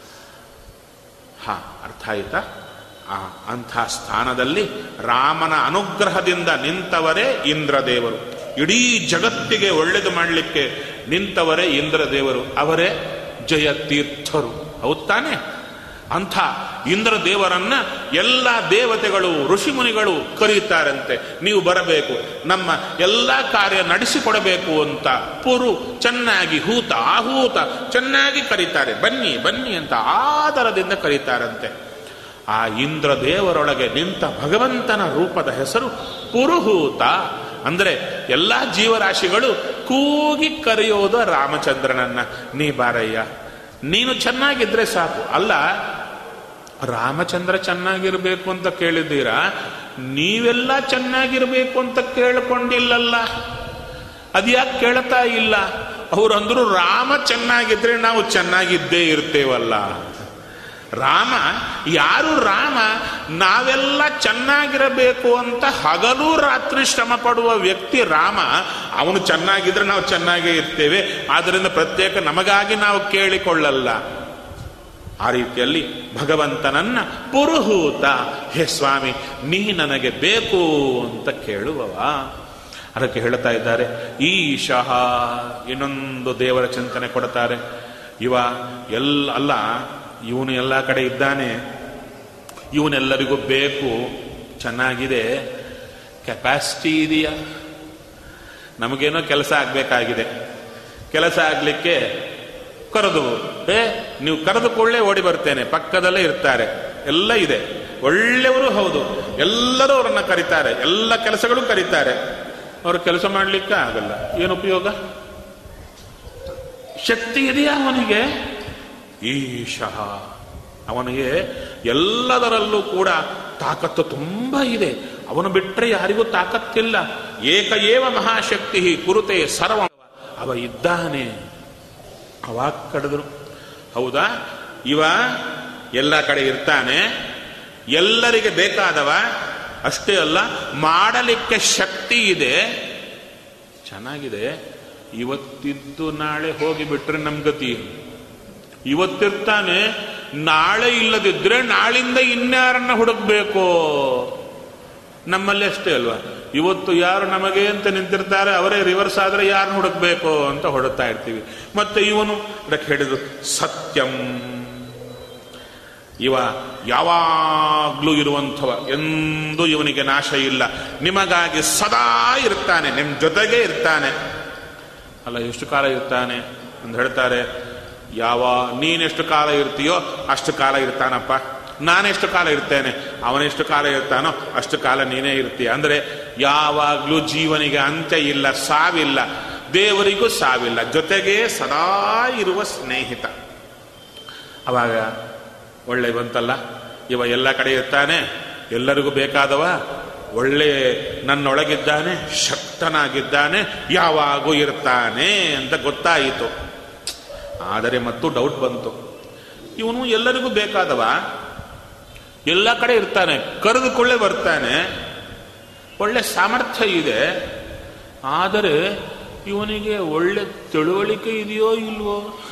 ಹಾ ಅರ್ಥ ಆಯ್ತಾ ಆ ಅಂಥ ಸ್ಥಾನದಲ್ಲಿ ರಾಮನ ಅನುಗ್ರಹದಿಂದ ನಿಂತವರೇ ಇಂದ್ರದೇವರು ಇಡೀ ಜಗತ್ತಿಗೆ ಒಳ್ಳೆದು ಮಾಡಲಿಕ್ಕೆ ನಿಂತವರೇ ಇಂದ್ರದೇವರು ಅವರೇ ಜಯತೀರ್ಥರು ಹೌದ್ ತಾನೆ ಅಂಥ ಇಂದ್ರದೇವರನ್ನ ಎಲ್ಲ ದೇವತೆಗಳು ಋಷಿಮುನಿಗಳು ಕರೀತಾರಂತೆ ನೀವು ಬರಬೇಕು ನಮ್ಮ ಎಲ್ಲ ಕಾರ್ಯ ನಡೆಸಿಕೊಡಬೇಕು ಅಂತ ಪುರು ಚೆನ್ನಾಗಿ ಹೂತ ಆಹೂತ ಚೆನ್ನಾಗಿ ಕರೀತಾರೆ ಬನ್ನಿ ಬನ್ನಿ ಅಂತ ಆದರದಿಂದ ಕರೀತಾರಂತೆ ಆ ಇಂದ್ರದೇವರೊಳಗೆ ನಿಂತ ಭಗವಂತನ ರೂಪದ ಹೆಸರು ಪುರುಹೂತ ಅಂದ್ರೆ ಎಲ್ಲ ಜೀವರಾಶಿಗಳು ಕೂಗಿ ಕರೆಯೋದು ರಾಮಚಂದ್ರನನ್ನ ನೀ ಬಾರಯ್ಯ ನೀನು ಚೆನ್ನಾಗಿದ್ರೆ ಸಾಕು ಅಲ್ಲ ರಾಮಚಂದ್ರ ಚೆನ್ನಾಗಿರ್ಬೇಕು ಅಂತ ಕೇಳಿದ್ದೀರಾ ನೀವೆಲ್ಲ ಚೆನ್ನಾಗಿರ್ಬೇಕು ಅಂತ ಕೇಳ್ಕೊಂಡಿಲ್ಲಲ್ಲ ಅದ್ಯಾಕೆ ಕೇಳ್ತಾ ಇಲ್ಲ ಅವ್ರಂದ್ರು ರಾಮ ಚೆನ್ನಾಗಿದ್ರೆ ನಾವು ಚೆನ್ನಾಗಿದ್ದೇ ಇರ್ತೇವಲ್ಲ ರಾಮ ಯಾರು ರಾಮ ನಾವೆಲ್ಲ ಚೆನ್ನಾಗಿರಬೇಕು ಅಂತ ಹಗಲು ರಾತ್ರಿ ಶ್ರಮ ಪಡುವ ವ್ಯಕ್ತಿ ರಾಮ ಅವನು ಚೆನ್ನಾಗಿದ್ರೆ ನಾವು ಚೆನ್ನಾಗೇ ಇರ್ತೇವೆ ಆದ್ದರಿಂದ ಪ್ರತ್ಯೇಕ ನಮಗಾಗಿ ನಾವು ಕೇಳಿಕೊಳ್ಳಲ್ಲ ಆ ರೀತಿಯಲ್ಲಿ ಭಗವಂತನನ್ನ ಪುರುಹೂತ ಹೇ ಸ್ವಾಮಿ ನೀ ನನಗೆ ಬೇಕು ಅಂತ ಕೇಳುವವ ಅದಕ್ಕೆ ಹೇಳ್ತಾ ಇದ್ದಾರೆ ಈಶಃ ಇನ್ನೊಂದು ದೇವರ ಚಿಂತನೆ ಕೊಡ್ತಾರೆ ಇವ ಎಲ್ಲ ಅಲ್ಲ ಇವನು ಎಲ್ಲ ಕಡೆ ಇದ್ದಾನೆ ಇವನೆಲ್ಲರಿಗೂ ಬೇಕು ಚೆನ್ನಾಗಿದೆ ಕೆಪಾಸಿಟಿ ಇದೆಯಾ ನಮಗೇನೋ ಕೆಲಸ ಆಗಬೇಕಾಗಿದೆ ಕೆಲಸ ಆಗ್ಲಿಕ್ಕೆ ಕರೆದು ಏ ನೀವು ಕರೆದು ಕೂಡಲೇ ಓಡಿ ಬರ್ತೇನೆ ಪಕ್ಕದಲ್ಲೇ ಇರ್ತಾರೆ ಎಲ್ಲ ಇದೆ ಒಳ್ಳೆಯವರು ಹೌದು ಎಲ್ಲರೂ ಅವರನ್ನ ಕರೀತಾರೆ ಎಲ್ಲ ಕೆಲಸಗಳು ಕರೀತಾರೆ ಅವರು ಕೆಲಸ ಮಾಡಲಿಕ್ಕೆ ಆಗಲ್ಲ ಏನು ಉಪಯೋಗ ಶಕ್ತಿ ಇದೆಯಾ ಅವನಿಗೆ ಈಶಃ ಅವನಿಗೆ ಎಲ್ಲದರಲ್ಲೂ ಕೂಡ ತಾಕತ್ತು ತುಂಬಾ ಇದೆ ಅವನು ಬಿಟ್ಟರೆ ಯಾರಿಗೂ ತಾಕತ್ತಿಲ್ಲ ಏಕ ಏವ ಮಹಾಶಕ್ತಿ ಕುರುತೆ ಸರ್ವ ಅವ ಇದ್ದಾನೆ ಅವಾಗ ಕಡಿದ್ರು ಹೌದಾ ಇವ ಎಲ್ಲ ಕಡೆ ಇರ್ತಾನೆ ಎಲ್ಲರಿಗೆ ಬೇಕಾದವ ಅಷ್ಟೇ ಅಲ್ಲ ಮಾಡಲಿಕ್ಕೆ ಶಕ್ತಿ ಇದೆ ಚೆನ್ನಾಗಿದೆ ಇವತ್ತಿದ್ದು ನಾಳೆ ಹೋಗಿಬಿಟ್ರೆ ನಮ್ ಗತಿ ಇವತ್ತಿರ್ತಾನೆ ನಾಳೆ ಇಲ್ಲದಿದ್ರೆ ನಾಳಿಂದ ಇನ್ಯಾರನ್ನ ಹುಡುಕ್ಬೇಕು ನಮ್ಮಲ್ಲಿ ಅಷ್ಟೇ ಅಲ್ವಾ ಇವತ್ತು ಯಾರು ನಮಗೆ ಅಂತ ನಿಂತಿರ್ತಾರೆ ಅವರೇ ರಿವರ್ಸ್ ಆದ್ರೆ ಯಾರನ್ನ ಹುಡುಕ್ಬೇಕು ಅಂತ ಹೊಡುತ್ತಾ ಇರ್ತೀವಿ ಮತ್ತೆ ಇವನು ಅದಕ್ಕೆ ಹೇಳಿದ್ರು ಸತ್ಯಂ ಇವ ಯಾವಾಗ್ಲೂ ಇರುವಂಥವ ಎಂದೂ ಇವನಿಗೆ ನಾಶ ಇಲ್ಲ ನಿಮಗಾಗಿ ಸದಾ ಇರ್ತಾನೆ ನಿಮ್ಮ ಜೊತೆಗೆ ಇರ್ತಾನೆ ಅಲ್ಲ ಎಷ್ಟು ಕಾಲ ಇರ್ತಾನೆ ಅಂತ ಹೇಳ್ತಾರೆ ಯಾವ ನೀನೆಷ್ಟು ಕಾಲ ಇರ್ತೀಯೋ ಅಷ್ಟು ಕಾಲ ಇರ್ತಾನಪ್ಪ ನಾನೆಷ್ಟು ಕಾಲ ಇರ್ತೇನೆ ಅವನೆಷ್ಟು ಕಾಲ ಇರ್ತಾನೋ ಅಷ್ಟು ಕಾಲ ನೀನೇ ಇರ್ತೀಯ ಅಂದ್ರೆ ಯಾವಾಗ್ಲೂ ಜೀವನಿಗೆ ಅಂತ್ಯ ಇಲ್ಲ ಸಾವಿಲ್ಲ ದೇವರಿಗೂ ಸಾವಿಲ್ಲ ಜೊತೆಗೆ ಸದಾ ಇರುವ ಸ್ನೇಹಿತ ಅವಾಗ ಒಳ್ಳೆ ಬಂತಲ್ಲ ಇವ ಎಲ್ಲ ಕಡೆ ಇರ್ತಾನೆ ಎಲ್ಲರಿಗೂ ಬೇಕಾದವ ಒಳ್ಳೆ ನನ್ನೊಳಗಿದ್ದಾನೆ ಶಕ್ತನಾಗಿದ್ದಾನೆ ಯಾವಾಗೂ ಇರ್ತಾನೆ ಅಂತ ಗೊತ್ತಾಯಿತು ಆದರೆ ಮತ್ತು ಡೌಟ್ ಬಂತು ಇವನು ಎಲ್ಲರಿಗೂ ಬೇಕಾದವ ಎಲ್ಲ ಕಡೆ ಇರ್ತಾನೆ ಕರೆದುಕೊಳ್ಳೆ ಬರ್ತಾನೆ ಒಳ್ಳೆ ಸಾಮರ್ಥ್ಯ ಇದೆ ಆದರೆ ಇವನಿಗೆ ಒಳ್ಳೆ ತಿಳುವಳಿಕೆ ಇದೆಯೋ ಇಲ್ವೋ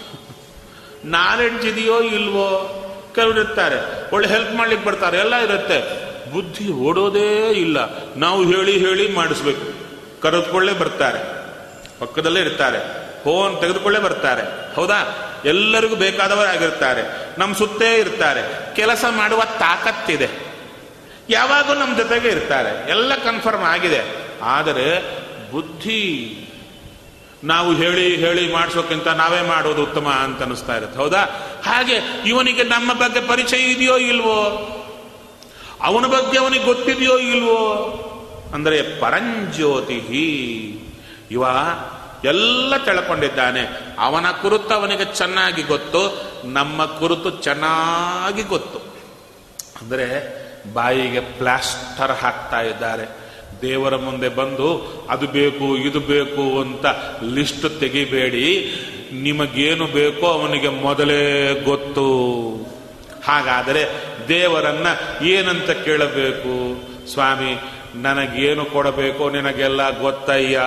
ನಾಲೆಡ್ಜ್ ಇದೆಯೋ ಇಲ್ವೋ ಕೆಲವರು ಇರ್ತಾರೆ ಒಳ್ಳೆ ಹೆಲ್ಪ್ ಮಾಡ್ಲಿಕ್ಕೆ ಬರ್ತಾರೆ ಎಲ್ಲ ಇರುತ್ತೆ ಬುದ್ಧಿ ಓಡೋದೇ ಇಲ್ಲ ನಾವು ಹೇಳಿ ಹೇಳಿ ಮಾಡಿಸ್ಬೇಕು ಕರೆದುಕೊಳ್ಳೆ ಬರ್ತಾರೆ ಪಕ್ಕದಲ್ಲೇ ಇರ್ತಾರೆ ಫೋನ್ ತೆಗೆದುಕೊಳ್ಳೇ ಬರ್ತಾರೆ ಹೌದಾ ಎಲ್ಲರಿಗೂ ಬೇಕಾದವರಾಗಿರ್ತಾರೆ ನಮ್ಮ ಸುತ್ತೇ ಇರ್ತಾರೆ ಕೆಲಸ ಮಾಡುವ ತಾಕತ್ತಿದೆ ಯಾವಾಗೂ ನಮ್ಮ ಜೊತೆಗೆ ಇರ್ತಾರೆ ಎಲ್ಲ ಕನ್ಫರ್ಮ್ ಆಗಿದೆ ಆದರೆ ಬುದ್ಧಿ ನಾವು ಹೇಳಿ ಹೇಳಿ ಮಾಡಿಸೋಕ್ಕಿಂತ ನಾವೇ ಮಾಡೋದು ಉತ್ತಮ ಅಂತ ಅನಿಸ್ತಾ ಇರುತ್ತೆ ಹೌದಾ ಹಾಗೆ ಇವನಿಗೆ ನಮ್ಮ ಬಗ್ಗೆ ಪರಿಚಯ ಇದೆಯೋ ಇಲ್ವೋ ಅವನ ಬಗ್ಗೆ ಅವನಿಗೆ ಗೊತ್ತಿದೆಯೋ ಇಲ್ವೋ ಅಂದರೆ ಪರಂಜ್ಯೋತಿ ಇವ ಎಲ್ಲ ತಿಳ್ಕೊಂಡಿದ್ದಾನೆ ಅವನ ಕುರಿತು ಅವನಿಗೆ ಚೆನ್ನಾಗಿ ಗೊತ್ತು ನಮ್ಮ ಕುರಿತು ಚೆನ್ನಾಗಿ ಗೊತ್ತು ಅಂದರೆ ಬಾಯಿಗೆ ಪ್ಲಾಸ್ಟರ್ ಹಾಕ್ತಾ ಇದ್ದಾರೆ ದೇವರ ಮುಂದೆ ಬಂದು ಅದು ಬೇಕು ಇದು ಬೇಕು ಅಂತ ಲಿಸ್ಟ್ ತೆಗಿಬೇಡಿ ನಿಮಗೇನು ಬೇಕೋ ಅವನಿಗೆ ಮೊದಲೇ ಗೊತ್ತು ಹಾಗಾದರೆ ದೇವರನ್ನ ಏನಂತ ಕೇಳಬೇಕು ಸ್ವಾಮಿ ನನಗೇನು ಕೊಡಬೇಕು ನಿನಗೆಲ್ಲ ಗೊತ್ತಯ್ಯ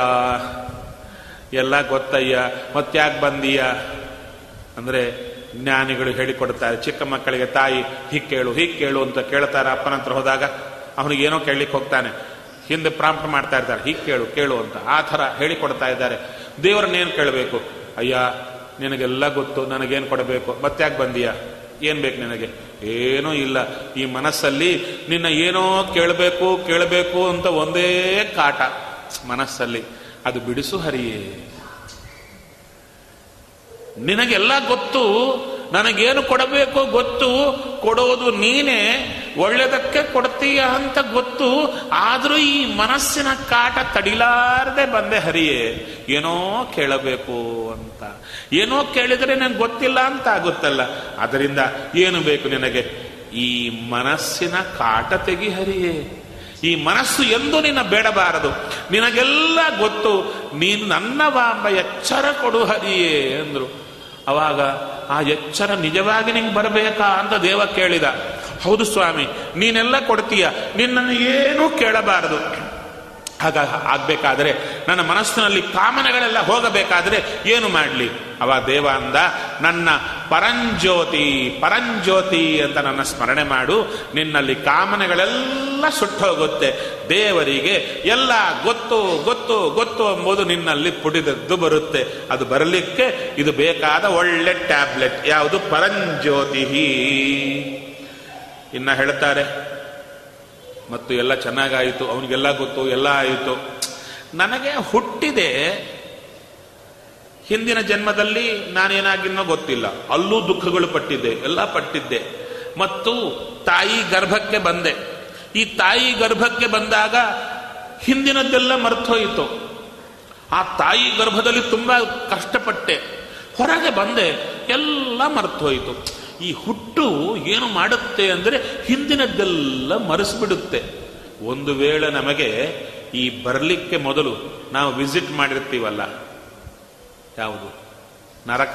ಎಲ್ಲ ಗೊತ್ತಯ್ಯ ಮತ್ತ್ಯಾಕೆ ಬಂದೀಯ ಅಂದರೆ ಜ್ಞಾನಿಗಳು ಹೇಳಿಕೊಡ್ತಾರೆ ಚಿಕ್ಕ ಮಕ್ಕಳಿಗೆ ತಾಯಿ ಹೀಗೆ ಕೇಳು ಹೀಗೆ ಕೇಳು ಅಂತ ಕೇಳ್ತಾರೆ ಅಪ್ಪನ ಹತ್ರ ಹೋದಾಗ ಅವನಿಗೆ ಏನೋ ಕೇಳಲಿಕ್ಕೆ ಹೋಗ್ತಾನೆ ಹಿಂದೆ ಪ್ರಾಂಪ್ಟ್ ಮಾಡ್ತಾ ಇರ್ತಾರೆ ಹೀಗೆ ಕೇಳು ಕೇಳು ಅಂತ ಆ ಥರ ಹೇಳಿಕೊಡ್ತಾ ಇದ್ದಾರೆ ದೇವರನ್ನೇನು ಕೇಳಬೇಕು ಅಯ್ಯ ನಿನಗೆಲ್ಲ ಗೊತ್ತು ನನಗೇನು ಕೊಡಬೇಕು ಮತ್ತ್ಯಾಕೆ ಬಂದೀಯ ಏನು ಬೇಕು ನಿನಗೆ ಏನೂ ಇಲ್ಲ ಈ ಮನಸ್ಸಲ್ಲಿ ನಿನ್ನ ಏನೋ ಕೇಳಬೇಕು ಕೇಳಬೇಕು ಅಂತ ಒಂದೇ ಕಾಟ ಮನಸ್ಸಲ್ಲಿ ಅದು ಬಿಡಿಸು ಹರಿಯೇ ನಿನಗೆಲ್ಲ ಗೊತ್ತು ನನಗೇನು ಕೊಡಬೇಕು ಗೊತ್ತು ಕೊಡೋದು ನೀನೇ ಒಳ್ಳೆದಕ್ಕೆ ಕೊಡ್ತೀಯ ಅಂತ ಗೊತ್ತು ಆದರೂ ಈ ಮನಸ್ಸಿನ ಕಾಟ ತಡಿಲಾರದೆ ಬಂದೆ ಹರಿಯೇ ಏನೋ ಕೇಳಬೇಕು ಅಂತ ಏನೋ ಕೇಳಿದರೆ ನನಗೆ ಗೊತ್ತಿಲ್ಲ ಅಂತ ಆಗುತ್ತಲ್ಲ ಅದರಿಂದ ಏನು ಬೇಕು ನಿನಗೆ ಈ ಮನಸ್ಸಿನ ಕಾಟ ತೆಗಿ ಹರಿಯೇ ಈ ಮನಸ್ಸು ಎಂದು ನಿನ್ನ ಬೇಡಬಾರದು ನಿನಗೆಲ್ಲ ಗೊತ್ತು ನೀನು ನನ್ನ ಬಾಂಬ ಎಚ್ಚರ ಕೊಡು ಹರಿಯೇ ಅಂದ್ರು ಅವಾಗ ಆ ಎಚ್ಚರ ನಿಜವಾಗಿ ನಿಂಗೆ ಬರಬೇಕಾ ಅಂತ ದೇವ ಕೇಳಿದ ಹೌದು ಸ್ವಾಮಿ ನೀನೆಲ್ಲ ಕೊಡ್ತೀಯ ನಿನ್ನನ್ನು ಏನೂ ಕೇಳಬಾರದು ಆಗ ಆಗ್ಬೇಕಾದ್ರೆ ನನ್ನ ಮನಸ್ಸಿನಲ್ಲಿ ಕಾಮನೆಗಳೆಲ್ಲ ಹೋಗಬೇಕಾದ್ರೆ ಏನು ಮಾಡಲಿ ಅವ ದೇವ ಅಂದ ನನ್ನ ಪರಂಜ್ಯೋತಿ ಪರಂಜ್ಯೋತಿ ಅಂತ ನನ್ನ ಸ್ಮರಣೆ ಮಾಡು ನಿನ್ನಲ್ಲಿ ಕಾಮನೆಗಳೆಲ್ಲ ಸುಟ್ಟೋಗುತ್ತೆ ದೇವರಿಗೆ ಎಲ್ಲ ಗೊತ್ತು ಗೊತ್ತು ಗೊತ್ತು ಎಂಬುದು ನಿನ್ನಲ್ಲಿ ಪುಡಿದದ್ದು ಬರುತ್ತೆ ಅದು ಬರಲಿಕ್ಕೆ ಇದು ಬೇಕಾದ ಒಳ್ಳೆ ಟ್ಯಾಬ್ಲೆಟ್ ಯಾವುದು ಪರಂಜ್ಯೋತಿ ಇನ್ನ ಹೇಳ್ತಾರೆ ಮತ್ತು ಎಲ್ಲ ಚೆನ್ನಾಗಾಯಿತು ಅವನಿಗೆಲ್ಲ ಗೊತ್ತು ಎಲ್ಲ ಆಯಿತು ನನಗೆ ಹುಟ್ಟಿದೆ ಹಿಂದಿನ ಜನ್ಮದಲ್ಲಿ ನಾನೇನಾಗಿನ್ನೋ ಗೊತ್ತಿಲ್ಲ ಅಲ್ಲೂ ದುಃಖಗಳು ಪಟ್ಟಿದ್ದೆ ಎಲ್ಲ ಪಟ್ಟಿದ್ದೆ ಮತ್ತು ತಾಯಿ ಗರ್ಭಕ್ಕೆ ಬಂದೆ ಈ ತಾಯಿ ಗರ್ಭಕ್ಕೆ ಬಂದಾಗ ಹಿಂದಿನದ್ದೆಲ್ಲ ಮರ್ತೋಯಿತು ಆ ತಾಯಿ ಗರ್ಭದಲ್ಲಿ ತುಂಬಾ ಕಷ್ಟಪಟ್ಟೆ ಹೊರಗೆ ಬಂದೆ ಎಲ್ಲ ಮರ್ತೋಯಿತು ಈ ಹುಟ್ಟು ಏನು ಮಾಡುತ್ತೆ ಅಂದರೆ ಹಿಂದಿನದ್ದೆಲ್ಲ ಮರೆಸ್ಬಿಡುತ್ತೆ ಒಂದು ವೇಳೆ ನಮಗೆ ಈ ಬರಲಿಕ್ಕೆ ಮೊದಲು ನಾವು ವಿಸಿಟ್ ಮಾಡಿರ್ತೀವಲ್ಲ ಯಾವುದು ನರಕ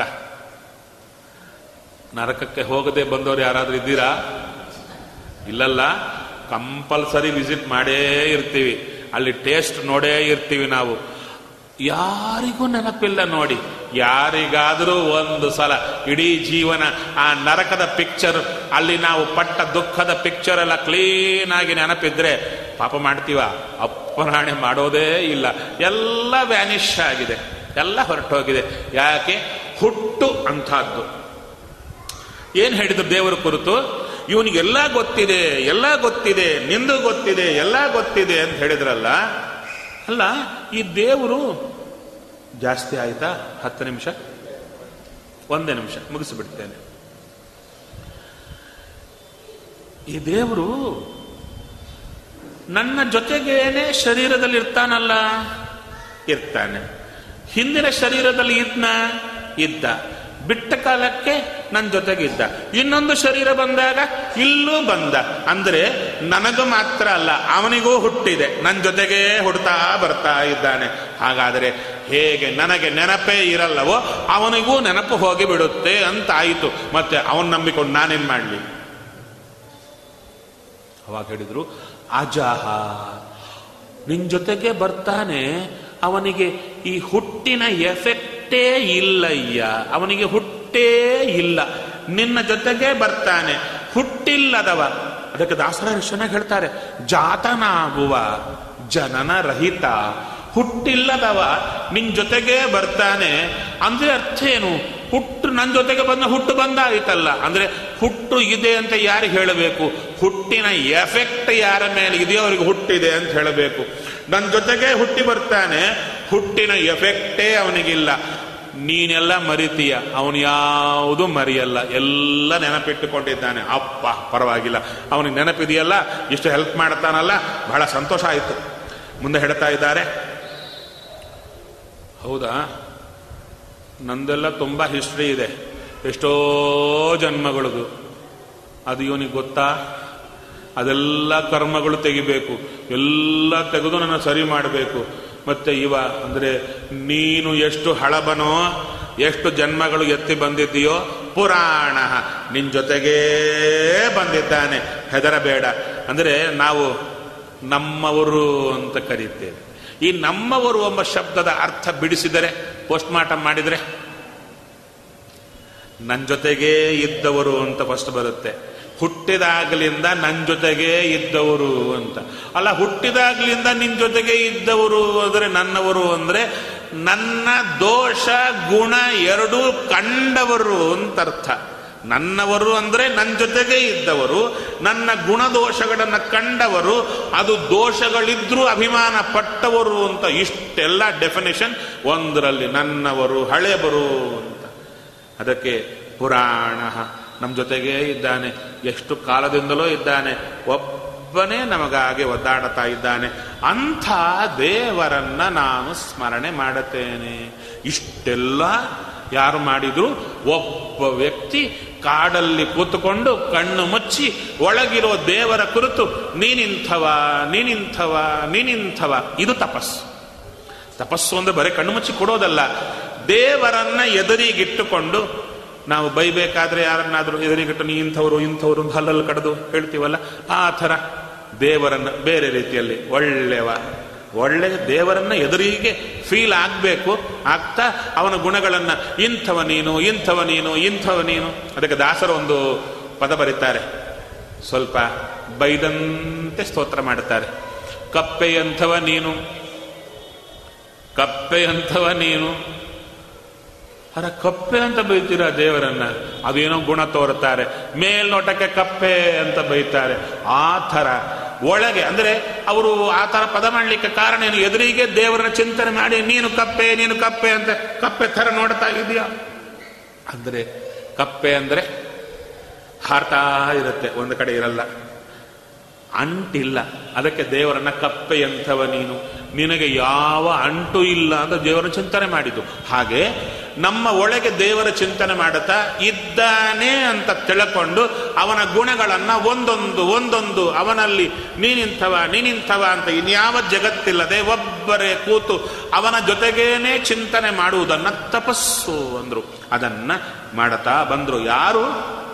ನರಕಕ್ಕೆ ಹೋಗದೆ ಬಂದವರು ಯಾರಾದ್ರೂ ಇದ್ದೀರಾ ಇಲ್ಲಲ್ಲ ಕಂಪಲ್ಸರಿ ವಿಸಿಟ್ ಮಾಡೇ ಇರ್ತೀವಿ ಅಲ್ಲಿ ಟೇಸ್ಟ್ ನೋಡೇ ಇರ್ತೀವಿ ನಾವು ಯಾರಿಗೂ ನೆನಪಿಲ್ಲ ನೋಡಿ ಯಾರಿಗಾದರೂ ಒಂದು ಸಲ ಇಡೀ ಜೀವನ ಆ ನರಕದ ಪಿಕ್ಚರ್ ಅಲ್ಲಿ ನಾವು ಪಟ್ಟ ದುಃಖದ ಪಿಕ್ಚರ್ ಎಲ್ಲ ಕ್ಲೀನ್ ಆಗಿ ನೆನಪಿದ್ರೆ ಪಾಪ ಮಾಡ್ತೀವ ಅಪ್ಪನಾಣೆ ಮಾಡೋದೇ ಇಲ್ಲ ಎಲ್ಲ ವ್ಯಾನಿಷ್ ಆಗಿದೆ ಎಲ್ಲ ಹೊರಟೋಗಿದೆ ಯಾಕೆ ಹುಟ್ಟು ಅಂಥದ್ದು ಏನ್ ಹೇಳಿದ್ರು ದೇವರ ಕುರಿತು ಇವನಿಗೆಲ್ಲ ಗೊತ್ತಿದೆ ಎಲ್ಲ ಗೊತ್ತಿದೆ ನಿಂದು ಗೊತ್ತಿದೆ ಎಲ್ಲ ಗೊತ್ತಿದೆ ಅಂತ ಹೇಳಿದ್ರಲ್ಲ ಅಲ್ಲ ಈ ದೇವರು ಜಾಸ್ತಿ ಆಯ್ತಾ ಹತ್ತು ನಿಮಿಷ ಒಂದೇ ನಿಮಿಷ ಮುಗಿಸಿಬಿಡ್ತೇನೆ ಈ ದೇವರು ನನ್ನ ಜೊತೆಗೇನೆ ಶರೀರದಲ್ಲಿ ಇರ್ತಾನಲ್ಲ ಇರ್ತಾನೆ ಹಿಂದಿನ ಶರೀರದಲ್ಲಿ ಇದ್ನ ಇದ್ದ ಬಿಟ್ಟ ಕಾಲಕ್ಕೆ ನನ್ನ ಜೊತೆಗಿದ್ದ ಇನ್ನೊಂದು ಶರೀರ ಬಂದಾಗ ಇಲ್ಲೂ ಬಂದ ಅಂದ್ರೆ ನನಗೂ ಮಾತ್ರ ಅಲ್ಲ ಅವನಿಗೂ ಹುಟ್ಟಿದೆ ನನ್ನ ಜೊತೆಗೇ ಹುಡ್ತಾ ಬರ್ತಾ ಇದ್ದಾನೆ ಹಾಗಾದರೆ ಹೇಗೆ ನನಗೆ ನೆನಪೇ ಇರಲ್ಲವೋ ಅವನಿಗೂ ನೆನಪು ಹೋಗಿ ಬಿಡುತ್ತೆ ಅಂತಾಯಿತು ಮತ್ತೆ ಅವನ್ ನಂಬಿಕೊಂಡು ನಾನೇನ್ ಮಾಡಲಿ ಅವಾಗ ಹೇಳಿದ್ರು ಅಜಾಹ ನಿನ್ ಜೊತೆಗೆ ಬರ್ತಾನೆ ಅವನಿಗೆ ಈ ಹುಟ್ಟಿನ ಎಫೆಕ್ಟೇ ಇಲ್ಲಯ್ಯ ಅವನಿಗೆ ಹುಟ್ಟೇ ಇಲ್ಲ ನಿನ್ನ ಜೊತೆಗೆ ಬರ್ತಾನೆ ಹುಟ್ಟಿಲ್ಲದವ ಅದಕ್ಕೆ ದಾಸರ ಚೆನ್ನಾಗಿ ಹೇಳ್ತಾರೆ ಜಾತನಾಗುವ ಜನನ ರಹಿತ ಹುಟ್ಟಿಲ್ಲದವ ನಿನ್ ಜೊತೆಗೆ ಬರ್ತಾನೆ ಅಂದ್ರೆ ಅರ್ಥ ಏನು ಹುಟ್ಟು ನನ್ನ ಜೊತೆಗೆ ಬಂದ ಹುಟ್ಟು ಬಂದಾಯಿತಲ್ಲ ಅಂದ್ರೆ ಹುಟ್ಟು ಇದೆ ಅಂತ ಯಾರಿಗೆ ಹೇಳಬೇಕು ಹುಟ್ಟಿನ ಎಫೆಕ್ಟ್ ಯಾರ ಮೇಲೆ ಇದೆಯೋ ಅವ್ರಿಗೆ ಹುಟ್ಟಿದೆ ಅಂತ ಹೇಳಬೇಕು ನನ್ನ ಜೊತೆಗೆ ಹುಟ್ಟಿ ಬರ್ತಾನೆ ಹುಟ್ಟಿನ ಎಫೆಕ್ಟೇ ಅವನಿಗಿಲ್ಲ ನೀನೆಲ್ಲ ಮರಿತೀಯ ಅವನು ಯಾವುದು ಮರಿಯಲ್ಲ ಎಲ್ಲ ನೆನಪಿಟ್ಟುಕೊಂಡಿದ್ದಾನೆ ಅಪ್ಪ ಪರವಾಗಿಲ್ಲ ಅವನಿಗೆ ನೆನಪಿದೆಯಲ್ಲ ಇಷ್ಟು ಹೆಲ್ಪ್ ಮಾಡ್ತಾನಲ್ಲ ಬಹಳ ಸಂತೋಷ ಆಯಿತು ಮುಂದೆ ಹೇಳ್ತಾ ಇದ್ದಾರೆ ಹೌದಾ ನಂದೆಲ್ಲ ತುಂಬ ಹಿಸ್ಟ್ರಿ ಇದೆ ಎಷ್ಟೋ ಜನ್ಮಗಳದು ಅದು ಇವನಿಗೆ ಗೊತ್ತಾ ಅದೆಲ್ಲ ಕರ್ಮಗಳು ತೆಗಿಬೇಕು ಎಲ್ಲ ತೆಗೆದು ನನ್ನ ಸರಿ ಮಾಡಬೇಕು ಮತ್ತೆ ಇವ ಅಂದ್ರೆ ನೀನು ಎಷ್ಟು ಹಳಬನೋ ಎಷ್ಟು ಜನ್ಮಗಳು ಎತ್ತಿ ಬಂದಿದ್ದೀಯೋ ಪುರಾಣ ನಿನ್ ಜೊತೆಗೇ ಬಂದಿದ್ದಾನೆ ಹೆದರಬೇಡ ಅಂದ್ರೆ ನಾವು ನಮ್ಮವರು ಅಂತ ಕರೀತೇವೆ ಈ ನಮ್ಮವರು ಎಂಬ ಶಬ್ದದ ಅರ್ಥ ಬಿಡಿಸಿದರೆ ಪೋಸ್ಟ್ ಮಾರ್ಟಮ್ ಮಾಡಿದರೆ ನನ್ನ ಜೊತೆಗೇ ಇದ್ದವರು ಅಂತ ಫಸ್ಟ್ ಬರುತ್ತೆ ಹುಟ್ಟಿದಾಗಲಿಂದ ನನ್ನ ಜೊತೆಗೇ ಇದ್ದವರು ಅಂತ ಅಲ್ಲ ಹುಟ್ಟಿದಾಗಲಿಂದ ನಿನ್ನ ಜೊತೆಗೆ ಇದ್ದವರು ಅಂದರೆ ನನ್ನವರು ಅಂದರೆ ನನ್ನ ದೋಷ ಗುಣ ಎರಡೂ ಕಂಡವರು ಅಂತ ಅರ್ಥ ನನ್ನವರು ಅಂದರೆ ನನ್ನ ಜೊತೆಗೆ ಇದ್ದವರು ನನ್ನ ಗುಣದೋಷಗಳನ್ನು ಕಂಡವರು ಅದು ದೋಷಗಳಿದ್ರೂ ಅಭಿಮಾನ ಪಟ್ಟವರು ಅಂತ ಇಷ್ಟೆಲ್ಲ ಡೆಫಿನೇಷನ್ ಒಂದರಲ್ಲಿ ನನ್ನವರು ಹಳೆಬರು ಅಂತ ಅದಕ್ಕೆ ಪುರಾಣ ನಮ್ಮ ಜೊತೆಗೇ ಇದ್ದಾನೆ ಎಷ್ಟು ಕಾಲದಿಂದಲೂ ಇದ್ದಾನೆ ಒಬ್ಬನೇ ನಮಗಾಗಿ ಒದ್ದಾಡುತ್ತಾ ಇದ್ದಾನೆ ಅಂಥ ದೇವರನ್ನ ನಾನು ಸ್ಮರಣೆ ಮಾಡುತ್ತೇನೆ ಇಷ್ಟೆಲ್ಲ ಯಾರು ಮಾಡಿದ್ರು ಒಬ್ಬ ವ್ಯಕ್ತಿ ಕಾಡಲ್ಲಿ ಕೂತುಕೊಂಡು ಕಣ್ಣು ಮುಚ್ಚಿ ಒಳಗಿರೋ ದೇವರ ಕುರಿತು ನೀನಿಂಥವ ನೀನಿಂಥವ ನೀನಿಂಥವ ಇದು ತಪಸ್ಸು ತಪಸ್ಸು ಅಂದ್ರೆ ಬರೀ ಕಣ್ಣು ಮುಚ್ಚಿ ಕೊಡೋದಲ್ಲ ದೇವರನ್ನ ಎದುರಿಗಿಟ್ಟುಕೊಂಡು ನಾವು ಬೈಬೇಕಾದ್ರೆ ಯಾರನ್ನಾದ್ರೂ ಎದುರಿಗಿಟ್ಟು ನೀ ಇಂಥವ್ರು ಇಂಥವ್ರು ಅಂತ ಹಲ್ಲಲ್ಲಿ ಕಡ್ದು ಹೇಳ್ತೀವಲ್ಲ ಆ ಥರ ದೇವರನ್ನ ಬೇರೆ ರೀತಿಯಲ್ಲಿ ಒಳ್ಳೆವ ಒಳ್ಳೆ ದೇವರನ್ನ ಎದುರಿಗೆ ಫೀಲ್ ಆಗಬೇಕು ಆಗ್ತಾ ಅವನ ಗುಣಗಳನ್ನ ಇಂಥವ ನೀನು ಇಂಥವ ನೀನು ಇಂಥವ ನೀನು ಅದಕ್ಕೆ ದಾಸರು ಒಂದು ಪದ ಬರೀತಾರೆ ಸ್ವಲ್ಪ ಬೈದಂತೆ ಸ್ತೋತ್ರ ಮಾಡುತ್ತಾರೆ ಕಪ್ಪೆಯಂಥವ ನೀನು ಕಪ್ಪೆಯಂಥವ ನೀನು ಅರ ಕಪ್ಪೆ ಅಂತ ಬೈತೀರಾ ದೇವರನ್ನ ಅದೇನೋ ಗುಣ ತೋರುತ್ತಾರೆ ಮೇಲ್ನೋಟಕ್ಕೆ ಕಪ್ಪೆ ಅಂತ ಬೈತಾರೆ ಆ ಥರ ಒಳಗೆ ಅಂದ್ರೆ ಅವರು ಆ ತರ ಪದ ಮಾಡಲಿಕ್ಕೆ ಕಾರಣ ಏನು ಎದುರಿಗೆ ದೇವರನ್ನ ಚಿಂತನೆ ಮಾಡಿ ನೀನು ಕಪ್ಪೆ ನೀನು ಕಪ್ಪೆ ಅಂತ ಕಪ್ಪೆ ತರ ನೋಡ್ತಾ ಇದೆಯಾ ಅಂದ್ರೆ ಕಪ್ಪೆ ಅಂದ್ರೆ ಹಾರ್ತಾ ಇರುತ್ತೆ ಒಂದು ಕಡೆ ಇರಲ್ಲ ಅಂಟಿಲ್ಲ ಅದಕ್ಕೆ ದೇವರನ್ನ ಕಪ್ಪೆ ಎಂಥವ ನೀನು ನಿನಗೆ ಯಾವ ಅಂಟು ಇಲ್ಲ ಅಂತ ದೇವರ ಚಿಂತನೆ ಮಾಡಿದ್ದು ಹಾಗೆ ನಮ್ಮ ಒಳಗೆ ದೇವರ ಚಿಂತನೆ ಮಾಡುತ್ತಾ ಇದ್ದಾನೆ ಅಂತ ತಿಳ್ಕೊಂಡು ಅವನ ಗುಣಗಳನ್ನ ಒಂದೊಂದು ಒಂದೊಂದು ಅವನಲ್ಲಿ ನೀನಿಂಥವ ನೀನಿಂಥವ ಅಂತ ಇನ್ಯಾವ ಜಗತ್ತಿಲ್ಲದೆ ಒಬ್ಬರೇ ಕೂತು ಅವನ ಜೊತೆಗೇನೆ ಚಿಂತನೆ ಮಾಡುವುದನ್ನ ತಪಸ್ಸು ಅಂದ್ರು ಅದನ್ನ ಮಾಡುತ್ತಾ ಬಂದ್ರು ಯಾರು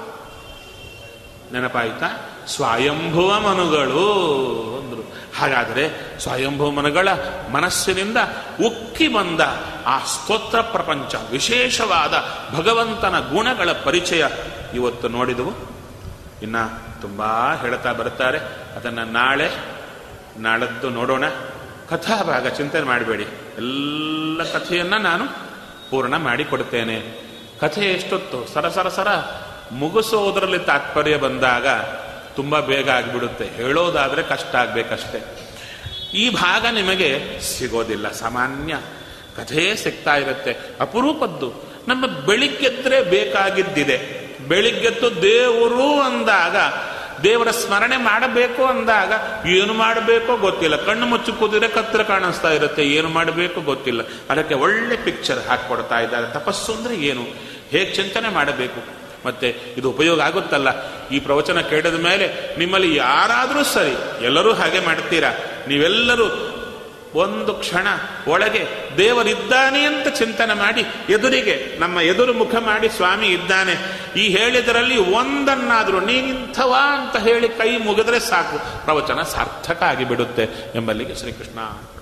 ನೆನಪಾಯ್ತಾ ಸ್ವಯಂಭುವ ಮನುಗಳು ಅಂದ್ರು ಹಾಗಾದರೆ ಸ್ವಯಂಭುವ ಮನುಗಳ ಮನಸ್ಸಿನಿಂದ ಉಕ್ಕಿ ಬಂದ ಆ ಸ್ತೋತ್ರ ಪ್ರಪಂಚ ವಿಶೇಷವಾದ ಭಗವಂತನ ಗುಣಗಳ ಪರಿಚಯ ಇವತ್ತು ನೋಡಿದವು ಇನ್ನ ತುಂಬಾ ಹೇಳ್ತಾ ಬರ್ತಾರೆ ಅದನ್ನ ನಾಳೆ ನಾಳದ್ದು ನೋಡೋಣ ಕಥಾಭಾಗ ಚಿಂತನೆ ಮಾಡಬೇಡಿ ಎಲ್ಲ ಕಥೆಯನ್ನ ನಾನು ಪೂರ್ಣ ಮಾಡಿಕೊಡ್ತೇನೆ ಕಥೆ ಎಷ್ಟೊತ್ತು ಸರ ಸರ ಸರ ಮುಗಿಸೋದ್ರಲ್ಲಿ ತಾತ್ಪರ್ಯ ಬಂದಾಗ ತುಂಬ ಬೇಗ ಆಗಿಬಿಡುತ್ತೆ ಹೇಳೋದಾದ್ರೆ ಕಷ್ಟ ಆಗ್ಬೇಕಷ್ಟೆ ಈ ಭಾಗ ನಿಮಗೆ ಸಿಗೋದಿಲ್ಲ ಸಾಮಾನ್ಯ ಕಥೆ ಸಿಗ್ತಾ ಇರುತ್ತೆ ಅಪರೂಪದ್ದು ನಮ್ಮ ಬೆಳಿಗ್ಗೆದ್ರೆ ಬೇಕಾಗಿದ್ದಿದೆ ಬೆಳಿಗ್ಗೆದ್ದು ದೇವರು ಅಂದಾಗ ದೇವರ ಸ್ಮರಣೆ ಮಾಡಬೇಕು ಅಂದಾಗ ಏನು ಮಾಡಬೇಕೋ ಗೊತ್ತಿಲ್ಲ ಕಣ್ಣು ಮುಚ್ಚಿ ಕೂತಿದ್ರೆ ಕತ್ರ ಕಾಣಿಸ್ತಾ ಇರುತ್ತೆ ಏನು ಮಾಡಬೇಕು ಗೊತ್ತಿಲ್ಲ ಅದಕ್ಕೆ ಒಳ್ಳೆ ಪಿಕ್ಚರ್ ಹಾಕೊಡ್ತಾ ಇದ್ದಾರೆ ತಪಸ್ಸು ಅಂದ್ರೆ ಏನು ಹೇಗೆ ಚಿಂತನೆ ಮಾಡಬೇಕು ಮತ್ತೆ ಇದು ಉಪಯೋಗ ಆಗುತ್ತಲ್ಲ ಈ ಪ್ರವಚನ ಕೇಳಿದ ಮೇಲೆ ನಿಮ್ಮಲ್ಲಿ ಯಾರಾದರೂ ಸರಿ ಎಲ್ಲರೂ ಹಾಗೆ ಮಾಡ್ತೀರಾ ನೀವೆಲ್ಲರೂ ಒಂದು ಕ್ಷಣ ಒಳಗೆ ದೇವರಿದ್ದಾನೆ ಅಂತ ಚಿಂತನೆ ಮಾಡಿ ಎದುರಿಗೆ ನಮ್ಮ ಎದುರು ಮುಖ ಮಾಡಿ ಸ್ವಾಮಿ ಇದ್ದಾನೆ ಈ ಹೇಳಿದರಲ್ಲಿ ಒಂದನ್ನಾದರೂ ನೀನಿಂಥವ ಅಂತ ಹೇಳಿ ಕೈ ಮುಗಿದ್ರೆ ಸಾಕು ಪ್ರವಚನ ಸಾರ್ಥಕ ಆಗಿಬಿಡುತ್ತೆ ಎಂಬಲ್ಲಿಗೆ ಶ್ರೀಕೃಷ್ಣ